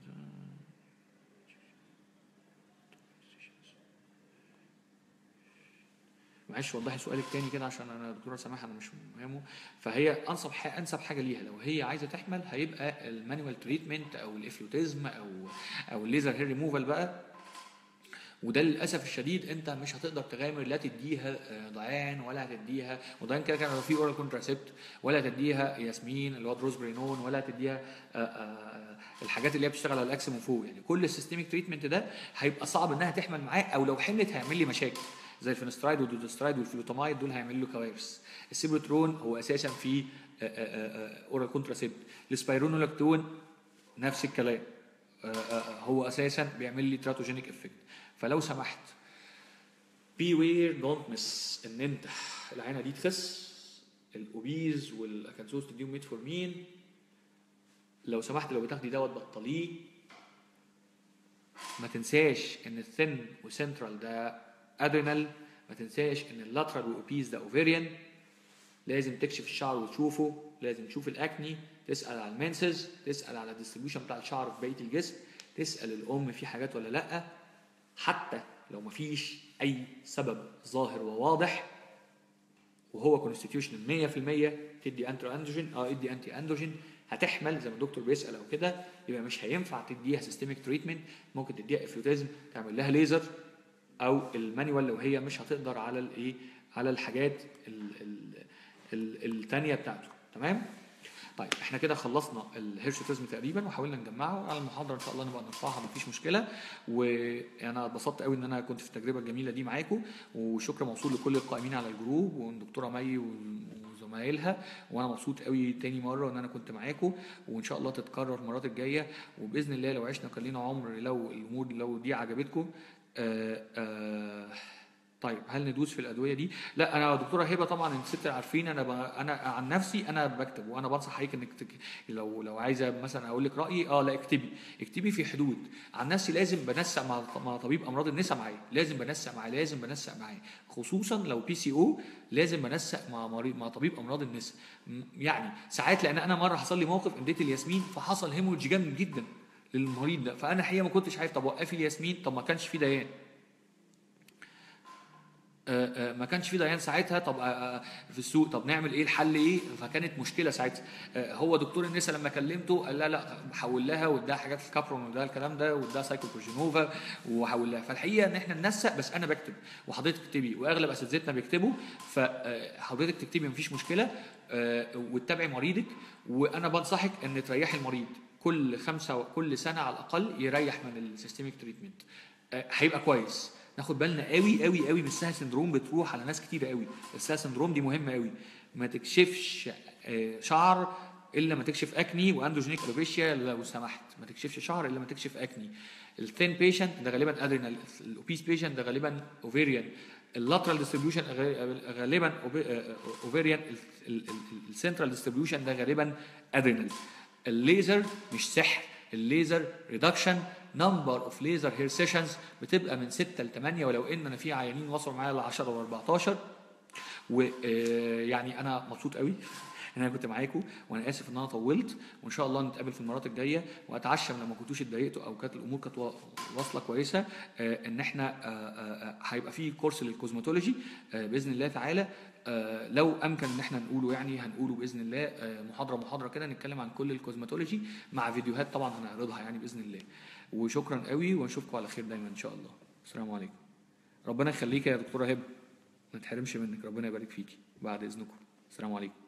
معلش وضحي سؤالك تاني كده عشان انا دكتوره سماح انا مش مهمه فهي انسب حاجه انسب حاجه ليها لو هي عايزه تحمل هيبقى المانوال تريتمنت او الافلوتيزم او او الليزر هير ريموفال بقى وده للاسف الشديد انت مش هتقدر تغامر لا تديها آه، ضيان ولا هتديها وضيان كده كان لو في اورال كونتراسيبت ولا تديها ياسمين اللي هو دروزبرينون ولا تديها آه، آه، الحاجات اللي هي بتشتغل على الاكس من فوق يعني كل السيستميك تريتمنت ده هيبقى صعب انها تحمل معاه او لو حملت هيعمل لي مشاكل زي الفينسترايد والدودوسترايد والفلوتامايد دول هيعملوا له كوارث السيبروترون هو اساسا في اورال كونتراسيبت السبايرونولاكتون نفس الكلام آه، آه، هو اساسا بيعمل لي تراتوجينيك افكت فلو سمحت بي وير دونت مس ان انت العينه دي تخس الاوبيز والاكانسوس تديهم ميتفورمين لو سمحت لو بتاخدي دواء تبطليه ما تنساش ان الثن وسنترال ده ادرينال ما تنساش ان اللاترال والاوبيز ده اوفيريان لازم تكشف الشعر وتشوفه لازم تشوف الاكني تسال على المنسز تسال على الديستريبيوشن بتاع الشعر في بقيه الجسم تسال الام في حاجات ولا لا حتى لو مفيش اي سبب ظاهر وواضح وهو كونستيتيوشن 100% تدي انتي اندروجين اه ادي انتي اندروجين هتحمل زي ما الدكتور بيسال او كده يبقى مش هينفع تديها سيستميك تريتمنت ممكن تديها افلوتيزم تعمل لها ليزر او المانيوال لو هي مش هتقدر على الايه على الحاجات ال- ال- ال- التانية بتاعته تمام طيب احنا كده خلصنا الهيرشوتيزم تقريبا وحاولنا نجمعه على المحاضره ان شاء الله نبقى نرفعها مفيش مشكله وانا اتبسطت قوي ان انا كنت في التجربه الجميله دي معاكم وشكر موصول لكل القائمين على الجروب والدكتوره مي وزمايلها وانا مبسوط قوي تاني مره ان انا كنت معاكم وان شاء الله تتكرر المرات الجايه وباذن الله لو عشنا كان لينا عمر لو الامور لو دي عجبتكم آه آه طيب هل ندوس في الادويه دي؟ لا انا دكتوره هبه طبعا انت ست عارفين انا ب... انا عن نفسي انا بكتب وانا بنصح حضرتك انك تك... لو لو عايزه مثلا اقول لك رايي اه لا اكتبي اكتبي في حدود عن نفسي لازم بنسق مع مع طبيب امراض النساء معايا لازم بنسق معاه لازم بنسق معاه خصوصا لو بي سي او لازم بنسق مع مريض مع طبيب امراض النساء م- يعني ساعات لان انا مره حصل لي موقف اديت الياسمين فحصل هيموريدج جامد جدا للمريض ده فانا حقيقه ما كنتش عارف طب وقفي الياسمين طب ما كانش في ديان آه، آه، ما كانش في ديان ساعتها طب آه، آه، في السوق طب نعمل ايه الحل ايه فكانت مشكله ساعتها آه، هو دكتور النساء لما كلمته قال لا لا حول لها واداها حاجات الكابرون واداها الكلام ده واداها سايكوبروجينوفا وحول لها فالحقيقه ان احنا ننسق بس انا بكتب وحضرتك تكتبي واغلب اساتذتنا بيكتبوا فحضرتك تكتبي مفيش مشكله آه، وتتابعي مريضك وانا بنصحك ان تريحي المريض كل خمسه كل سنه على الاقل يريح من السيستميك تريتمنت هيبقى كويس ناخد بالنا قوي قوي قوي من السها سندروم بتروح على ناس كتيره قوي السها سندروم دي مهمه قوي ما تكشفش آه، شعر الا ما تكشف اكني واندروجينيك الوبيشيا لو سمحت ما تكشفش شعر الا ما تكشف اكني الثين بيشنت ده غالبا ادرينال الاوبيس بيشنت ده غالبا اوفيريان اللاترال ديستريبيوشن غالبا اوفيريان السنترال ديستريبيوشن ده غالبا ادرينال الليزر مش سحر الليزر ريدكشن نمبر اوف ليزر هير سيشنز بتبقى من 6 ل 8 ولو ان انا في عيانين وصلوا معايا ل 10 و 14 ويعني انا مبسوط قوي ان انا كنت معاكم وانا اسف ان انا طولت وان شاء الله نتقابل في المرات الجايه واتعشم لو ما كنتوش اتضايقتوا او كانت الامور كانت وا- واصله كويسه آه، ان احنا آه، آه، آه، هيبقى في كورس للكوزماتولوجي آه، باذن الله تعالى آه، لو امكن ان احنا نقوله يعني هنقوله باذن الله آه، محاضره محاضره كده نتكلم عن كل الكوزماتولوجي مع فيديوهات طبعا هنعرضها يعني باذن الله وشكرا قوي ونشوفكم على خير دايما ان شاء الله السلام عليكم ربنا يخليك يا دكتوره هبه ما تحرمش منك ربنا يبارك فيكي بعد اذنكم السلام عليكم